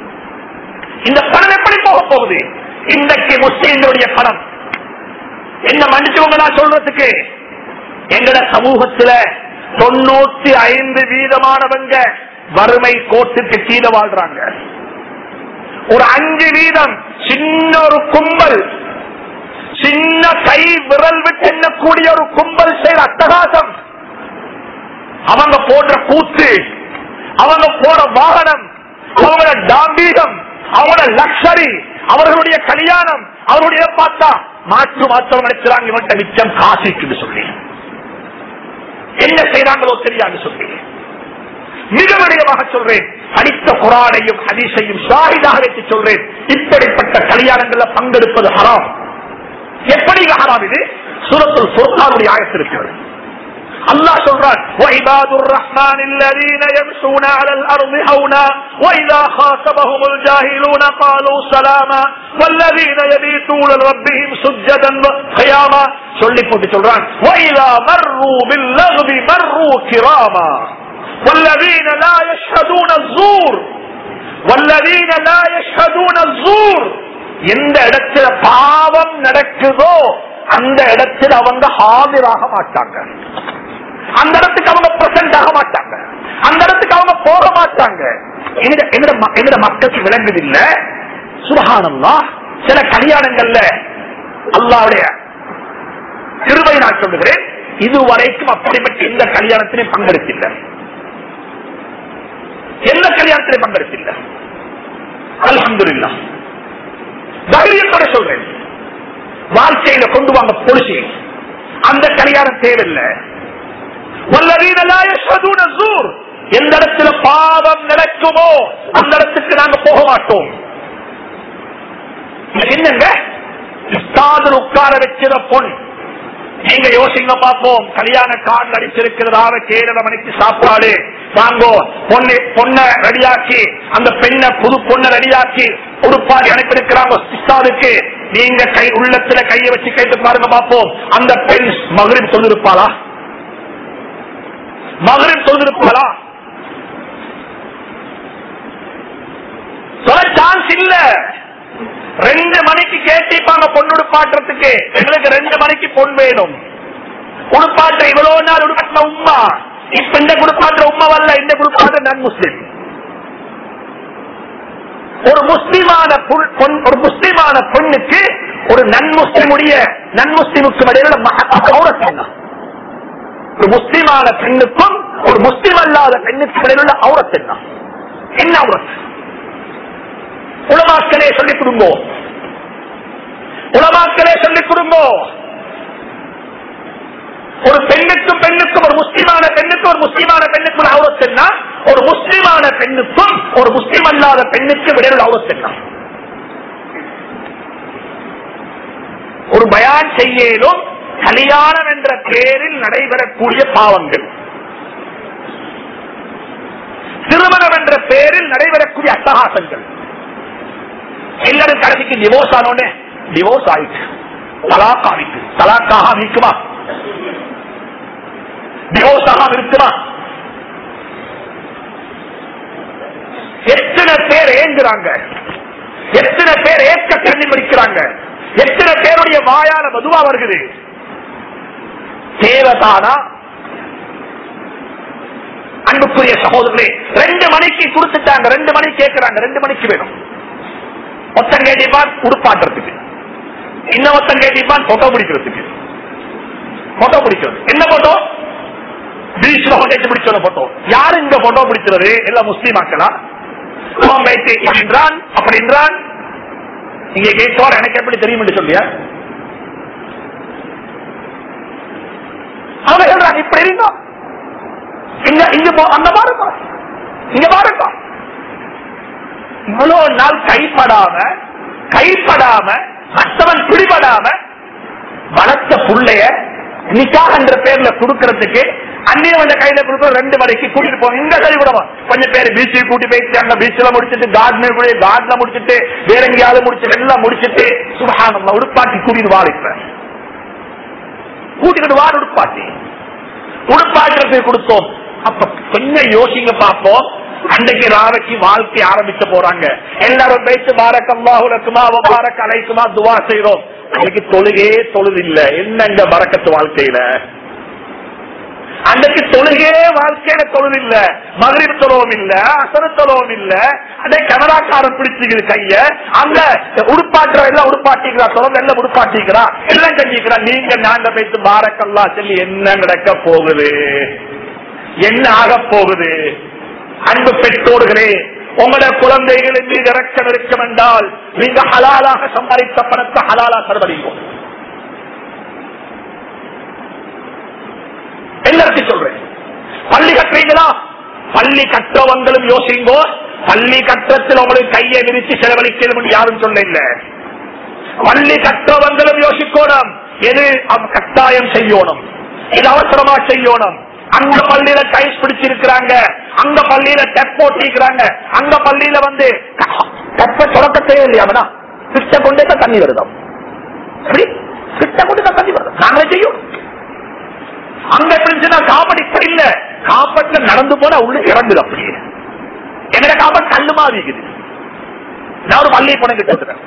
இந்த பணம் எப்படி போக போகுது இன்றைக்கு முஸ்லீம்களுடைய பணம் என்ன மன்னிச்சுவங்க நான் சொல்றதுக்கு எங்கட சமூகத்துல தொண்ணூத்தி ஐந்து வீதமானவங்க வறுமை கோட்டுக்கு கீழே வாழ்றாங்க ஒரு அஞ்சு வீதம் சின்ன ஒரு கும்பல் சின்ன கை விரல் விட்டு எண்ணக்கூடிய ஒரு கும்பல் செய்யற அட்டகாசம் அவங்க போடுற கூத்து அவங்க போற வாகனம் அவங்களோட டாம்பீகம் அவங்களோட லக்ஷரி அவர்களுடைய கல்யாணம் அவருடைய பார்த்தா மாற்று மாற்றம் நினைக்கிறாங்க இவன்கிட்ட மிச்சம் காசிக்குன்னு சொல்லி என்ன செய்யறாங்களோ தெரியாது சொல்லி மிக விடயமாக சொல்றேன் அடித்த குரானையும் ஹதீஸையும் ஷாஹிதாக வைத்து சொல்றேன் இப்படிப்பட்ட கல்யாணங்கள்ல பங்கெடுப்பது ஹராம் எப்படி இது ஹராம் இது சூரத்துல் ஃபுர்கானுடைய ஆயத்து இருக்கிறது அல்லாஹ் சொல்றான் وَعِبَادُ الرَّحْمَنِ الَّذِينَ يَمْشُونَ عَلَى الْأَرْضِ هَوْنًا وَإِذَا خَاطَبَهُمُ الْجَاهِلُونَ قَالُوا سَلَامًا وَالَّذِينَ يَبِيتُونَ لِرَبِّهِمْ سُجَّدًا وَقِيَامًا சொல்லி போட்டு சொல்றான் وَإِذَا مَرُّوا بِاللَّغْوِ مَرُّوا كِرَامًا وَالَّذِينَ لَا يَشْهَدُونَ الزُّورَ وَالَّذِينَ لَا يَشْهَدُونَ الزُّورَ எந்த இடத்துல பாவம் நடக்குதோ அந்த இடத்தில் அவங்க ஹாஜராக மாட்டாங்க அந்த இடத்துக்கு அவங்க பிரசன்ட் ஆக மாட்டாங்க அந்த இடத்துக்கு அவங்க போக மாட்டாங்க எங்கட- எங்கட ம- எங்கட மக்களுக்கு விளங்குது இல்ல சுபஹானல்லா சில கல்யாணங்கள்ல அல்லாவுடைய கிருபை நான் சொல்லுகிறேன் இதுவரைக்கும் அப்படிப்பட்ட எந்த கல்யாணத்திலையும் பங்கெடுத்தில்லை எந்த கல்யாணத்திலையும் பங்கெடுத்தில்லை அல்ஹம்துலில்லாஹ் தைரியத்தோட சொல்றேன் வாழ்க்கையில கொண்டு வாங்க பொலிசி அந்த கல்யாணம் தேவையில்லை வல்லவீன லா யஷ்ஹதூன ஸூர். எந்த இடத்துல பாவம் நடக்குமோ அந்த இடத்துக்கு நாங்க போக மாட்டோம் இது என்னங்க உஸ்தாதில் உட்கார வச்சிட பொன் நீங்க யோசிங்க பார்ப்போம் கல்யாண கார்டு அடிச்சிருக்கிறதாக ஏழரை மணிக்கு சாப்பாடு வாங்கோ பொண்ணு பொண்ண ரெடியாக்கி அந்த பெண்ணை புது பொண்ணை ரெடியாக்கி உடுப்பாடி அனுப்பியிருக்கிறாங்க உஸ்தாதுக்கு நீங்க கை உள்ளத்துல கையை வச்சு கேட்டு பாருங்க பார்ப்போம் அந்த பெண் மகளிர் சொல்லிருப்பாளா மகளிர் சொல்லிருப்பாளா சொல்ல சான்ஸ் இல்ல ரெண்டு மணிக்கு கேட்டிப்பாங்க பொண்ணு உடுப்பாட்டுறதுக்கு எங்களுக்கு ரெண்டு மணிக்கு பொன் வேணும் உடுப்பாட்ட இவ்வளவு நாள் உடுப்பாட்ட உமா இப்ப இந்த குடுப்பாட்ட உமா வரல இந்த குடுப்பாட்ட நான் முஸ்லிம் ஒரு முஸ்லிமான புல்- பொன்- ஒரு முஸ்லிமான பெண்ணுக்கு ஒரு நன் முஸ்லிமுடைய நன் முஸ்லிமுக்கும் இடையில அவுரத் என்ன ஒரு முஸ்லிமான பெண்ணுக்கும் ஒரு முஸ்லிம் அல்லாத பெண்ணுக்கும் இடையில உள்ள அவுரத் என்ன என்ன அவுரத் உலமாக்களே சொல்லிக் கொடுங்கோ உலமாக்களே சொல்லிக் கொடுங்கோ ஒரு பெண்ணுக்கும் பெண்ணுக்கும் ஒரு முஸ்லிமான பெண்ணுக்கும் ஒரு முஸ்லிமான பெண்ணுக்கும் அவுரத் என்ன ஒரு முஸ்லிமான பெண்ணுக்கும் ஒரு முஸ்லிம் அல்லாத பெண்ணுக்கும் இடையில அவுரத் என்ன ஒரு பயான் செய்யலும் கல்யாணம் என்ற பெயரில் நடைபெறக்கூடிய பாவங்கள் திருமணம் என்ற பெயரில் நடைபெறக்கூடிய அட்டகாசங்கள் எல்லாரும் கடைசிக்கு டிவோர்ஸ் ஆனோடனே டிவோர்ஸ் ஆயிட்டு தலாக் ஆகிட்டு தலாக்காக இருக்குமா டிவோர்ஸ் ஆகாம இருக்குமா எத்தனை பேர் ஏங்குறாங்க எத்தனை பேர் ஏற்க கண்ணி படிக்கிறாங்க எத்தனை பேருடைய வாயால மதுவா வருகிறது தேவதானா அன்புக்குரிய சகோதரர்களே ரெண்டு மணிக்கு கொடுத்துட்டாங்க ரெண்டு மணி கேட்கிறாங்க ரெண்டு மணிக்கு வேணும் ஒத்தன் கேட்டிப்பான் உடுப்பாட்டுறதுக்கு இன்னும் ஒத்தன் கேட்டிப்பான் போட்டோ பிடிக்கிறதுக்கு போட்டோ பிடிக்கிறது என்ன போட்டோ பீச்ல கொண்டு பிடிச்ச போட்டோ யாரு இந்த போட்டோ பிடிக்கிறது எல்லாம் முஸ்லீம் ஆக்கலாம் அவன் வைத்து என்றான் அப்படி என்றான் இங்க கேட்டோர் எனக்கு எப்படி தெரியும் என்று சொல்லியா அவங்க சொல்றாங்க இப்படி இருந்தோம் இங்க இங்க போ- அங்க பாருங்க இங்க பாருங்க இவ்வளவு நாள் கைப்படாம கைப்படாம மற்றவன் பிடிபடாம வளர்த்த புள்ளைய நிக்காக என்ற பேர்ல கொடுக்கறதுக்கு அந்நியவன் கையில கொடுக்கிற ரெண்டு மணிக்கு கூட்டிட்டு போங்க இங்க சரி விடவா கொஞ்சம் பேர் பீச்சுக்கு கூட்டி போயிட்டு அங்க பீச்ல முடிச்சிட்டு கார்டன் கார்ட்ல முடிச்சிட்டு வேற எங்கேயாவது முடிச்சிட்டு எல்லாம் முடிச்சிட்டு சுபகானம் உடுப்பாட்டி கூட்டிட்டு வா இப்ப கூட்டிட்டு வா உடுப்பாட்டி உடுப்பாட்டுறதுக்கு கொடுத்தோம் அப்ப கொஞ்சம் யோசிங்க பார்ப்போம் அன்றைக்கு ராவைக்கு வாழ்க்கை ஆரம்பிக்க போறாங்க எல்லாரும் பேச்சு பாரக்கம்மாவுலக்குமா பாரக் அலைக்குமா துவா செய்யறோம் அன்னைக்கு தொழுகே தொழுது இல்ல என்னங்க பறக்கத்து வாழ்க்கையில அன்னைக்கு தொழுகே வாழ்க்கையில தொழுது இல்ல மகிழ்வு தொழவும் இல்ல அசரு தொழவும் இல்ல அதே கனடாக்காரன் பிடிச்சிக்குது கைய அங்க உடுப்பாட்டுற எல்லாம் உடுப்பாட்டிக்கிறா தொடர்ந்து எல்லாம் உடுப்பாட்டிக்கிறா எல்லாம் செஞ்சுக்கிறா நீங்க நாங்க பேசி பாரக்கல்லா சொல்லி என்ன நடக்க போகுது என்ன ஆக போகுது அன்பு பெற்றோர்களே உங்களோட குழந்தைகளின் மீது இறக்கம் இருக்கும் என்றால் நீங்க ஹலாலாக சம்பாதித்த பணத்தை ஹலாலா செலவழிக்கும் எல்லாருக்கும் சொல்றேன் பள்ளி கட்டுறீங்களா பள்ளி கற்றவங்களும் யோசிங்கோ பள்ளி கற்றத்தில் உங்களுக்கு கையை விரிச்சு செலவழிக்கணும் யாரும் சொல்ல இல்ல பள்ளி கற்றவங்களும் யோசிக்கணும் எது அவ- கட்டாயம் செய்யணும் இது அவசரமா செய்யணும் அங்க பள்ளியில டைல்ஸ் பிடிச்சிருக்கிறாங்க அங்க பள்ளியில டெப் போட்டிருக்கிறாங்க அங்க பள்ளியில வந்து டெப்ப தொடக்கத்தே இல்லையா கிட்ட கொண்டே தான் தண்ணி வருதம் எப்படி கிட்ட கொண்டு தான் தண்ணி வருது நாங்களே செய்யும் அங்க எப்படி இருந்துச்சுன்னா காப்பட் இப்ப இல்ல காப்பட்ல நடந்து போனா உள்ளுக்கு இறங்குது அப்படியே எங்கட காப்பட் கல்லு மாதிரி இருக்குது நான் ஒரு பள்ளி போன கிட்ட இருக்கிறேன்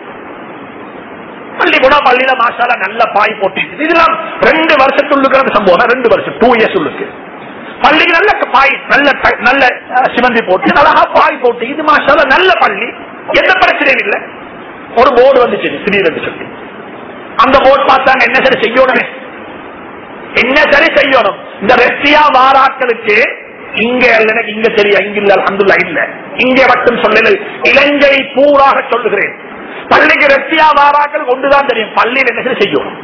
பள்ளி போனா பள்ளியில மாசால நல்ல பாய் போட்டு இதெல்லாம் ரெண்டு வருஷத்துள்ளுக்கு சம்பவம் ரெண்டு வருஷம் டூ இயர்ஸ் உள்ளுக்கு பள்ளிக்கு நல்ல பாய் நல்ல ட- நல்ல அஹ், சிமந்தி போட்டு அழகா பாய் போட்டு இது மாசால நல்ல பள்ளி எந்த பிரச்சனையும் இல்ல ஒரு போர்டு வந்துச்சு திடீர்னு சொல்லி அந்த போர்டு பார்த்தாங்க என்ன சரி செய்யணுமே என்ன சரி செய்யணும் இந்த ரெஸ்டியா வாராக்களுக்கு இங்க இல்ல இங்க தெரியா இங்க இல்ல அல்ஹம்துலில்லாஹ் இல்ல இங்க மட்டும் சொல்லல இலங்கை பூராக சொல்லுகிறேன் பள்ளிக்கு ரெஸ்டியா வாராக்கள் ஒன்றுதான் தெரியும் பள்ளியில் என்ன சரி செய்யணும்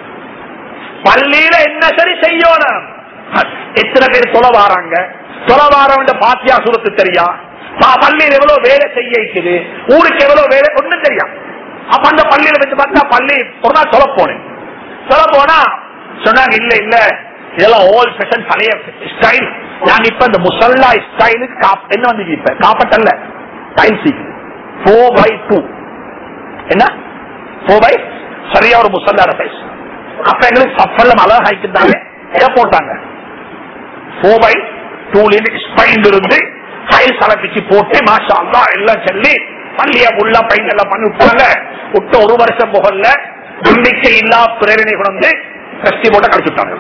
பள்ளியில என்ன சரி செய்யணும் எத்தனை பேர் தொலை வாராங்க தொலை வாரவங்க பாத்தியா சுரத்து தெரியா பா- பள்ளியில் எவ்வளவு வேலை செய்ய இருக்குது ஊருக்கு எவ்வளவு வேலை ஒண்ணும் தெரியும் அப்ப அந்த பள்ளியில வச்சு பார்த்தா பள்ளி ஒரு நாள் சொல்ல போனேன் சொல்ல போனா சொன்னாங்க இல்ல இல்ல இதெல்லாம் ஓல்ட் ஃபேஷன் பழைய ஸ்டைல் நாங்க இப்ப இந்த முசல்லா ஸ்டைலுக்கு என்ன வந்து இப்ப காப்பட்டல்ல டைல்ஸ் ஃபோர் பை டூ என்ன ஃபோர் பை சரியா ஒரு முசல்லாட சைஸ் அப்ப எங்களுக்கு சஃபல்லம் அழகா ஆயிக்கிட்டாங்க எதை போட்டாங்க ஃபோர் பை டூல ஸ்பைன் இருந்து டைல்ஸ் அலப்பிச்சு போட்டு மாஷா அல்லா எல்லாம் சொல்லி பள்ளிய உள்ள பையன் எல்லாம் பண்ணி விட்டாங்க விட்ட ஒரு வருஷம் புகழ்ல நம்பிக்கை இல்லா பிரேரணை கொண்டு கஸ்தி போட்ட கடிச்சுட்டாங்க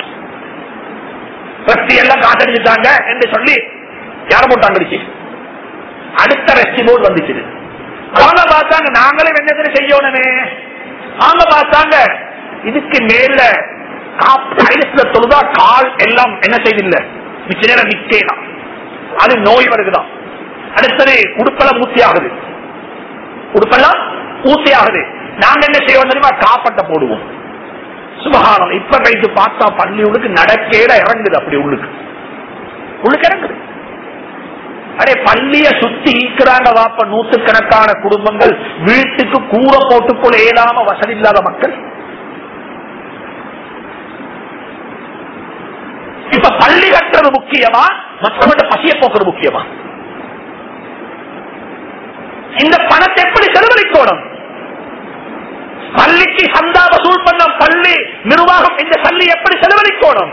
கஸ்தி எல்லாம் காத்தடிச்சுட்டாங்க என்று சொல்லி யார போட்டாங்க அடிச்சு அடுத்த ரெஸ்டி போர்டு வந்துச்சு அவங்க பார்த்தாங்க நாங்களே என்ன செய்யணுமே அவங்க பார்த்தாங்க இதுக்கு மேல டைலஸ்ல தொழுதா கால் எல்லாம் என்ன செய்தில்லை மிச்ச நேரம் நிக்கலாம் அது நோய் வருதுதான் அடுத்தது உடுப்பெல்லாம் ஊத்தி ஆகுது உடுப்பெல்லாம் ஊத்தி ஆகுது நாங்க என்ன செய்வோம் தெரியுமா காப்பட்ட போடுவோம் சுபகாரம் இப்ப கைத்து பார்த்தா பள்ளி உள்ளுக்கு நடக்கையில இறங்குது அப்படி உள்ளுக்கு உள்ளுக்கு இறங்குது அடே பள்ளிய சுத்தி ஈக்கிறாங்க வாப்ப நூத்துக்கணக்கான குடும்பங்கள் வீட்டுக்கு கூற போட்டுக்கொள்ள இயலாம வசதி இல்லாத மக்கள் இப்ப பள்ளி கட்டுறது முக்கியமா மற்றவங்க பசிய போக்குறது முக்கியமா இந்த பணத்தை எப்படி செலவழிக்கணும் பள்ளிக்கு சந்தா வசூல் பண்ண பள்ளி நிர்வாகம் இந்த பள்ளி எப்படி செலவழிக்கணும்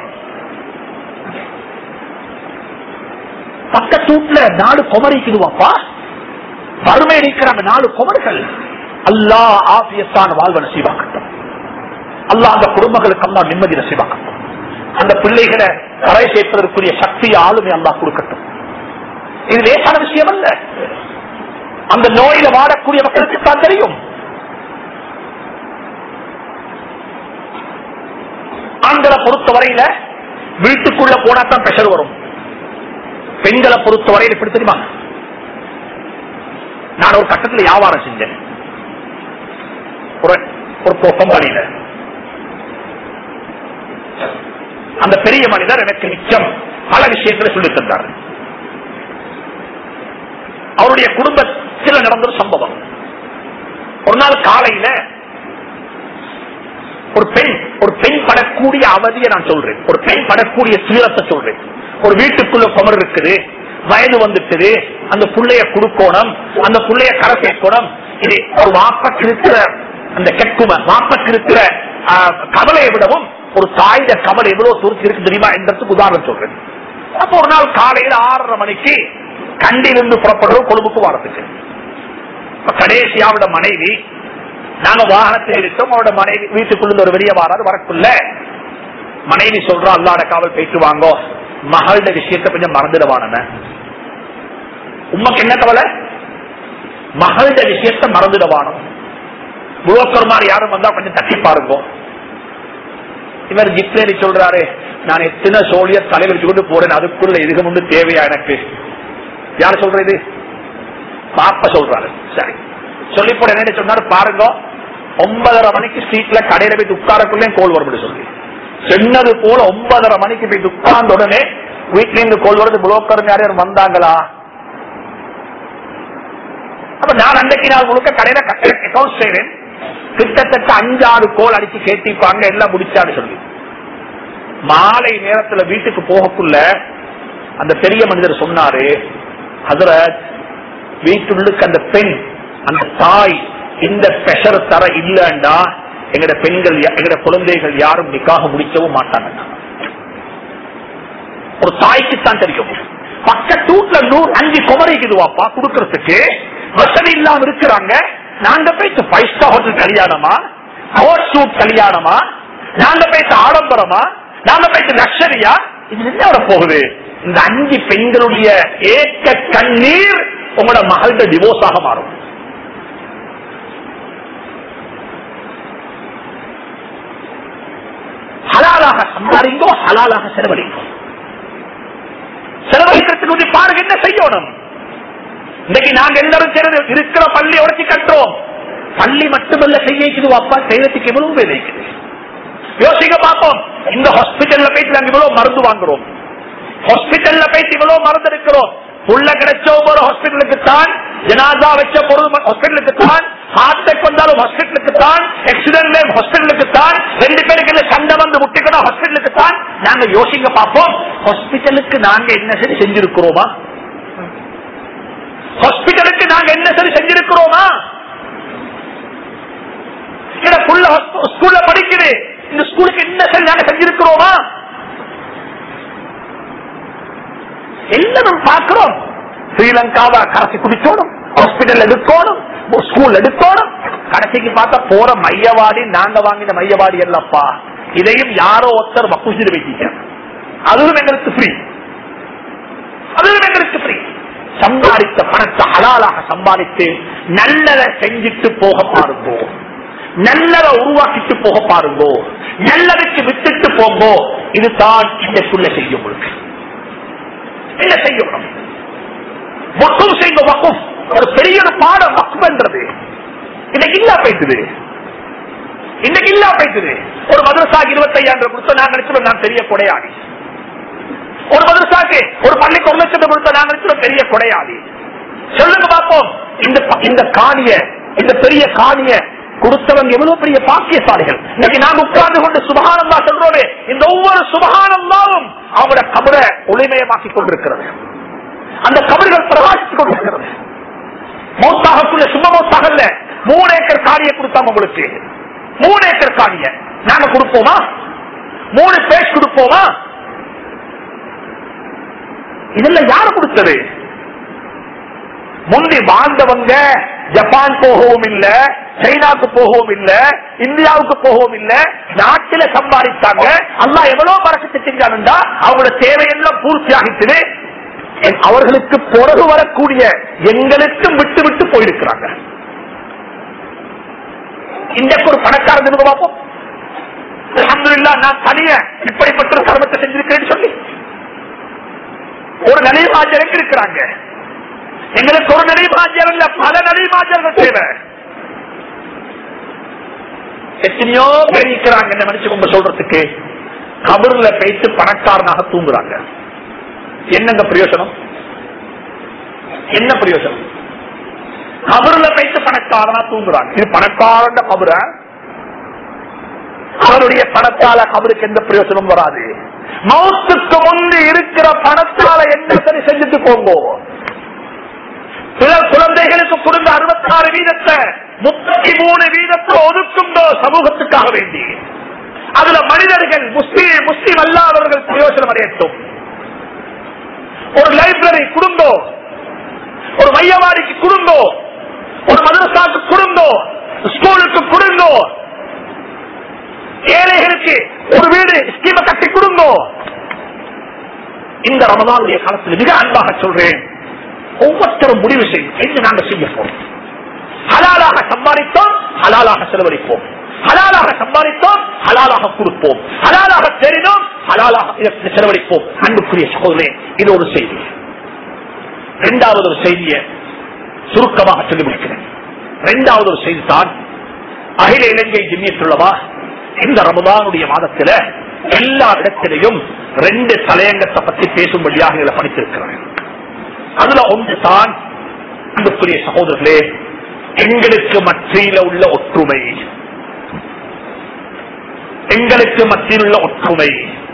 பக்கத்து வீட்டுல நாலு குமரிக்குதுவாப்பா வறுமை இருக்கிறாங்க நாலு குமர்கள் அல்லா ஆபியத்தான வாழ்வை நசீவாக்கட்டும் அல்லா அந்த குடும்பங்களுக்கு அல்லா நிம்மதி நசீவாக்கட்டும் அந்த பிள்ளைகளை கரை சேர்ப்பதற்குரிய சக்தி ஆளுமை அல்லா கொடுக்கட்டும் இது லேசான விஷயம் அல்ல அந்த நோயில வாடக்கூடிய மக்களுக்கு தான் தெரியும் ஆண்களை பொறுத்தவரையில வீட்டுக்குள்ள போனா தான் பிரஷர் வரும் பெண்களை பொறுத்தவரையில் எப்படி தெரியுமா நான் ஒரு கட்டத்தில் வியாபாரம் செஞ்சேன் ஒரு ஒரு கம்பெனியில அந்த பெரிய மனிதர் எனக்கு மிச்சம் பல விஷயங்களை சொல்லி தந்தார் அவருடைய குடும்பத்தில் நடந்த ஒரு சம்பவம் ஒரு நாள் காலையில ஒரு பெண் ஒரு பெண் படக்கூடிய அவதியை நான் சொல்றேன் ஒரு பெண் படக்கூடிய சீரத்தை சொல்றேன் ஒரு வீட்டுக்குள்ள குமர் இருக்குது வயது வந்துட்டுது அந்த புள்ளைய குடுக்கணும் அந்த புள்ளைய கரை சேர்க்கணும் இது ஒரு வாப்பக்கு இருக்கிற அந்த கெக்கும வாப்பக்கு இருக்கிற ஆஹ், கவலையை விடவும் ஒரு தாயுட கவலை எவ்வளவு தூரத்து இருக்கு தெரியுமா என்றதுக்கு உதாரணம் சொல்றேன் அப்ப ஒரு நாள் காலையில ஆறரை மணிக்கு கண்டிலிருந்து புறப்படுறோம் கொழும்புக்கு வரத்துக்கு இப்ப கடைசியாவோட மனைவி நாங்க வாகனத்தில் இருக்கோம் அவரோட மனைவி வீட்டுக்குள்ள ஒரு வெளியே வராது வரக்குள்ள மனைவி சொல்றா அல்லாட காவல் போயிட்டு வாங்கோ மகளோட விஷயத்தை கொஞ்சம் மறந்துடுவான உமக்கு என்ன கவலை மகளோட விஷயத்தை மறந்துடுவானோ புரோக்கர் மாதிரி யாரும் வந்தா கொஞ்சம் தட்டி பாருங்க இவர் ஜிப்லேரி சொல்றாரு நான் எத்தனை சோழியர் தலைவர் வச்சு கொண்டு போறேன் அதுக்குள்ள இதுக்கு முன்பு தேவையா எனக்கு யார் சொல்றது பாப்ப சொல்றாரு சரி சொல்லி போட என்ன சொன்னாரு பாருங்க ஒன்பதரை மணிக்கு ஸ்ட்ரீட்ல கடையில போய் உட்காரக்குள்ளே கோல் வரும் சொல்லி சொன்னது போல ஒன்பதரை மணிக்கு போய் உட்கார்ந்த உடனே வீட்ல இருந்து கோல் வருது புரோக்கர் யாரும் வந்தாங்களா அப்ப நான் அன்றைக்கு நாள் முழுக்க கடையில அக்கௌண்ட் செய்வேன் கிட்டத்தட்ட அஞ்சாறு கோல் அடிச்சு கேட்டிப்பாங்க எல்லாம் முடிச்சாரு சொல்லி மாலை நேரத்துல வீட்டுக்கு போகக்குள்ள அந்த பெரிய மனிதர் சொன்னாரு ஹசரத் வீட்டுள்ளுக்கு அந்த பெண் அந்த தாய் இந்த பிரஷர் தர இல்லண்டா எங்கட பெண்கள் யா- எங்கட குழந்தைகள் யாரும் நிக்காக முடிக்கவும் மாட்டாங்க ஒரு தாய்க்கு தான் தெரியும் பக்கத்து வீட்டுல நூறு அஞ்சு குமரிக்குதுவாப்பா குடுக்கறதுக்கு வசதி இல்லாம இருக்கிறாங்க நாங்க போயிட்டு ஃபைவ் ஸ்டார் ஹோட்டல் கல்யாணமா ஹோட் சூட் கல்யாணமா நாங்க போயிட்டு ஆடம்பரமா நாங்க போயிட்டு லக்ஷரியா இது என்ன வர போகுது இந்த அஞ்சு பெண்களுடைய ஏக்க கண்ணீர் உங்களோட மகள்கிட்ட டிவோர்ஸ் ஆக மாறும் ஹலாலாக சம்பாதிங்கோ ஹலாலாக செலவழிங்கோ செலவழிக்கிறதுக்கு முந்தி பாருங்க என்ன செய்யணும் இன்னைக்கு நாங்க எல்லாரும் சேர்ந்து இருக்கிற பள்ளி உடச்சி கட்டுறோம் பள்ளி மட்டுமல்ல செய்யக்குது அப்பா செய்யறதுக்கு எவ்வளவு வேலை இருக்குது யோசிக்க பார்ப்போம் இந்த ஹாஸ்பிட்டல்ல போயிட்டு நாங்க இவ்வளவு மருந்து வாங்குறோம் ஹாஸ்பிட்டல்ல போயிட்டு இவ்வளவு மருந்து எடுக்கிறோம் புள்ள கிடைச்ச ஒவ்வொரு ஹாஸ்பிட்டலுக்கு தான் ஜனாதா வச்ச பொருள் ஹாஸ்பிட்டலுக்கு தான் ஹார்ட் அட்டாக் வந்தாலும் ஹாஸ்பிட்டலுக்கு தான் ஆக்சிடென்ட் ஹாஸ்பிட்டலுக்கு தான் ரெண்டு பேருக்கு இல்ல சண்டை வந்து முட்டிக்கணும் ஹாஸ்பிட்டலுக்கு தான் நாங்க யோசிக்க பார்ப்போம் ஹாஸ்பிட்டலுக்கு நாங்க என்ன சரி செஞ்சிருக்கிறோமா ஹாஸ்பிட்டலுக்கு நாங்க என்ன சரி செஞ்சிருக்கிறோமா இந்த புள்ள ஸ்கூல்ல படிக்குது இந்த ஸ்கூலுக்கு என்ன சரி நாங்க செஞ்சிருக்கிறோமா எல்லாரும் பார்க்கிறோம் ஸ்ரீலங்காவை கரைச்சி குடிச்சோடும் ஹாஸ்பிட்டல் எடுக்கணும் ஸ்கூல் எடுக்கணும் கடைசிக்கு பார்த்தா போற மையவாடி நாங்க வாங்கின மையவாடி இல்லப்பா இதையும் யாரோ ஒருத்தர் வக்குசிட்டு வைக்கிட்ட அதுவும் எங்களுக்கு ஃப்ரீ அதுவும் எங்களுக்கு ஃப்ரீ சம்பாதித்த பணத்தை ஹலாலாக சம்பாதித்து நல்லதை செஞ்சுட்டு போக பாருங்கோ நல்லதை உருவாக்கிட்டு போக பாருங்கோ நல்லதுக்கு விட்டுட்டு போங்கோ இதுதான் இன்னைக்குள்ள செய்யும் உங்களுக்கு என்ன செய்யணும் வக்கும் செய்யுங்க வக்கும் ஒரு பெரிய ஒரு பாடம் வக்கும்ன்றது இன்னைக்கு இல்லா போயிட்டுது இன்னைக்கு இல்லா போயிட்டுது ஒரு மதரசாக்கு இருபத்தையாயிரம் கொடுத்த நான் நினைச்சோம் நான் பெரிய கொடையாளி ஒரு மதரசாக்கு ஒரு பள்ளிக்கு ஒரு லட்சத்தை கொடுத்த நான் நினைச்சோம் பெரிய கொடையாளி சொல்லுங்க பார்ப்போம் இந்த ப- இந்த காணிய இந்த பெரிய காணிய கொடுத்தவங்க எவ்வளவு பெரிய பாக்கியசாலிகள் இன்னைக்கு நாம் உட்கார்ந்து கொண்டு சுபகானந்தா சொல்றோமே இந்த ஒவ்வொரு சுபகானந்தாவும் அவங்களோட கபரை ஒளிமயமாக்கி கொண்டிருக்கிறது அந்த கபர்கள் பிரகாசித்துக் கொண்டிருக்கிறது மௌத்தாகக்குள்ள சும்மா மௌத்தாகல்ல மூணு ஏக்கர் காணியை கொடுத்தாங்க உங்களுக்கு மூணு ஏக்கர் காணிய நாங்க கொடுப்போமா மூணு பேஸ் கொடுப்போமா இதெல்லாம் யாரு கொடுத்தது முந்தி வாழ்ந்தவங்க ஜப்பான் போகவும் இல்ல சைனாக்கு போகவும் இல்ல இந்தியாவுக்கு போகவும் இல்ல நாட்டில சம்பாதித்தாங்க அல்லாஹ் எவ்வளவு பறக்கத்தை செஞ்சானுண்டா அவங்களோட தேவையெல்லாம் பூர்த்தி ஆகிட்டு அவர்களுக்கு பிறகு வரக்கூடிய எங்களுக்கும் விட்டு விட்டு போயிருக்கிறாங்க இன்றைக்கு ஒரு பணக்காரன் இருந்து பார்ப்போம் அல்ஹம்துலில்லாஹ் நான் தனிய இப்படிப்பட்ட ஒரு கர்மத்தை செஞ்சிருக்கிறேன்னு சொல்லி ஒரு நலிவாஜருக்கு இருக்கிறாங்க எங்களுக்கு ஒரு நலிவாஜர் இல்ல பல நலிவாஜர்கள் தேவை எத்தனையோ பேர் இருக்கிறாங்க என்ன மனுஷங்க சொல்றதுக்கு கபர்ல போயிட்டு பணக்காரனாக தூங்குறாங்க என்னங்க பிரயோஜனம் என்ன பிரயோஜனம் கபர்ல போயிட்டு பணக்காரனா தூங்குறாங்க இது பணக்காரன் கபர அவருடைய பணத்தால கபருக்கு எந்த பிரயோஜனம் வராது மௌத்துக்கு முந்தி இருக்கிற பணத்தால என்ன சரி செஞ்சுட்டு போங்க சில குழந்தைகளுக்கு கொடுங்க அறுபத்தாறு வீதத்தை முப்பத்தி மூணு வீதத்தை ஒதுக்குண்டோ சமூகத்துக்காக வேண்டி அதுல மனிதர்கள் முஸ்லீம் முஸ்லீம் அல்லாதவர்கள் பிரயோஜனம் அடையட்டும் ஒரு லைப்ரரி குடும்போ ஒரு மையவாடிக்கு குடும்போ ஒரு மதரசாக்கு குடும்போ ஸ்கூலுக்கு குடும்போ ஏழைகளுக்கு ஒரு வீடு ஸ்கீம கட்டி கொடுங்கோ இந்த ரமதானுடைய காலத்தில் மிக அன்பாக சொல்றேன் ஒவ்வொருத்தரும் முடிவு செய்யும் என்று நாங்கள் செய்ய போறோம் ஹலாலாக சம்பாதித்தோம் ஹலாலாக செலவழிப்போம் ஹலாலாக சம்பாதித்தோம் ஹலாலாக கொடுப்போம் ஹலாலாக தெரிந்தோம் ஹலாலாக இதற்கு செலவழிப்போம் அன்புக்குரிய சகோதரே இது ஒரு செய்தி இரண்டாவது ஒரு செய்தியை சுருக்கமாக சொல்லி முடிக்கிறேன் இரண்டாவது ஒரு செய்தி தான் அகில இலங்கை ஜிம்மியத்துள்ளவா இந்த ரமதானுடைய மாதத்துல எல்லா இடத்திலையும் ரெண்டு தலையங்கத்தை பத்தி பேசும்படியாக இதில் படித்திருக்கிறேன் அதுல ஒன்று தான் அன்புக்குரிய சகோதரர்களே எங்களுக்கு மத்தியில உள்ள ஒற்றுமை எங்களுக்கு மத்தியில் உள்ள ஒற்றுமை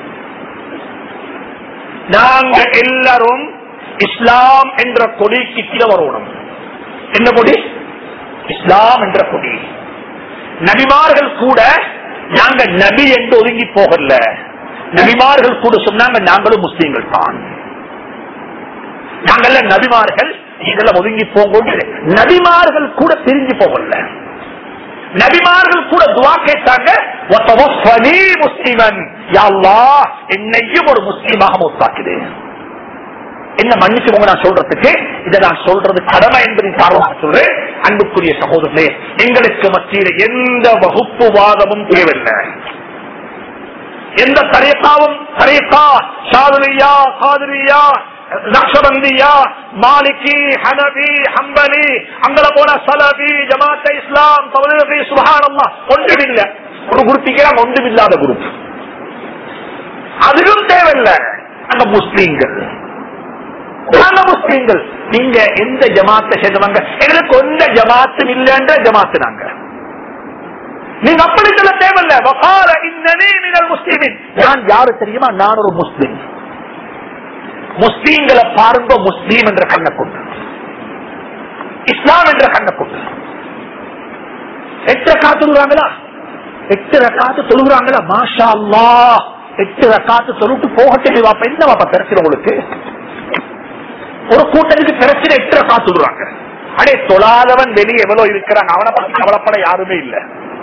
நாங்க எல்லாரும் இஸ்லாம் என்ற கொடிக்கு கீழே வரணும் என்ன கொடி இஸ்லாம் என்ற கொடி நபிமார்கள் கூட நாங்க நபி என்று ஒதுங்கி போகல நபிமார்கள் கூட சொன்னாங்க நாங்களும் முஸ்லீம்கள் தான் நாங்கள்ல நபிமார்கள் இதெல்லாம் ஒதுங்கி போங்க நபிமார்கள் கூட பிரிஞ்சு போகல நபிமார்கள் கூட துவா கேட்டாங்க "வத்தவஃபனி முஸ்லிமன் யா அல்லாஹ், என்னையும் ஒரு முஸ்லீமாக மூத்தாக்குது என்ன மன்னிச்சுக்கோங்க நான் சொல்றதுக்கு இதை நான் சொல்றது கடமை என்பதின் காரணமாக சொல்றேன் அன்புக்குரிய சகோதரனே எங்களுக்கு மத்தியில் எந்த வகுப்புவாதமும் தேவையில்லை எந்த தரீக்காவும் தரீக்கா சாதுரியா காதுரியா நக்ஷபந்தியா மாலிகி ஹனபி ஹம்பலி அங்கல போன சலபி ஜமாத்த இஸ்லாம் தவலி சுபஹானல்லா ஒன்றுமில்லை ஒரு குரூப்பிக்கிறாங்க ஒன்றுமில்லாத குரூப் அதுவும் தேவையில்லை அந்த முஸ்லீம்கள் நாங்க முஸ்லீம்கள் நீங்க எந்த ஜமாத்தை சேர்ந்தவங்க எங்களுக்கு எந்த ஜமாத்தும் இல்லைன்ற ஜமாத்து நாங்க நீங்க அப்படி சொல்ல தேவையில்ல வகால இன்னனே மினல் முஸ்லிமின் நான் யாரு தெரியுமா நான் ஒரு முஸ்லிம் முஸ்லீம்களை பாருங்க முஸ்லீம் என்ற கண்ணை கொண்டு இஸ்லாம் என்ற கண்ணை கொண்டு எட்டு ரக்காத்து தொழுகிறாங்களா எட்டு ரக்காத்து தொழுகிறாங்களா மாஷா அல்லாஹ் எட்டு ரக்காத்து தொழுட்டு போகட்டும் வாப்பா என்ன வாப்பா பிரச்சனை உங்களுக்கு ஒரு கூட்டத்துக்கு பிரச்சனை எட்டு ரக்காத்து சொல்றாங்க அடே தொழாதவன் வெளியே எவ்வளவு இருக்கிறாங்க அவனை பத்தி கவலைப்பட யாருமே இல்ல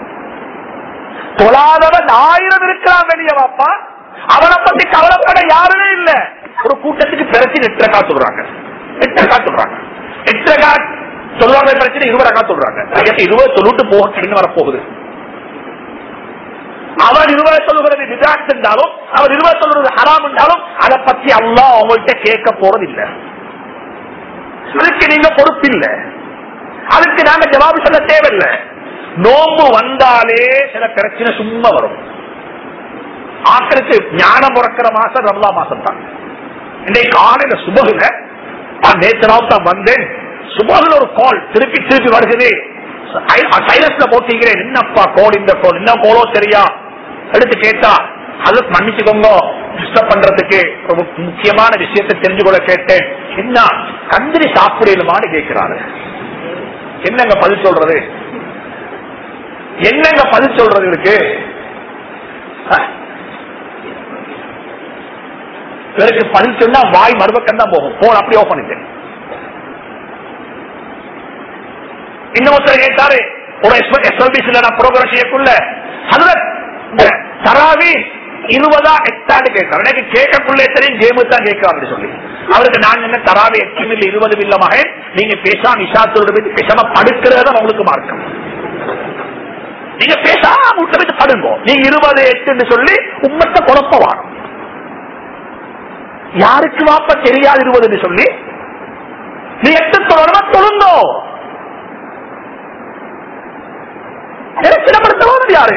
தொழாதவன் ஆயிரம் இருக்கிறான் வெளியே வாப்பா அவனை பத்தி கவலைப்பட யாருமே இல்ல ஒரு கூட்டத்துக்கு பிரச்சனை எட்டு ரக்கா சொல்றாங்க எட்டு ரக்கா சொல்றாங்க எட்டு ரக்கா சொல்லுவாங்க பிரச்சனை இருபது ரக்கா சொல்றாங்க ஐயா, இருபது சொல்லிட்டு போகட்டுன்னு வரப்போகுது அவர் இருவர் சொல்லுகிறது விதாத் என்றாலும் அவர் இருவர் சொல்றது ஹராம் என்றாலும் அதை பத்தி அல்லாஹ் அவங்கள்ட்ட கேட்க போறது இல்ல அதுக்கு நீங்க பொறுப்பில்லை அதுக்கு நாங்க ஜவாபு சொல்ல தேவையில்லை நோம்பு வந்தாலே சில பிரச்சனை சும்மா வரும் ஆக்களுக்கு ஞானம் பிறக்கிற மாசம் ரம்லா மாசம் தான் இன்னைக்கு காலையில சுபகுல நான் நேற்று நாள் தான் வந்தேன் சுபகுல ஒரு கால் திருப்பி திருப்பி வருகிறது சைலன்ஸ்ல போட்டீங்களேன் என்னப்பா கோல் இந்த கோல் என்ன கோலோ சரியா எடுத்து கேட்டா அது மன்னிச்சுக்கோங்க டிஸ்டர்ப் பண்றதுக்கு ஒரு முக்கியமான விஷயத்தை தெரிஞ்சு கொள்ள கேட்டேன் என்ன கந்திரி சாப்பிடலுமான்னு கேட்கிறாரு என்னங்க பதில் சொல்றது என்னங்க பதில் சொல்றது இருக்கு அஹ். இவருக்கு பதில் சொன்னா வாய் மறுபக்கம் தான் போகும் போன் அப்படியே ஓபன் பண்ணிட்டேன் இன்னொருத்தர் கேட்டாரு ஒரு எஸ்எல்பிசில நான் ப்ரோக்ராம் செய்யக்குள்ள அதுல இந்த தராவி இருபதா எட்டாண்டு கேட்கிறார் எனக்கு கேட்கக்குள்ளே தெரியும் கேமு தான் கேட்கிறாரு சொல்லி அவருக்கு நான் என்ன தராவி எட்டு மில்ல இருபது மில்ல மகன் நீங்க பேசாம இஷாத்தோட போய் பேசாம படுக்கிறது உங்களுக்கு மார்க்கம் நீங்க பேசாம விட்டு போய் படுங்கோ நீங்க இருபது எட்டுன்னு சொல்லி உம்மத்தை குழப்ப வாரம் யாருக்கு வாப்ப தெரியாது இருபதுன்னு சொல்லி நீ எட்டு தொடர்பா தொழுந்தோ சிலப்படுத்தவாது யாரு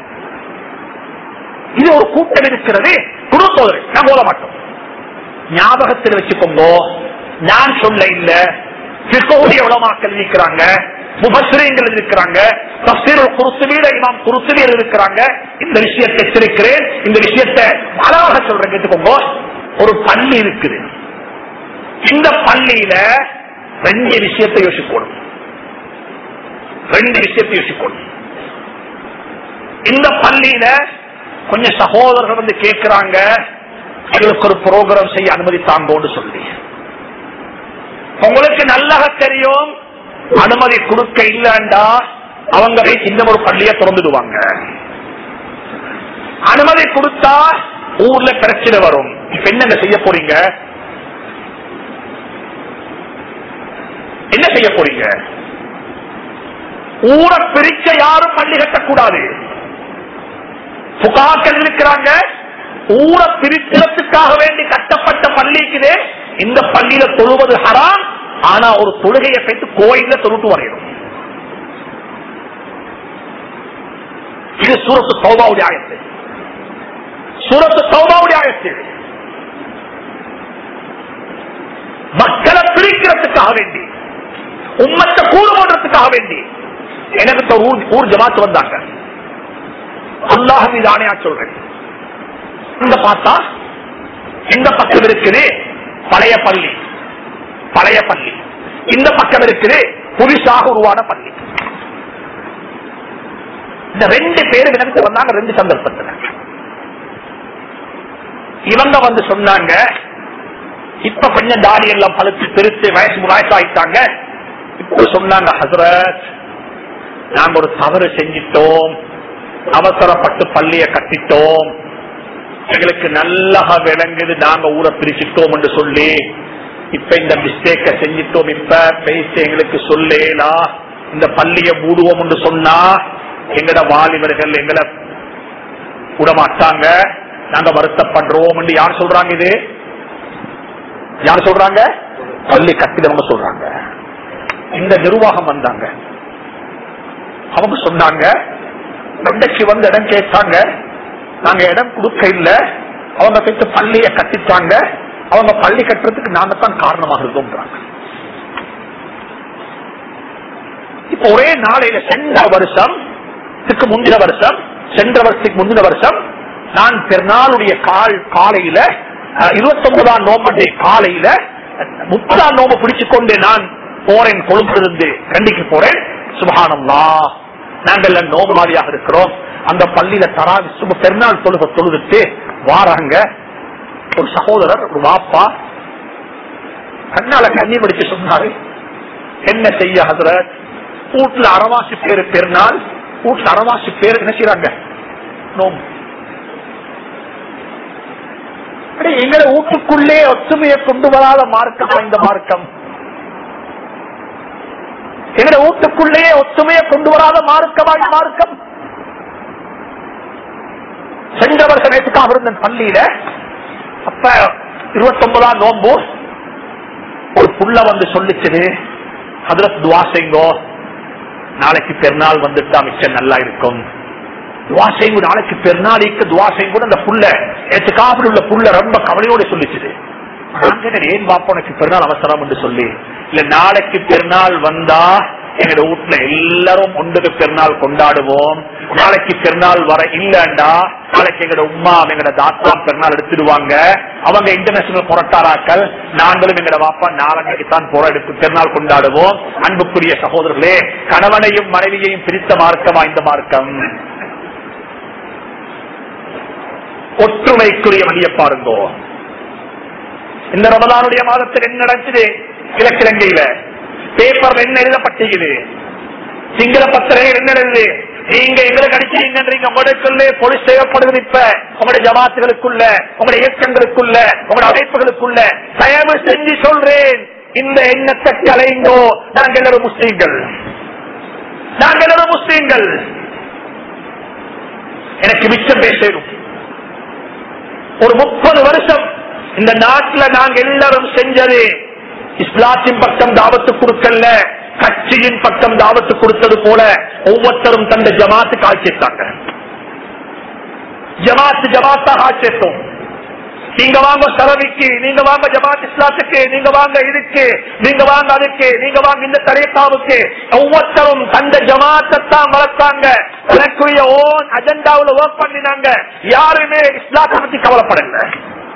இது ஒரு கூட்டம் இருக்கிறது குடும்பத்தோடு நான் போல மாட்டோம் ஞாபகத்தில் வச்சுக்கோங்க நான் சொல்ல இல்ல பிற்கோடி உலமாக்கள் இருக்கிறாங்க முபஸ்ரீங்கள் இருக்கிறாங்க தப்சீருல் குருத்துவீட இமாம் குருத்துவீர் இருக்கிறாங்க இந்த விஷயத்தை எச்சரிக்கிறேன் இந்த விஷயத்தை அழகாக சொல்றேன் கேட்டுக்கோங்க ஒரு பள்ளி இருக்குது இந்த பள்ளியில ரெண்டு விஷயத்தை யோசிக்கணும் ரெண்டு விஷயத்தை யோசிக்கணும் இந்த பள்ளியில கொஞ்சம் சகோதரர்கள் வந்து கேட்கிறாங்க எங்களுக்கு ஒரு ப்ரோக்ராம் செய்ய அனுமதி தாங்கோன்னு சொல்லி உங்களுக்கு நல்லாக தெரியும் அனுமதி கொடுக்க இல்லண்டா அவங்க போய் இந்த ஒரு பள்ளியை திறந்துடுவாங்க அனுமதி கொடுத்தா ஊர்ல பிரச்சனை வரும் இப்ப என்னங்க செய்ய போறீங்க என்ன செய்ய போறீங்க ஊரை பிரிச்ச யாரும் பள்ளி கட்டக்கூடாது புகாக்கள் இருக்கிறாங்க ஊரை பிரிக்கிறதுக்காக வேண்டி கட்டப்பட்ட பள்ளிக்குதே இந்த பள்ளியில தொழுவது ஹராம் ஆனா ஒரு தொழுகையை பெற்று கோயில தொழுட்டு வரையணும் இது சூரத்து சௌபாவுடைய ஆயத்து சூரத்து சௌபாவுடைய ஆயத்து மக்களை பிரிக்கிறதுக்காக வேண்டி உம்மத்தை கூறு போடுறதுக்காக வேண்டி எனக்கு ஒரு ஊர் ஊர் ஜமாத்து வந்தாங்க அல்லாஹ் மீது ஆணையா சொல்றேன் இந்த பார்த்தா இந்த பக்கம் இருக்குது பழைய பள்ளி பழைய பள்ளி இந்த பக்கம் இருக்குது புதுசாக உருவான பள்ளி இந்த ரெண்டு பேரும் எனக்கு வந்தாங்க ரெண்டு சந்தர்ப்பத்தில் இவங்க வந்து சொன்னாங்க இப்ப கொஞ்சம் தாடி எல்லாம் பழுத்து பெருசு வயசு வயசாயிட்டாங்க இப்ப சொன்னாங்க ஹசரத் நாங்க ஒரு தவறு செஞ்சிட்டோம் அவசரப்பட்டு பள்ளிய கட்டிட்டோம் எங்களுக்கு நல்லா விளங்குது நாங்க ஊரை பிரிச்சுட்டோம் என்று சொல்லி இப்ப இந்த மிஸ்டேக்க செஞ்சிட்டோம் இப்ப பேசி எங்களுக்கு சொல்லேலா இந்த பள்ளிய மூடுவோம் என்று சொன்னா எங்கட வாலிபர்கள் எங்களை விட மாட்டாங்க நாங்க வருத்தப்படுறோம் என்று யார் சொல்றாங்க இது யார் சொல்றாங்க பள்ளி கட்டிடவங்க சொல்றாங்க இந்த நிர்வாகம் வந்தாங்க அவங்க சொன்னாங்க ரெண்டைக்கு வந்து இடம் கேட்டாங்க நாங்க இடம் கொடுக்க இல்ல அவங்க போயிட்டு பள்ளிய கட்டிட்டாங்க அவங்க பள்ளி கட்டுறதுக்கு நாங்க தான் காரணமாக இருந்தோம்ன்றாங்க இப்ப ஒரே நாளையில சென்ற வருஷம் இதுக்கு முந்தின வருஷம் சென்ற வருஷத்துக்கு முந்தின வருஷம் நான் பெருநாளுடைய கால் காலையில இருபத்தி ஒன்பதாம் நோம்புடைய காலையில முப்பதாம் நோம்பு பிடிச்சு கொண்டு நான் போறேன் கொழும்பிலிருந்து கண்டிக்கு போறேன் சுபகானம்லா நாங்கள் நோம்புவாதியாக இருக்கிறோம் அந்த பள்ளியில தராவி சுப பெருநாள் தொழுக தொழுதுட்டு வாராங்க ஒரு சகோதரர் ஒரு வாப்பா கண்ணால கண்ணீர் படிச்சு சொன்னாரு என்ன செய்ய ஹசரத் வீட்டுல அரவாசி பேரு பெருநாள் வீட்டுல அரவாசி பேரு என்ன செய்யறாங்க நோம்பு எங்களை வீட்டுக்குள்ளே ஒற்றுமையை கொண்டு வராத மார்க்கமா இந்த மார்க்கம் எங்களை வீட்டுக்குள்ளே ஒற்றுமையை கொண்டு வராத மார்க்கமா இந்த மார்க்கம் மாசம் நேற்றுக்காக இருந்தேன் பள்ளியில அப்ப இருபத்தி ஒன்பதாம் நோம்பு ஒரு புள்ள வந்து சொல்லிச்சது அதுல துவா செய்யுங்கோ நாளைக்கு பெருநாள் வந்துட்டா மிச்சம் நல்லா இருக்கும் துவா செய்யுங்க நாளைக்கு பெருநாளைக்கு துவா செய்யுங்க அந்த புள்ள நேற்றுக்காக உள்ள புள்ள ரொம்ப கவலையோட சொல்லிச்சுது நாங்க என்ன ஏன் பாப்பா உனக்கு பெருநாள் அவசரம் என்று சொல்லி இல்ல நாளைக்கு பெருநாள் வந்தா எங்க வீட்டுல எல்லாரும் ஒன்றுக்கு பெருநாள் கொண்டாடுவோம் நாளைக்கு பெருநாள் வர இல்லண்டா நாளைக்கு எங்கட உமா எங்கட தாத்தா பெருநாள் எடுத்துடுவாங்க அவங்க இன்டர்நேஷனல் புரட்டாராக்கள் நாங்களும் எங்கட வாப்பா நாளைக்கு தான் புற எடுத்து பெருநாள் கொண்டாடுவோம் அன்புக்குரிய சகோதரர்களே கணவனையும் மனைவியையும் பிரித்த மார்க்கமா இந்த மார்க்கம் ஒற்றுமைக்குரிய வழியை பாருங்கோ இந்த ரமதானுடைய மாதத்தில் என்ன நடக்குது கிழக்கிழங்கையில பேப்பர்ல என்ன எழுதப்பட்டிருக்குது சிங்கள பத்திரிகை என்ன எழுது நீங்க எங்களுக்கு அடிச்சீங்கன்றீங்க உங்களுக்குள்ளே போலீஸ் செய்யப்படுது இப்ப உங்களுடைய ஜமாத்துகளுக்குள்ள உங்களுடைய இயக்கங்களுக்குள்ள உங்களுடைய அமைப்புகளுக்குள்ள தயவு செஞ்சு சொல்றேன் இந்த எண்ணத்தை கலைங்கோ நாங்கள் எல்லாரும் முஸ்லீம்கள் நாங்கள் எல்லாரும் முஸ்லீம்கள் எனக்கு மிச்சம் பேசணும் ஒரு முப்பது வருஷம் இந்த நாட்டுல நாங்க எல்லாரும் செஞ்சது இஸ்லாத்தின் பக்கம் தாவத்து கொடுக்கல கட்சியின் பக்கம் தாவத்து கொடுத்தது போல ஒவ்வொருத்தரும் தந்த ஜமாத்துக்கு ஆட்சித்தாங்க ஜமாத்து ஜமாத்தாக ஆட்சேத்தோம் நீங்க வாங்க சரவிக்கு நீங்க வாங்க ஜமாத் இஸ்லாத்துக்கு நீங்க வாங்க இதுக்கு நீங்க வாங்க அதுக்கு நீங்க வாங்க இந்த தரேக்காவுக்கு ஒவ்வொருத்தரும் தந்த ஜமாத்தான் வளர்த்தாங்க எனக்குரிய ஓன் அஜெண்டாவில் ஒர்க் பண்ணினாங்க யாருமே இஸ்லாத்தை பத்தி கவலைப்படல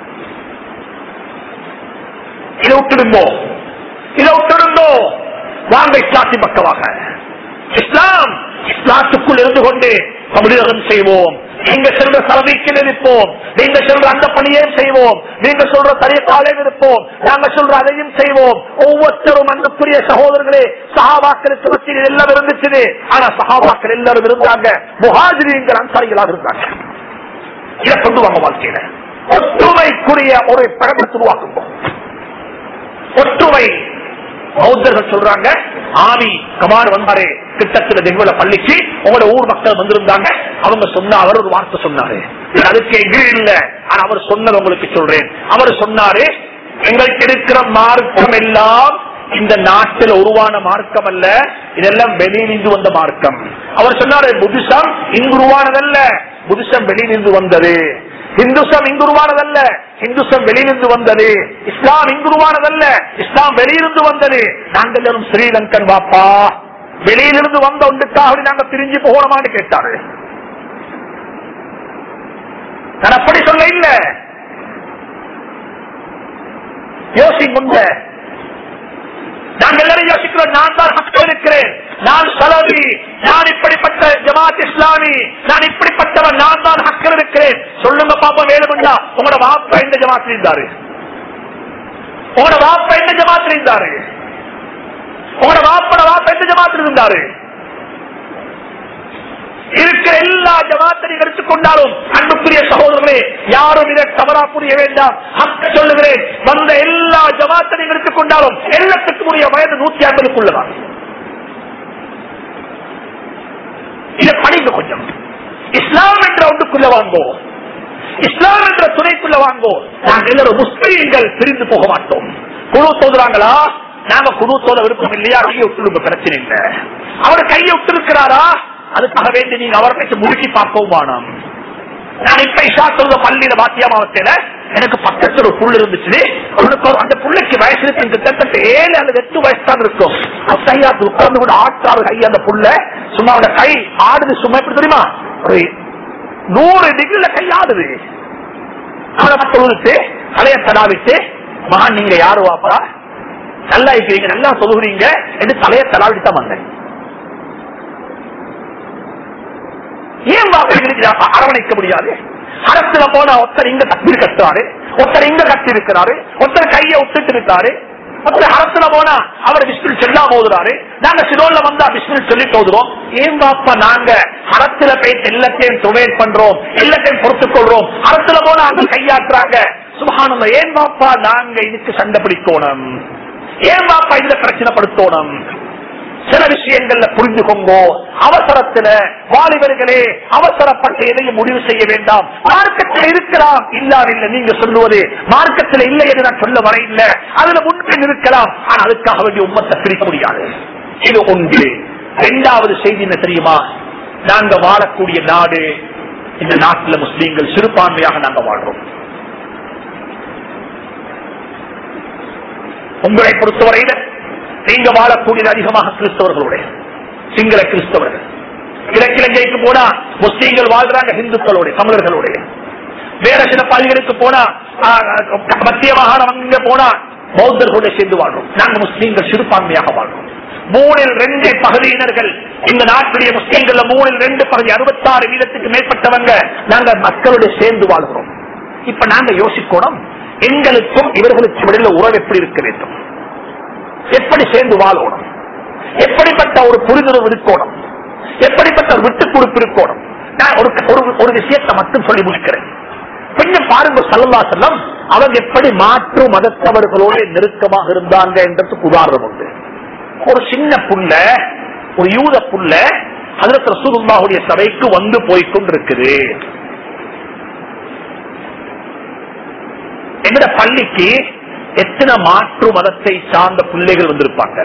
இதை விட்டுடுங்கோ இதை விட்டுடுங்கோ வாங்க இஸ்லாத்தின் பக்கமாக இஸ்லாம் இஸ்லாத்துக்குள் இருந்து கொண்டு தமிழகம் செய்வோம் நீங்க சொல்ற சலவைக்கில் இருப்போம் நீங்க சொல்ற அந்த பணியே செய்வோம் நீங்க சொல்ற தரியத்தாலே இருப்போம் நாங்க சொல்ற அதையும் செய்வோம் ஒவ்வொருத்தரும் அன்புக்குரிய சகோதரர்களே சகாபாக்களுக்கு மத்தியில் எல்லாம் இருந்துச்சு ஆனா சகாபாக்கள் எல்லாரும் இருந்தாங்க முகாஜிரியங்கள் அன்சாரிகளாக இருந்தாங்க இதை கொண்டு வாங்க வாழ்க்கையில ஒற்றுமைக்குரிய ஒரு பழக்கத்தை உருவாக்குவோம் ஒற்றுமை பௌத்தர்கள் சொல்றாங்க ஆமி கமார் வந்தாரு கிட்டத்தில் தெங்குல பள்ளிக்கு உங்களோட ஊர் மக்கள் வந்திருந்தாங்க அவங்க சொன்ன அவர் ஒரு வார்த்தை சொன்னாரு அதுக்கு எங்கே இல்ல ஆனா அவர் சொன்னது உங்களுக்கு சொல்றேன் அவர் சொன்னாரு எங்களுக்கு இருக்கிற மார்க்கம் எல்லாம் இந்த நாட்டில் உருவான மார்க்கம் அல்ல இதெல்லாம் வெளியிலிருந்து வந்த மார்க்கம் அவர் சொன்னாரு புதுசம் இங்கு உருவானதல்ல புதுசம் வெளியிலிருந்து வந்தது இந்துசம் இங்கு உருவானதல்ல இந்துசம் வெளியிலிருந்து வந்தது இஸ்லாம் இங்கு உருவானதல்ல இஸ்லாம் வெளியிலிருந்து வந்தது நாங்கள் எல்லாரும் ஸ்ரீலங்கன் வாப்பா வெளியிலிருந்து வந்த ஒன்றுக்காக நாங்க பிரிஞ்சு போகணுமான்னு கேட்டாரு நான் அப்படி சொல்ல இல்ல யோசிங்க நாங்கள் எல்லாரும் யோசிக்கிறோம் நான் தான் ஹக்கு இருக்கிறேன் நான் சலவி நான் இப்படிப்பட்ட ஜமாத் இஸ்லாமி நான் இப்படிப்பட்டவன் நான் தான் ஹக்கர் இருக்கிறேன் சொல்லுங்க பாப்பா வேணும்டா உங்களோட வாப்பா எந்த ஜமாத்தில் இருந்தாரு உங்களோட வாப்பா எந்த ஜமாத்தில் இருந்தாரு உங்களோட வாப்பட வாப்பா எந்த ஜமாத்தில் இருந்தாரு இருக்கிற எல்லா ஜமாத்தையும் எடுத்துக்கொண்டாலும் அன்புக்குரிய சகோதரர்களே யாரும் இதை தவறா புரிய வேண்டாம் ஹக்க சொல்லுகிறேன் வந்த எல்லா ஜமாத்தையும் எடுத்துக்கொண்டாலும் எல்லாத்துக்கும் உரிய வயது நூத்தி ஐம்பதுக்குள்ளதான் இதை படிங்க கொஞ்சம் இஸ்லாம் என்ற ஒன்றுக்குள்ள வாங்கோ இஸ்லாம் என்ற துணைக்குள்ள வாங்கோ நாங்கள் எல்லாரும் முஸ்லீம்கள் பிரிந்து போக மாட்டோம் குழு தோதுறாங்களா நாங்க குழு தோத விருப்பம் இல்லையா கையை விட்டு பிரச்சனை இல்லை அவர் கையை விட்டு இருக்கிறாரா அதுக்காக வேண்டி நீங்க அவரை பேச முழுக்கி பார்க்கவும் வேணாம் நான் இப்ப இஷா சொல்ற பள்ளியில பாத்தியமாவத்தையில எனக்கு பக்கத்துல ஒரு புல் இருந்துச்சு அவனுக்கு ஒரு- அந்த புள்ளைக்கு வயசு இருக்கு கிட்டத்தட்ட ஏழு அல்லது எட்டு வயசு தான் இருக்கும் கையா உட்கார்ந்து கூட ஆட்டாரு கை அந்த புள்ள சும்மா அவனோட கை ஆடுது சும்மா எப்படி தெரியுமா ஒரு நூறு டிகிரில கை ஆடுது அவனை தொழுது தலைய தடாவிட்டு மகான் நீங்க யாரு வாப்பா நல்லா இருக்கிறீங்க நல்லா சொல்லுறீங்க என்று தலைய தடாவிட்டு தான் வந்தேன் ஏன் வாக்கு அரவணைக்க முடியாது அரசுல போன ஒருத்தர் இங்க தப்பீர் கட்டுறாரு ஒருத்தர் இங்க கட்டி இருக்கிறாரு ஒருத்தர் கைய விட்டுட்டு இருக்காரு ஒருத்தர் அரசுல போனா அவர் பிஸ்மில் சொல்லாம ஓதுறாரு நாங்க சிலோன்ல வந்தா பிஸ்மில் சொல்லி ஓதுறோம் ஏன் பாப்பா நாங்க அரசுல போயிட்டு எல்லாத்தையும் டொனேட் பண்றோம் எல்லாத்தையும் பொறுத்துக் கொள்றோம் அரசுல போனா அங்க கையாட்டுறாங்க சுபகானந்த ஏன் பாப்பா நாங்க இதுக்கு சண்டை பிடிக்கணும் ஏன் பாப்பா இதுல பிரச்சனை படுத்தணும் சில விஷயங்கள்ல புரிஞ்சுக்கோங்க அவசரத்துல வாலிபர்களே அவசரப்பட்டு எதையும் முடிவு செய்ய வேண்டாம் மார்க்கத்தில் இருக்கலாம் இல்லாதில்லை நீங்க சொல்லுவது மார்க்கத்தில் இல்லை என்று நான் சொல்ல வர இல்ல அதுல முன்பின் இருக்கலாம் ஆனா அதுக்காக வேண்டிய உம்மத்தை பிரிக்க முடியாது இது ஒன்று இரண்டாவது செய்தி என்ன தெரியுமா நாங்க வாழக்கூடிய நாடு இந்த நாட்டில் முஸ்லீம்கள் சிறுபான்மையாக நாங்க வாழ்றோம் உங்களை பொறுத்தவரையில நீங்க வாழக்கூடியது அதிகமாக கிறிஸ்தவர்களுடைய சிங்கள கிறிஸ்தவர்கள் கிழக்கிழங்கைக்கு போனா முஸ்லீம்கள் வாழ்றாங்க இந்துக்களுடைய தமிழர்களுடைய வேற சில பள்ளிகளுக்கு போனா ஆ, மத்திய மாகாணம் அங்க போனா பௌத்தர்களோட சேர்ந்து வாழ்றோம் நாங்க முஸ்லீம்கள் சிறுபான்மையாக வாழ்றோம் மூணில் ரெண்டு பகுதியினர்கள் இந்த நாட்டுடைய முஸ்லீம்கள் மூணில் ரெண்டு பகுதி அறுபத்தாறு வீதத்துக்கு மேற்பட்டவங்க நாங்க மக்களோட சேர்ந்து வாழ்கிறோம் இப்ப நாங்க யோசிக்கணும் எங்களுக்கும் இவர்களுக்கும் இடையில உறவு எப்படி இருக்க வேண்டும் எப்படி சேர்ந்து வாழணும் எப்படிப்பட்ட ஒரு புரிந்துணர்வு இருக்கணும் எப்படிப்பட்ட ஒரு விட்டு கொடுப்பு இருக்கணும் நான் ஒரு ஒரு- ஒரு விஷயத்தை மட்டும் சொல்லி முடிக்கிறேன் கொஞ்சம் பாருங்க சல்லா செல்லம் அவங்க எப்படி மாற்று மதத்தவர்களோடு நெருக்கமாக இருந்தாங்க என்றதுக்கு உதாரணம் உண்டு ஒரு சின்ன புள்ள ஒரு யூத புள்ள அதற்கு ரசூலுல்லாஹுடைய சபைக்கு வந்து போய்கொண்டிருக்குது எங்கட பள்ளிக்கு எத்தனை மாற்று மதத்தை சார்ந்த பிள்ளைகள் வந்திருப்பாங்க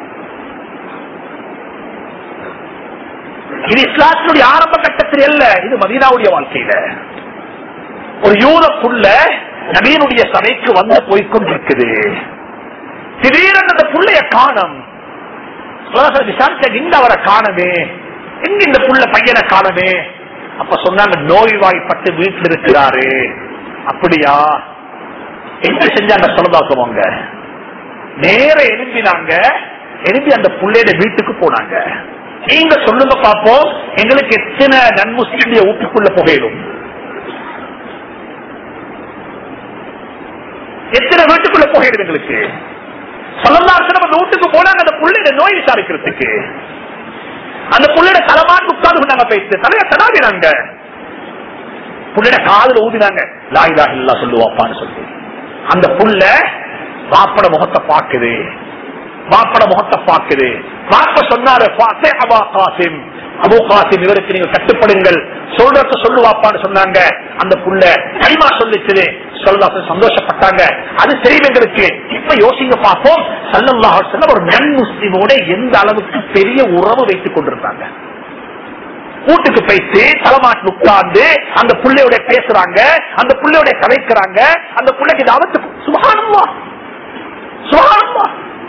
இது இஸ்லாத்தினுடைய ஆரம்ப கட்டத்தில் அல்ல இது மதீனாவுடைய வாழ்க்கையில ஒரு யூத புள்ள நபீனுடைய சபைக்கு வந்து போய்கொண்டிருக்குது திடீரென அந்த புள்ளைய காணும் விசாரிச்ச எங்க அவரை காணமே எங்க இந்த புள்ள பையனை காணமே அப்ப சொன்னாங்க நோய்வாய்ப்பட்டு வீட்டில் இருக்கிறாரு அப்படியா என்ன செஞ்சாங்க சொல்லதாக்குவாங்க நேர எழும்பினாங்க எழும்பி அந்த புள்ளையோட வீட்டுக்கு போனாங்க நீங்க சொல்லுங்க பாப்போம் எங்களுக்கு எத்தனை நன்முஸ்லிமுடைய வீட்டுக்குள்ள புகையிடும் எத்தனை வீட்டுக்குள்ள புகையிடும் எங்களுக்கு சொல்லலாசனம் அந்த வீட்டுக்கு போனாங்க அந்த புள்ளையோட நோய் விசாரிக்கிறதுக்கு அந்த புள்ளையோட தலைமாட்டு உட்கார்ந்து நாங்க பேசு தலைய தடாவினாங்க புள்ளையோட காதுல ஊதினாங்க லாயிலா இல்லா சொல்லுவாப்பான்னு சொல்லி அந்த புள்ள வாப்பட முகத்தை பாக்குது வாப்பட முகத்தை பாக்குது வாப்ப சொன்னாரு "ஃபாத்தே அபா காசிம் அபு காசிம் இவருக்கு நீங்க கட்டுப்படுங்கள் சொல்றத சொல்லுவாப்பான்னு சொன்னாங்க அந்த புள்ள கைமா சொல்லிச்சு சொல்லலாசன் சந்தோஷப்பட்டாங்க அது தெரிவங்களுக்கு இப்ப யோசிங்க பார்ப்போம் சல்லல்லாஹு அலைஹி வஸல்லம் ஒரு நன் முஸ்லிமோட எந்த அளவுக்கு பெரிய உறவு வைத்துக் கொண்டிருந்தாங்க வீட்டுக்கு போயிட்டு தலைமாட்டில் உட்கார்ந்து அந்த பிள்ளையோட பேசுறாங்க அந்த பிள்ளையோட கலைக்கிறாங்க அந்த பிள்ளைக்கு தாவத்து சுகானமா சுகானமா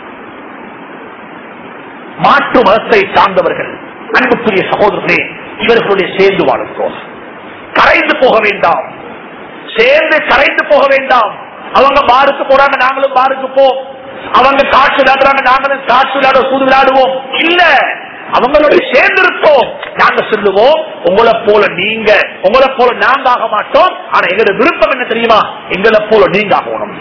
மாற்று மதத்தை சார்ந்தவர்கள் அன்புக்குரிய சகோதரர்களே இவர்களுடைய சேர்ந்து வாழ்கிறோம் கரைந்து போக வேண்டாம் சேர்ந்து கரைந்து போக வேண்டாம் அவங்க பாருக்கு போறாங்க நாங்களும் பாருக்கு போ அவங்க காற்று விளையாடுறாங்க நாங்களும் காற்று விளையாட சூது விளையாடுவோம் இல்ல அவங்களோட சேர்ந்து இருக்கோம் நாங்க சொல்லுவோம் உங்களை போல நீங்க உங்களை போல நாங்க ஆக மாட்டோம் ஆனா எங்களோட விருப்பம் என்ன தெரியுமா எங்களை போல நீங்க ஆகணும்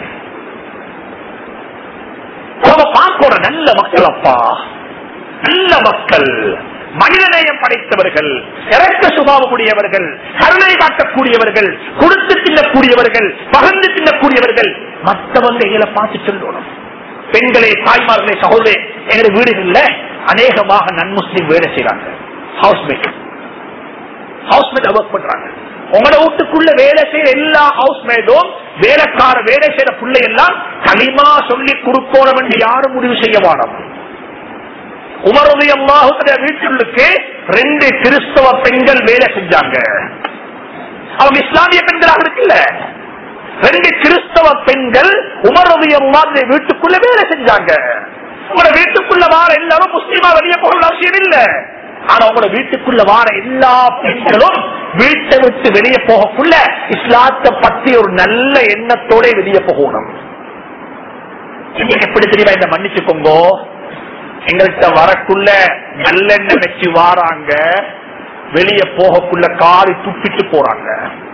அவங்க பார்க்கணும் நல்ல மக்கள் அப்பா நல்ல மக்கள் மனிதநேயம் படைத்தவர்கள் இறக்க சுபாவமுடையவர்கள் கருணை காட்டக்கூடியவர்கள் கொடுத்து தின்னக்கூடியவர்கள் பகிர்ந்து தின்னக்கூடியவர்கள் மற்றவங்க எங்களை பார்த்து சொல்லணும் பெண்களே தாய்மார்களே சகோதரே எங்களுடைய வீடுகள்ல அநேகமாக நன்முஸ்லிம் வேலை செய்யறாங்க ஹவுஸ்மேட் ஹவுஸ்மேட் ஒர்க் பண்றாங்க உங்களோட வீட்டுக்குள்ள வேலை செய்யற எல்லா ஹவுஸ்மேடும் வேலைக்கார வேலை செய்யற பிள்ளை எல்லாம் களிமா சொல்லி கொடுக்கணும் என்று யாரும் முடிவு செய்ய வாடம் உமருடைய அம்மாவுடைய வீட்டுக்கு ரெண்டு கிறிஸ்தவ பெண்கள் வேலை செஞ்சாங்க அவங்க இஸ்லாமிய பெண்களாக இருக்குல்ல ரெண்டு கிறிஸ்தவ பெண்கள் உமருடைய அம்மாவுடைய வீட்டுக்குள்ள வேலை செஞ்சாங்க உங்களோட வீட்டுக்குள்ள வார எல்லாரும் முஸ்லீமா வெளியே போகணும் அவசியம் இல்ல ஆனா உங்களோட வீட்டுக்குள்ள வார எல்லா பெண்களும் வீட்டை விட்டு வெளியே போகக்குள்ள இஸ்லாத்தை பத்தி ஒரு நல்ல எண்ணத்தோட வெளியே போகணும் இன்னைக்கு எப்படி தெரியுமா இந்த மன்னிச்சுக்கோங்க எங்கள்கிட்ட வரக்குள்ள நல்லெண்ணெய் வச்சு வாராங்க வெளியே போகக்குள்ள காரி துப்பிட்டு போறாங்க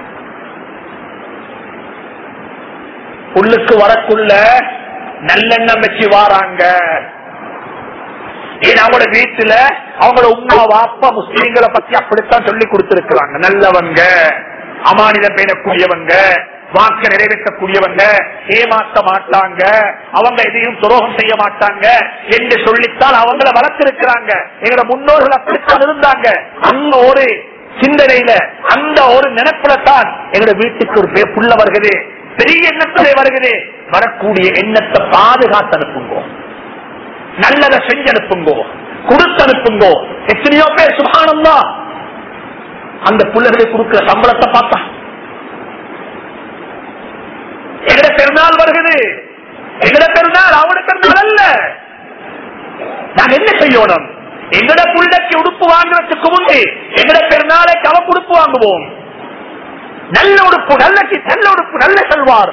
உள்ளுக்கு வரக்குள்ள நல்லெண்ணெய் வச்சு வாராங்க ஏன் அவங்களோட வீட்டுல அவங்களோட உமா வாப்பா முஸ்லீம்களை பத்தி அப்படித்தான் சொல்லி கொடுத்திருக்கிறாங்க நல்லவங்க அமானிதம் பேணக்கூடியவங்க வாக்க நிறைவேற்றக்கூடியவங்க ஏமாற்ற மாட்டாங்க அவங்க எதையும் துரோகம் செய்ய மாட்டாங்க என்று சொல்லித்தான் அவங்கள வளர்த்திருக்கிறாங்க எங்களோட முன்னோர்கள் அப்படித்தான் இருந்தாங்க அந்த ஒரு சிந்தனையில அந்த ஒரு நினைப்புல தான் எங்களோட வீட்டுக்கு ஒரு பே- புள்ள வருகிறது பெரிய எண்ணத்திலே வருகிறது வரக்கூடிய எண்ணத்தை பாதுகாத்து அனுப்புங்கோ நல்லதை செஞ்சு அனுப்புங்கோ கொடுத்து அனுப்புங்கோ எத்தனையோ பேர் சுகானந்தா அந்த பிள்ளைகளுக்கு கொடுக்கிற சம்பளத்தை பார்த்தா எங்கட பெருநாள் வருகிறது எங்கட பெருநாள் அவட பெருநாள் அல்ல நாங்க என்ன செய்யணும் எங்கட புள்ளைக்கு உடுப்பு வாங்குறதுக்கு முன்னே எங்கட பெருநாளைக்கு அவ உடுப்பு வாங்குவோம் நல்ல உடுப்பு நல்ல கி- நல்ல உடுப்பு நல்ல செல்வார்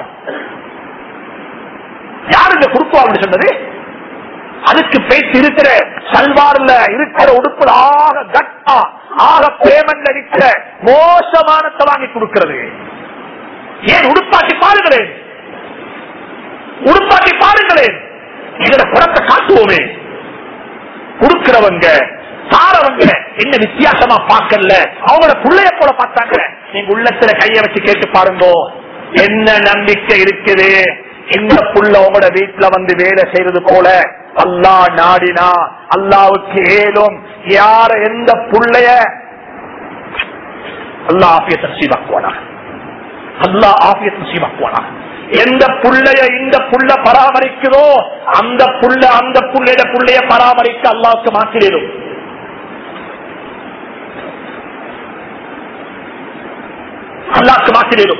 யார் இந்த குடுப்பு அப்படின்னு சொன்னது அதுக்கு பேச்சு இருக்கிற சல்வார்ல இருக்கிற உடுப்புல ஆக கட்டா ஆக பேமெண்ட்ல இருக்கிற மோசமானத்தை வாங்கி கொடுக்கிறது ஏன் உடுப்பாட்டி பாருங்களேன் உடுப்பாட்டி பாருங்களேன் எங்கட புறத்தை காட்டுவோமே கொடுக்கிறவங்க சாரவங்க என்ன வித்தியாசமா பார்க்கல அவங்களோட புள்ளைய போல பார்த்தாங்க நீங்க உள்ளத்துல கைய வச்சு கேட்டு பாருங்க என்ன நம்பிக்கை இருக்குது இந்த புள்ள உங்களோட வீட்டுல வந்து வேலை செய்யறது போல அல்லா நாடினா அல்லாவுக்கு ஏலும் யார எந்த புள்ளைய அல்லா ஆபியத்தை நசீபாக்குவானா அல்லா ஆபியத்தை நசீபாக்குவானா எந்த புள்ளைய இந்த புள்ள பராமரிக்குதோ அந்த புள்ள அந்த புள்ளைய புள்ளைய பராமரிக்க அல்லாவுக்கு மாற்றிடும் அல்லாக்கு மாற்றிடும்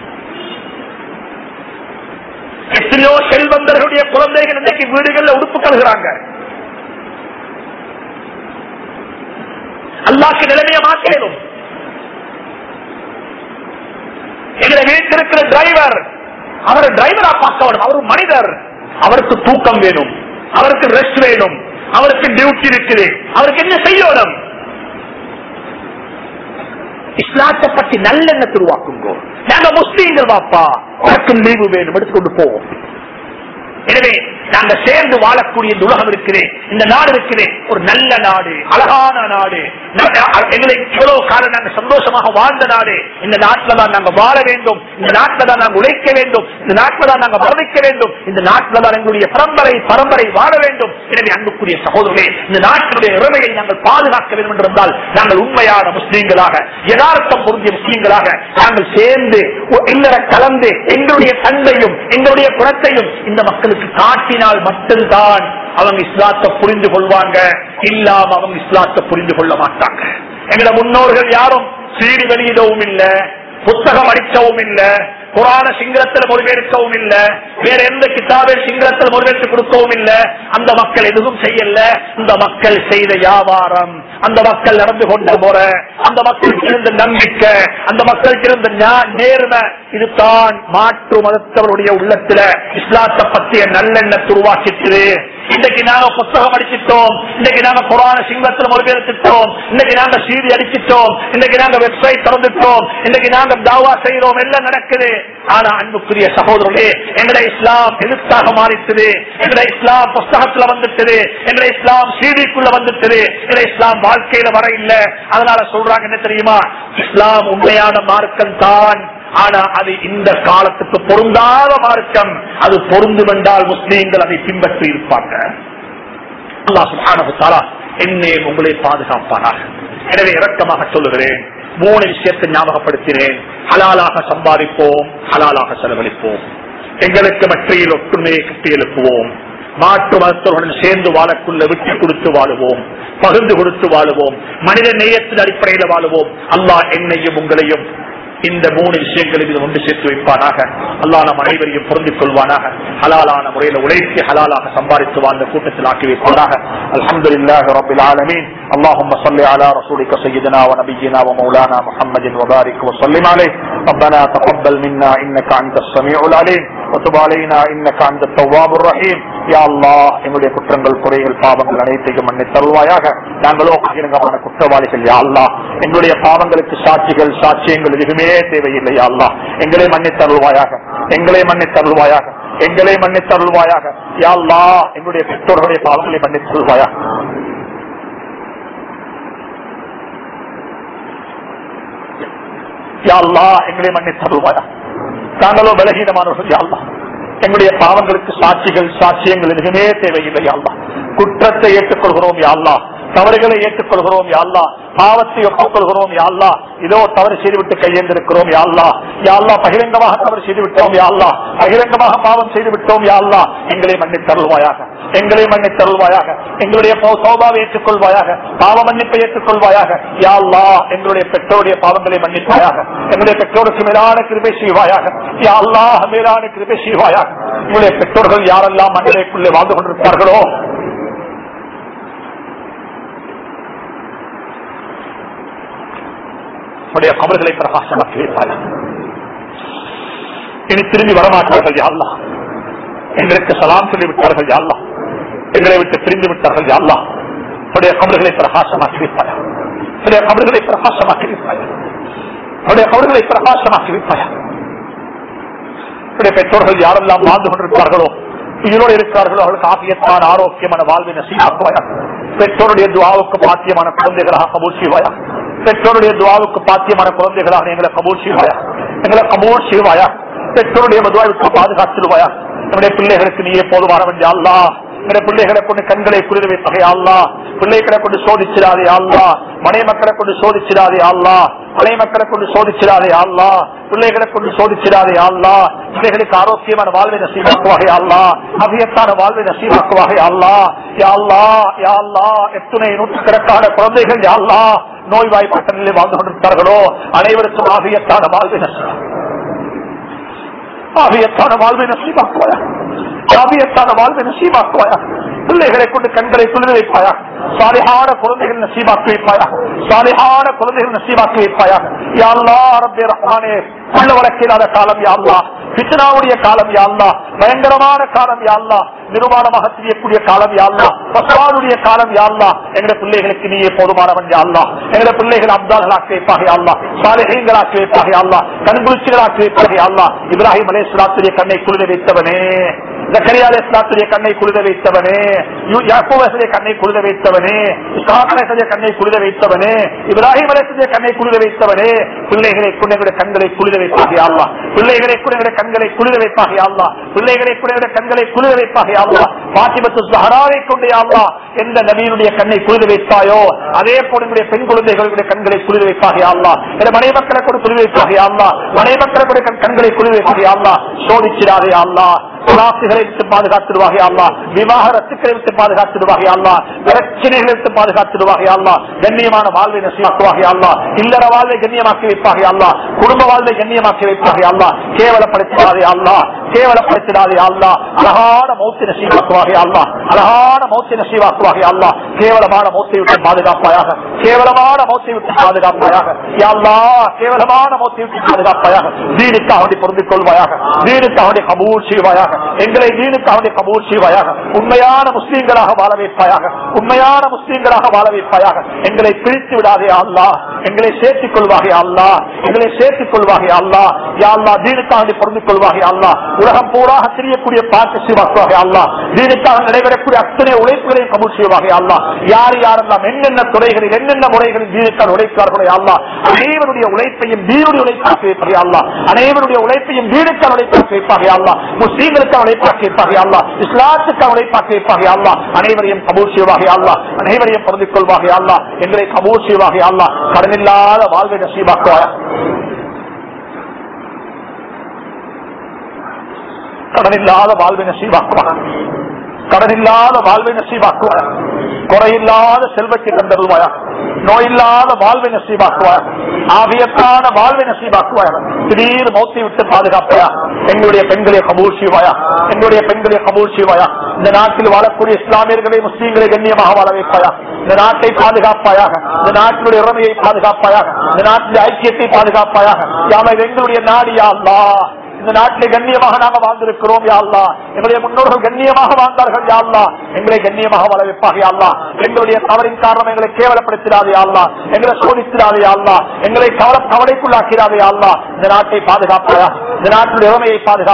எத்தனையோ செல்வந்தர்களுடைய குழந்தைகள் இன்றைக்கு வீடுகள்ல உடுப்பு கழுகிறாங்க அல்லாக்கு நிலைமையை மாற்றிடும் எங்களை வீட்டிருக்கிற டிரைவர் அவர் டிரைவரா பார்க்க வேணும் அவர் ஒரு மனிதர் அவருக்கு தூக்கம் வேணும் அவருக்கு ரெஸ்ட் வேணும் அவருக்கு டியூட்டி இருக்குது அவருக்கு என்ன செய்யணும் இஸ்லாத்தை பற்றி நல்லெண்ணத்தை உருவாக்குங்கோ நாங்க முஸ்லீம்கள் வாப்பா உனக்கு லீவு வேணும் எடுத்துக்கொண்டு போவோம் எனவே நாங்க சேர்ந்து வாழக்கூடிய இந்த உலகம் இருக்குது இந்த நாடு இருக்குது ஒரு நல்ல நாடு அழகான நாடு ந- எங்களை எவ்வளவு காலம் நாங்க சந்தோஷமாக வாழ்ந்த நாடு இந்த நாட்டில தான் நாங்க வாழ வேண்டும் இந்த நாட்டில தான் நாங்க உழைக்க வேண்டும் இந்த நாட்டில தான் நாங்க வர்ணிக்க வேண்டும் இந்த நாட்டில தான் எங்களுடைய பரம்பரை பரம்பரை வாழ வேண்டும் எனவே அன்புக்குரிய சகோதரர்களே இந்த நாட்டினுடைய உரிமையை நாங்கள் பாதுகாக்க வேண்டும் என்றிருந்தால் நாங்கள் உண்மையான முஸ்லீம்களாக யதார்த்தம் பொருந்திய முஸ்லீம்களாக நாங்கள் சேர்ந்து ஒ- இல்லற கலந்து எங்களுடைய தந்தையும் எங்களுடைய குணத்தையும் இந்த மக்களுக்கு காட்டினால் மட்டும்தான் அவங்க இஸ்லாத்தை புரிந்து கொள்வாங்க இல்லாம அவங்க இஸ்லாத்தை புரிந்து கொள்ள மாட்டாங்க எங்களோட முன்னோர்கள் யாரும் சீடி வெளியிடவும் இல்ல புத்தகம் அடிக்கவும் இல்ல குரான சிங்களத்தில் மொழிபெயர்க்கவும் இல்ல வேற எந்த கிதாபை சிங்களத்தில் மொழிபெயர்த்து கொடுக்கவும் இல்ல அந்த மக்கள் எதுவும் செய்யல இந்த மக்கள் செய்த வியாபாரம் அந்த மக்கள் நடந்து கொண்ட முறை அந்த மக்களுக்கு இருந்த நம்பிக்கை அந்த மக்களுக்கு இருந்த ஞா- நேர்மை இதுதான் மாற்று மதத்தவருடைய உள்ளத்துல இஸ்லாத்தை பற்றிய நல்லெண்ணத்தை உருவாக்கிட்டு இன்னைக்கு நாங்க புத்தகம் அடிச்சிட்டோம் இன்னைக்கு நாங்க குரான சிங்கத்தில் மொழிபெயர்த்துட்டோம் இன்னைக்கு நாங்க சீடி அடிச்சிட்டோம் இன்னைக்கு நாங்க வெப்சைட் திறந்துட்டோம் இன்னைக்கு நாங்க தாவா செய்யறோம் எல்லாம் நடக்குது ஆனா அன்புக்குரிய சகோதரர்களே எங்களை இஸ்லாம் எதிர்த்தாக மாறிட்டது எங்களை இஸ்லாம் புஸ்தகத்துல வந்துட்டது எங்களை இஸ்லாம் சீடிக்குள்ள வந்துட்டது எங்களை இஸ்லாம் வாழ்க்கையில வர இல்ல அதனால சொல்றாங்க என்ன தெரியுமா இஸ்லாம் உண்மையான மார்க்கம் தான் ஆனா அது இந்த காலத்துக்கு பொருந்தாத மார்க்கம் அது பொருந்தும் என்றால் முஸ்லீம்கள் அதை பின்பற்றி இருப்பாங்க அல்லாஹ் சுப்ஹானஹு வ தஆலா என்னை உங்களை பாதுகாப்பானாக எனவே இரக்கமாக சொல்லுகிறேன் மூணு விஷயத்தை ஞாபகப்படுத்தினேன் ஹலாலாக சம்பாதிப்போம் ஹலாலாக செலவழிப்போம் எங்களுக்கு மற்றையில் ஒற்றுமையை கட்டி எழுப்புவோம் மாற்று மதத்தருடன் சேர்ந்து வாழக்குள்ள விட்டு கொடுத்து வாழுவோம் பகிர்ந்து கொடுத்து வாழுவோம் மனித நேயத்தின் அடிப்படையில் வாழுவோம் அல்லாஹ் என்னையும் உங்களையும் இந்த மூணு விஷயங்களில் இது ஒன்று சேர்த்து வைப்பானாக அல்லாஹ் நம் அனைவரையும் பொருந்திக் கொள்வானாக ஹலாலான முறையில் உழைத்து ஹலாலாக சம்பாதித்து வாழ்ந்த கூட்டத்தில் ஆக்கி வைப்பானாக அல்ஹம்துலில்லாஹி ரப்பில் ஆலமீன் اللهم صل على رسولك سيدنا ونبينا ومولانا محمد وبارك وسلم عليه ربنا تقبل منا انك انت السميع العليم وتب علينا انك انت التواب الرحيم يا الله எங்களுடைய குற்றங்கள் குறைகள் பாவங்கள் அனைத்தையும் மன்னித் தருவாயாக நாங்களோ பகிரங்கமான குற்றவாளிகள் யா அல்லாஹ் எங்களுடைய பாவங்களுக்கு சாட்சிகள் சாட்சியங்கள் எதுவுமே தேவையில்லை யா அல்லாஹ் எங்களை மன்னித் தருவாயாக எங்களை மன்னித் தருவாயாக எங்களை மன்னித் தருவாயாக யா அல்லாஹ் எங்களுடைய பெற்றோர்களுடைய பாவங்களை மன்னித் தருவாயாக யா அல்லாஹ் எங்களை மன்னித் தருவாயாக தாங்களோ பலகீனமானவர்கள் யா அல்லாஹ் எங்களுடைய பாவங்களுக்கு சாட்சிகள் சாட்சியங்கள் எதுவுமே தேவையில்லை யா அல்லாஹ் குற்றத்தை ஏற்றுக்கொள்கிறோம் யா அல்லாஹ் தவறுகளை ஏற்றுக்கொள்கிறோம் யா அல்லாஹ் பாவத்தை ஒப்புக்கொள்கிறோம் யா அல்லாஹ் இதோ தவறு செய்துவிட்டு கையெழுந்திருக்கிறோம் யா அல்லாஹ் யா அல்லாஹ் பகிரங்கமாக தவறு செய்து விட்டோம் யா அல்லாஹ் பகிரங்கமாக பாவம் செய்து விட்டோம் யா அல்லாஹ் எங்களை மன்னித் தருள்வாயாக எங்களை மன்னித் தருள்வாயாக எங்களுடைய போ- சௌபாவை ஏற்றுக்கொள்வாயாக பாவ மன்னிப்பை ஏற்றுக்கொள்வாயாக யா அல்லாஹ் எங்களுடைய பெற்றோருடைய பாவங்களை மன்னிப்பாயாக எங்களுடைய பெற்றோருக்கு மேலான கிருபை செய்வாயாக யா அல்லாஹ் மேலான கிருபை செய்வாயாக எங்களுடைய பெற்றோர்கள் யாரெல்லாம் மண்டலைக்குள்ளே வாழ்ந்து கொண்டிருப்பார்களோ உடைய கபர்களை பிரகாசமாக்கி வைப்பார்கள் இனி திரும்பி வரமாட்டார்கள் யாழ்லா எங்களுக்கு சலாம் சொல்லி விட்டார்கள் யாழ்லா எங்களை விட்டு பிரிந்து விட்டார்கள் யாழ்லா உடைய கபர்களை பிரகாசமாக்கி வைப்பாயா உடைய கபர்களை பிரகாசமாக்கி வைப்பாயா உடைய கபர்களை பிரகாசமாக்கி வைப்பாயா உடைய பெற்றோர்கள் யாரெல்லாம் வாழ்ந்து கொண்டிருப்பார்களோ உயிரோடு இருக்கிறார்களோ அவர்களுக்கு ஆபியத்தான ஆரோக்கியமான வாழ்வை நசீவாக்குவாயா பெற்றோருடைய துவாவுக்கு பாத்தியமான குழந்தைகளாக கபூல் செய்வாயா பெற்றோருடைய துவாவுக்கு பாத்தியமான குழந்தைகளாக எங்களை கபூல் செய்வாயா எங்களை கபூல் செய்வாயா பெற்றோருடைய மதுவாய்க்கு பாதுகாத்துடுவாயா நம்முடைய பிள்ளைகளுக்கு நீயே போதுமானவன் அல்லா என்னுடைய பிள்ளைகளை கொண்டு கண்களை குளிர வைப்பகை அல்லா பிள்ளைகளை கொண்டு சோதிச்சிடாதே அல்லா மனை மக்களை கொண்டு சோதிச்சிடாதே அல்லா மனை மக்களை கொண்டு சோதிச்சிடாதே அல்லா பிள்ளைகளை கொண்டு சோதிச்சிடாதே அல்லா பிள்ளைகளுக்கு ஆரோக்கியமான வாழ்வை நசீவாக்குவாகே அல்லா அபியத்தான வாழ்வை நசீவாக்குவாகே அல்லா யா அல்லா யா அல்லா எத்துணை நூற்றுக்கணக்கான குழந்தைகள் யா அல்லா நோய்வாய்ப்பட்ட நிலையில் வாழ்ந்து கொண்டிருக்கிறார்களோ அனைவருக்கும் ஆகியத்தான வாழ்வை நசீவா ஆவியத்தான வாழ்வை நசீவாக்குவாயா ஆவியத்தான வாழ்வை நசீவாக்குவாயா பிள்ளைகளை கொண்டு கண்களை குளிர வைப்பாயா சாலிஹான குழந்தைகள் நசீவாக்கி வைப்பாயா சாலிஹான குழந்தைகள் நசீவாக்கி வைப்பாயா யாழ்லா அரபே ரஹ்மானே உள்ள வழக்கில்லாத காலம் யாழ்லா பித்னாவுடைய காலம் யாழ்லா பயங்கரமான காலம் யாழ்லா நிர்மாணமாக செய்யக்கூடிய காலம் யாழ்லா பசுவானுடைய காலம் யாழ்லா எங்களுடைய பிள்ளைகளுக்கு நீயே போதுமானவன் யாழ்லா எங்களுடைய பிள்ளைகள் அப்தால்களாக்கி வைப்பாக யாழ்லா சாலிஹீங்களாக்கி வைப்பாக யாழ்லா கண்குளிர்ச்சிகளாக்கி வைப்பாக யாழ்லா இப்ராஹிம் அலே சுலாத்துடைய கண்ணை குளிர வைத்தவனே ஜக்கரியா அலே சுலாத்துடைய கண்ணை குளிர வைத்தவனே யாக்கூபுடைய கண்ணை குளிர வைத்தவனே இஸ்லாமலேசனுடைய கண்ணை குளிர வைத்தவனே இப்ராஹிம் அலேசனுடைய கண்ணை குளிர வைத்தவனே பிள்ளைகளை கொண்டு எங்களுடைய கண்களை குளிர வைப்பாக யாழ்லா பிள்ளைகளை கொண்டு எங்களுடைய கண்களை குளிர வைப்பாக யாழ்லா பிள்ளைகளை கொண்டு எங்களுடைய கண்களை குளிர வைப்பாக யாழ்லா பாத்திமத்து சஹராவை கொண்டு யாழ்லா எந்த நபியினுடைய கண்ணை குளிர வைத்தாயோ அதே போல எங்களுடைய பெண் குழந்தைகளுடைய கண்களை குளிர வைப்பாக யாழ்லா என்ற மனை மக்களை கூட குளிர வைப்பாக யாழ்லா மனை மக்களை கூட கண்- கண்களை குளிர வைப்பாக யாழ்லா சோதிச்சிடாதே யாழ்லா சுலாசுகளை விட்டு பாதுகாத்துடுவாக அல்லா விவாகரத்துக்களை விட்டு பாதுகாத்துடுவாக அல்லா பிரச்சனைகளை விட்டு பாதுகாத்துடுவாக அல்லா கண்ணியமான வாழ்வை நசிவாக்குவாக அல்லா இல்லற வாழ்வை கண்ணியமாக்கி வைப்பாக அல்லா குடும்ப வாழ்வை கண்ணியமாக்கி வைப்பாக அல்லா கேவலப்படுத்திடாதே அல்லா கேவலப்படுத்திடாதே அல்லா அழகான மௌத்தி நசீவாக்குவாக அல்லா அழகான மௌத்தி நசீவாக்குவாக அல்லா கேவலமான மௌத்தை விட்டு பாதுகாப்பாயாக கேவலமான மௌத்தை விட்டு பாதுகாப்பாயாக யா அல்லாஹ் கேவலமான மௌத்தை விட்டு பாதுகாப்பாயாக தீனுக்கு அவனை பொருந்திக் கொள்வாயாக தீனுக்கு அவனை கபூல் செய்வாயாக எங்களை தீனுக்கு அவனை கபூல் செய்வாயாக உண்மையான முஸ்லீம்களாக வாழ வைப்பாயாக உண்மையான முஸ்லீம்களாக வாழ வைப்பாயாக எங்களை பிரித்து விடாதே அல்லா எங்களை சேர்த்துக் கொள்வாகே அல்லா எங்களை சேர்த்துக் கொள்வாகே அல்லா யா அல்லா தீனுக்கு அவனை பொருந்திக் கொள்வாகே அல்லா உலகம் பூராக தெரியக்கூடிய பார்க்க செய்வாக்குவாக அல்லா தீனுக்காக நடைபெறக்கூடிய அத்தனை உழைப்புகளையும் கபூல் செய்வாக அல்லா யார் யாரெல்லாம் என்னென்ன துறைகளில் என்னென்ன முறைகளில் தீனுக்காக உழைக்கிறார்களோ அல்லா அனைவருடைய உழைப்பையும் தீனுடைய உழைப்பாக்கி வைப்பாக அல்லா அனைவருடைய உழைப்பையும் தீனுக்காக உழைப்பாக்கி வைப்பாக அல்லா முஸ்லீம்களுக்காக உழைப்பாக்கி வைப்பாக அல்லா இஸ்லாத்துக்காக உழைப்பாக்கி வைப்பாக அல்லா அனைவரையும் கபூல் செய்வாக அல்லா அனைவரையும் பொருந்திக் கொள்வாக அல்லா எங்களை கபூல் செய்வாக அல்லா கடனில்லாத வாழ்வை நசீபாக்குவாயா கடனில்லாத வாழ்வை நசீவாக்குவாங்க கடனில்லாத வாழ்வை நசீவாக்குவாயா குறையில்லாத செல்வத்தை தந்தருவாயா நோயில்லாத வாழ்வை நசீவாக்குவாயா ஆவியத்தான வாழ்வை நசீவாக்குவாயா திடீர் மௌத்தை விட்டு பாதுகாப்பாயா எங்களுடைய பெண்களை கபூல் செய்வாயா எங்களுடைய பெண்களை கபூல் செய்வாயா இந்த நாட்டில் வாழக்கூடிய இஸ்லாமியர்களை முஸ்லீம்களை கண்ணியமாக வாழ வைப்பாயா இந்த நாட்டை பாதுகாப்பாயாக இந்த நாட்டினுடைய இறமையை பாதுகாப்பாயாக இந்த நாட்டில் ஐக்கியத்தை பாதுகாப்பாயாக யாவை எங்களுடைய நாடு யா அல்லாஹ் இந்த நாட்டிலே கண்ணியமாக நாங்க வாழ்ந்திருக்கிறோம் யாழ்லா எங்களுடைய முன்னோர்கள் கண்ணியமாக வாழ்ந்தார்கள் யாழ்லா எங்களை கண்ணியமாக வாழ வைப்பாக யாழ்லா எங்களுடைய தவறின் காரணம் எங்களை கேவலப்படுத்திடாதே யாழ்லா எங்களை சோதித்திடாதே யாழ்லா எங்களை கவல கவலைக்குள்ளாக்கிறாதே யாழ்லா இந்த நாட்டை பாதுகாப்பாயா இந்த நாட்டினுடைய இறமையை பாதுகாப்பாயா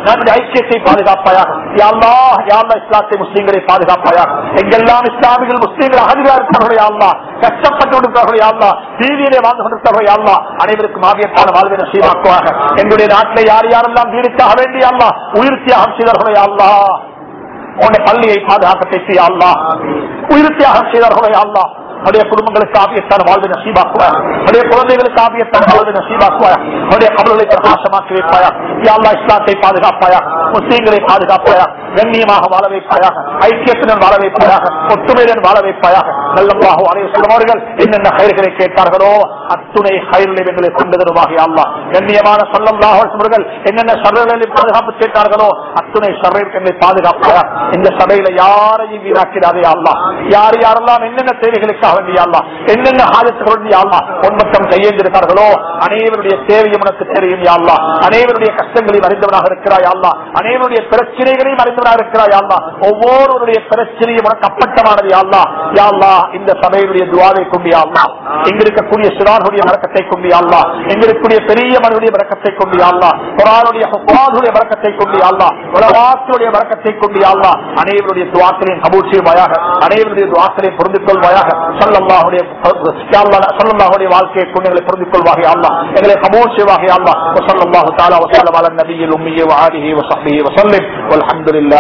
நம்முடைய ஐக்கியத்தை பாதுகாப்பாயாக யாழ்லா யாழ்லா இஸ்லாத்தை முஸ்லீம்களை பாதுகாப்பாயாக எங்கெல்லாம் இஸ்லாமிகள் முஸ்லீம்கள் அகதிகளாக இருக்கிறார்கள் யாழ்லா கஷ்டப்பட்டு கொண்டிருக்கிறார்கள் யாழ்லா தீவியிலே வாழ்ந்து கொண்டிருக்கிறார்கள் யாழ்லா அனைவருக்கும் ஆகியத்தான வாழ்வை நசீவாக்குவாக எங்களுடைய நாட்டில் யார் யாரெல்லாம் வீடுக்காக வேண்டிய அல்லா உயிர் தியாகம் செய்தார்களோ யாழ்லா உன்னுடைய பள்ளியை பாதுகாக்கத்தை செய்ய அல்லா உயிர் தியாகம் செய்தார்களோ அல்லா அவருடைய குடும்பங்களுக்கு ஆபியத்தான வாழ்வை நசீபாக்குவார் அவருடைய குழந்தைகளுக்கு ஆபியத்தான வாழ்வை நசீபாக்குவார் அவருடைய கபல்களை பிரகாசமாக்கி வைப்பாயா யாழ்லா இஸ்லாத்தை பாதுகாப்பாயா முஸ்லீம்களை பாதுகாப்பாயா கண்ணியமாக வாழ வைப்பாயாக ஐக்கியத்துடன் வாழ வைப்பாயாக ஒற்றுமையுடன் வாழ வைப்பாயாக நல்லமாக அலைய சொல்லுவார்கள் என்னென்ன கயிறுகளை கேட்டார்களோ அத்துணை கயிறுகளை எங்களை கொண்டு தருவாக அல்லா கண்ணியமான சொல்லல்லாஹ் சொல்லுங்கள் என்னென்ன சபைகளை பாதுகாப்பு கேட்டார்களோ அத்துணை சபைகளை பாதுகாப்பாயா இந்த சபையில யாரையும் வீணாக்கிறாரே அல்லா யார் யாரெல்லாம் என்னென்ன தேவைகளுக்காக வேண்டிய அல்லா என்னென்ன ஆஜத்துகள் வேண்டிய அல்லா ஒன்பத்தம் கையேந்திருக்கிறார்களோ அனைவருடைய தேவையும் உனக்கு தெரியும் யாழ்லா அனைவருடைய கஷ்டங்களையும் அறிந்தவனாக இருக்கிறாய் அல்லா அனைவருடைய பிரச்சனைகளையும் அறிந்தவனாக இருக்கிறாய் அல்லா ஒவ்வொருவருடைய பிரச்சனையும் உனக்கு அப்பட்டமானது யாழ்லா யாழ்லா இந்த சபையினுடைய துவாவை கொண்டு யாழ்லா இங்க இருக்கக்கூடிய சிறார்களுடைய வழக்கத்தை கொண்டு யாழ்லா இங்க இருக்கக்கூடிய பெரிய மனுடைய வழக்கத்தை கொண்டு யாழ்லா குரானுடைய ஹுக்மானுடைய வழக்கத்தை கொண்டு யாழ்லா உலகாத்துடைய வழக்கத்தை கொண்டு யாழ்லா அனைவருடைய துவாக்களையும் கபூர் செய்வாயாக அனைவருடைய துவாக்களையும் பொருந்திக் கொள்வாயாக சொல்லல்லாஹுடைய சொல்லல்லாஹுடைய வாழ்க்கையை கொண்டு எங்களை பொருந்திக் கொள்வாக அல்லா எங்களை கபூர் செய்வாக அல்லா وصلى الله تعالى وسلم على النبي الأمي وآله وصحبه وسلم والحمد لله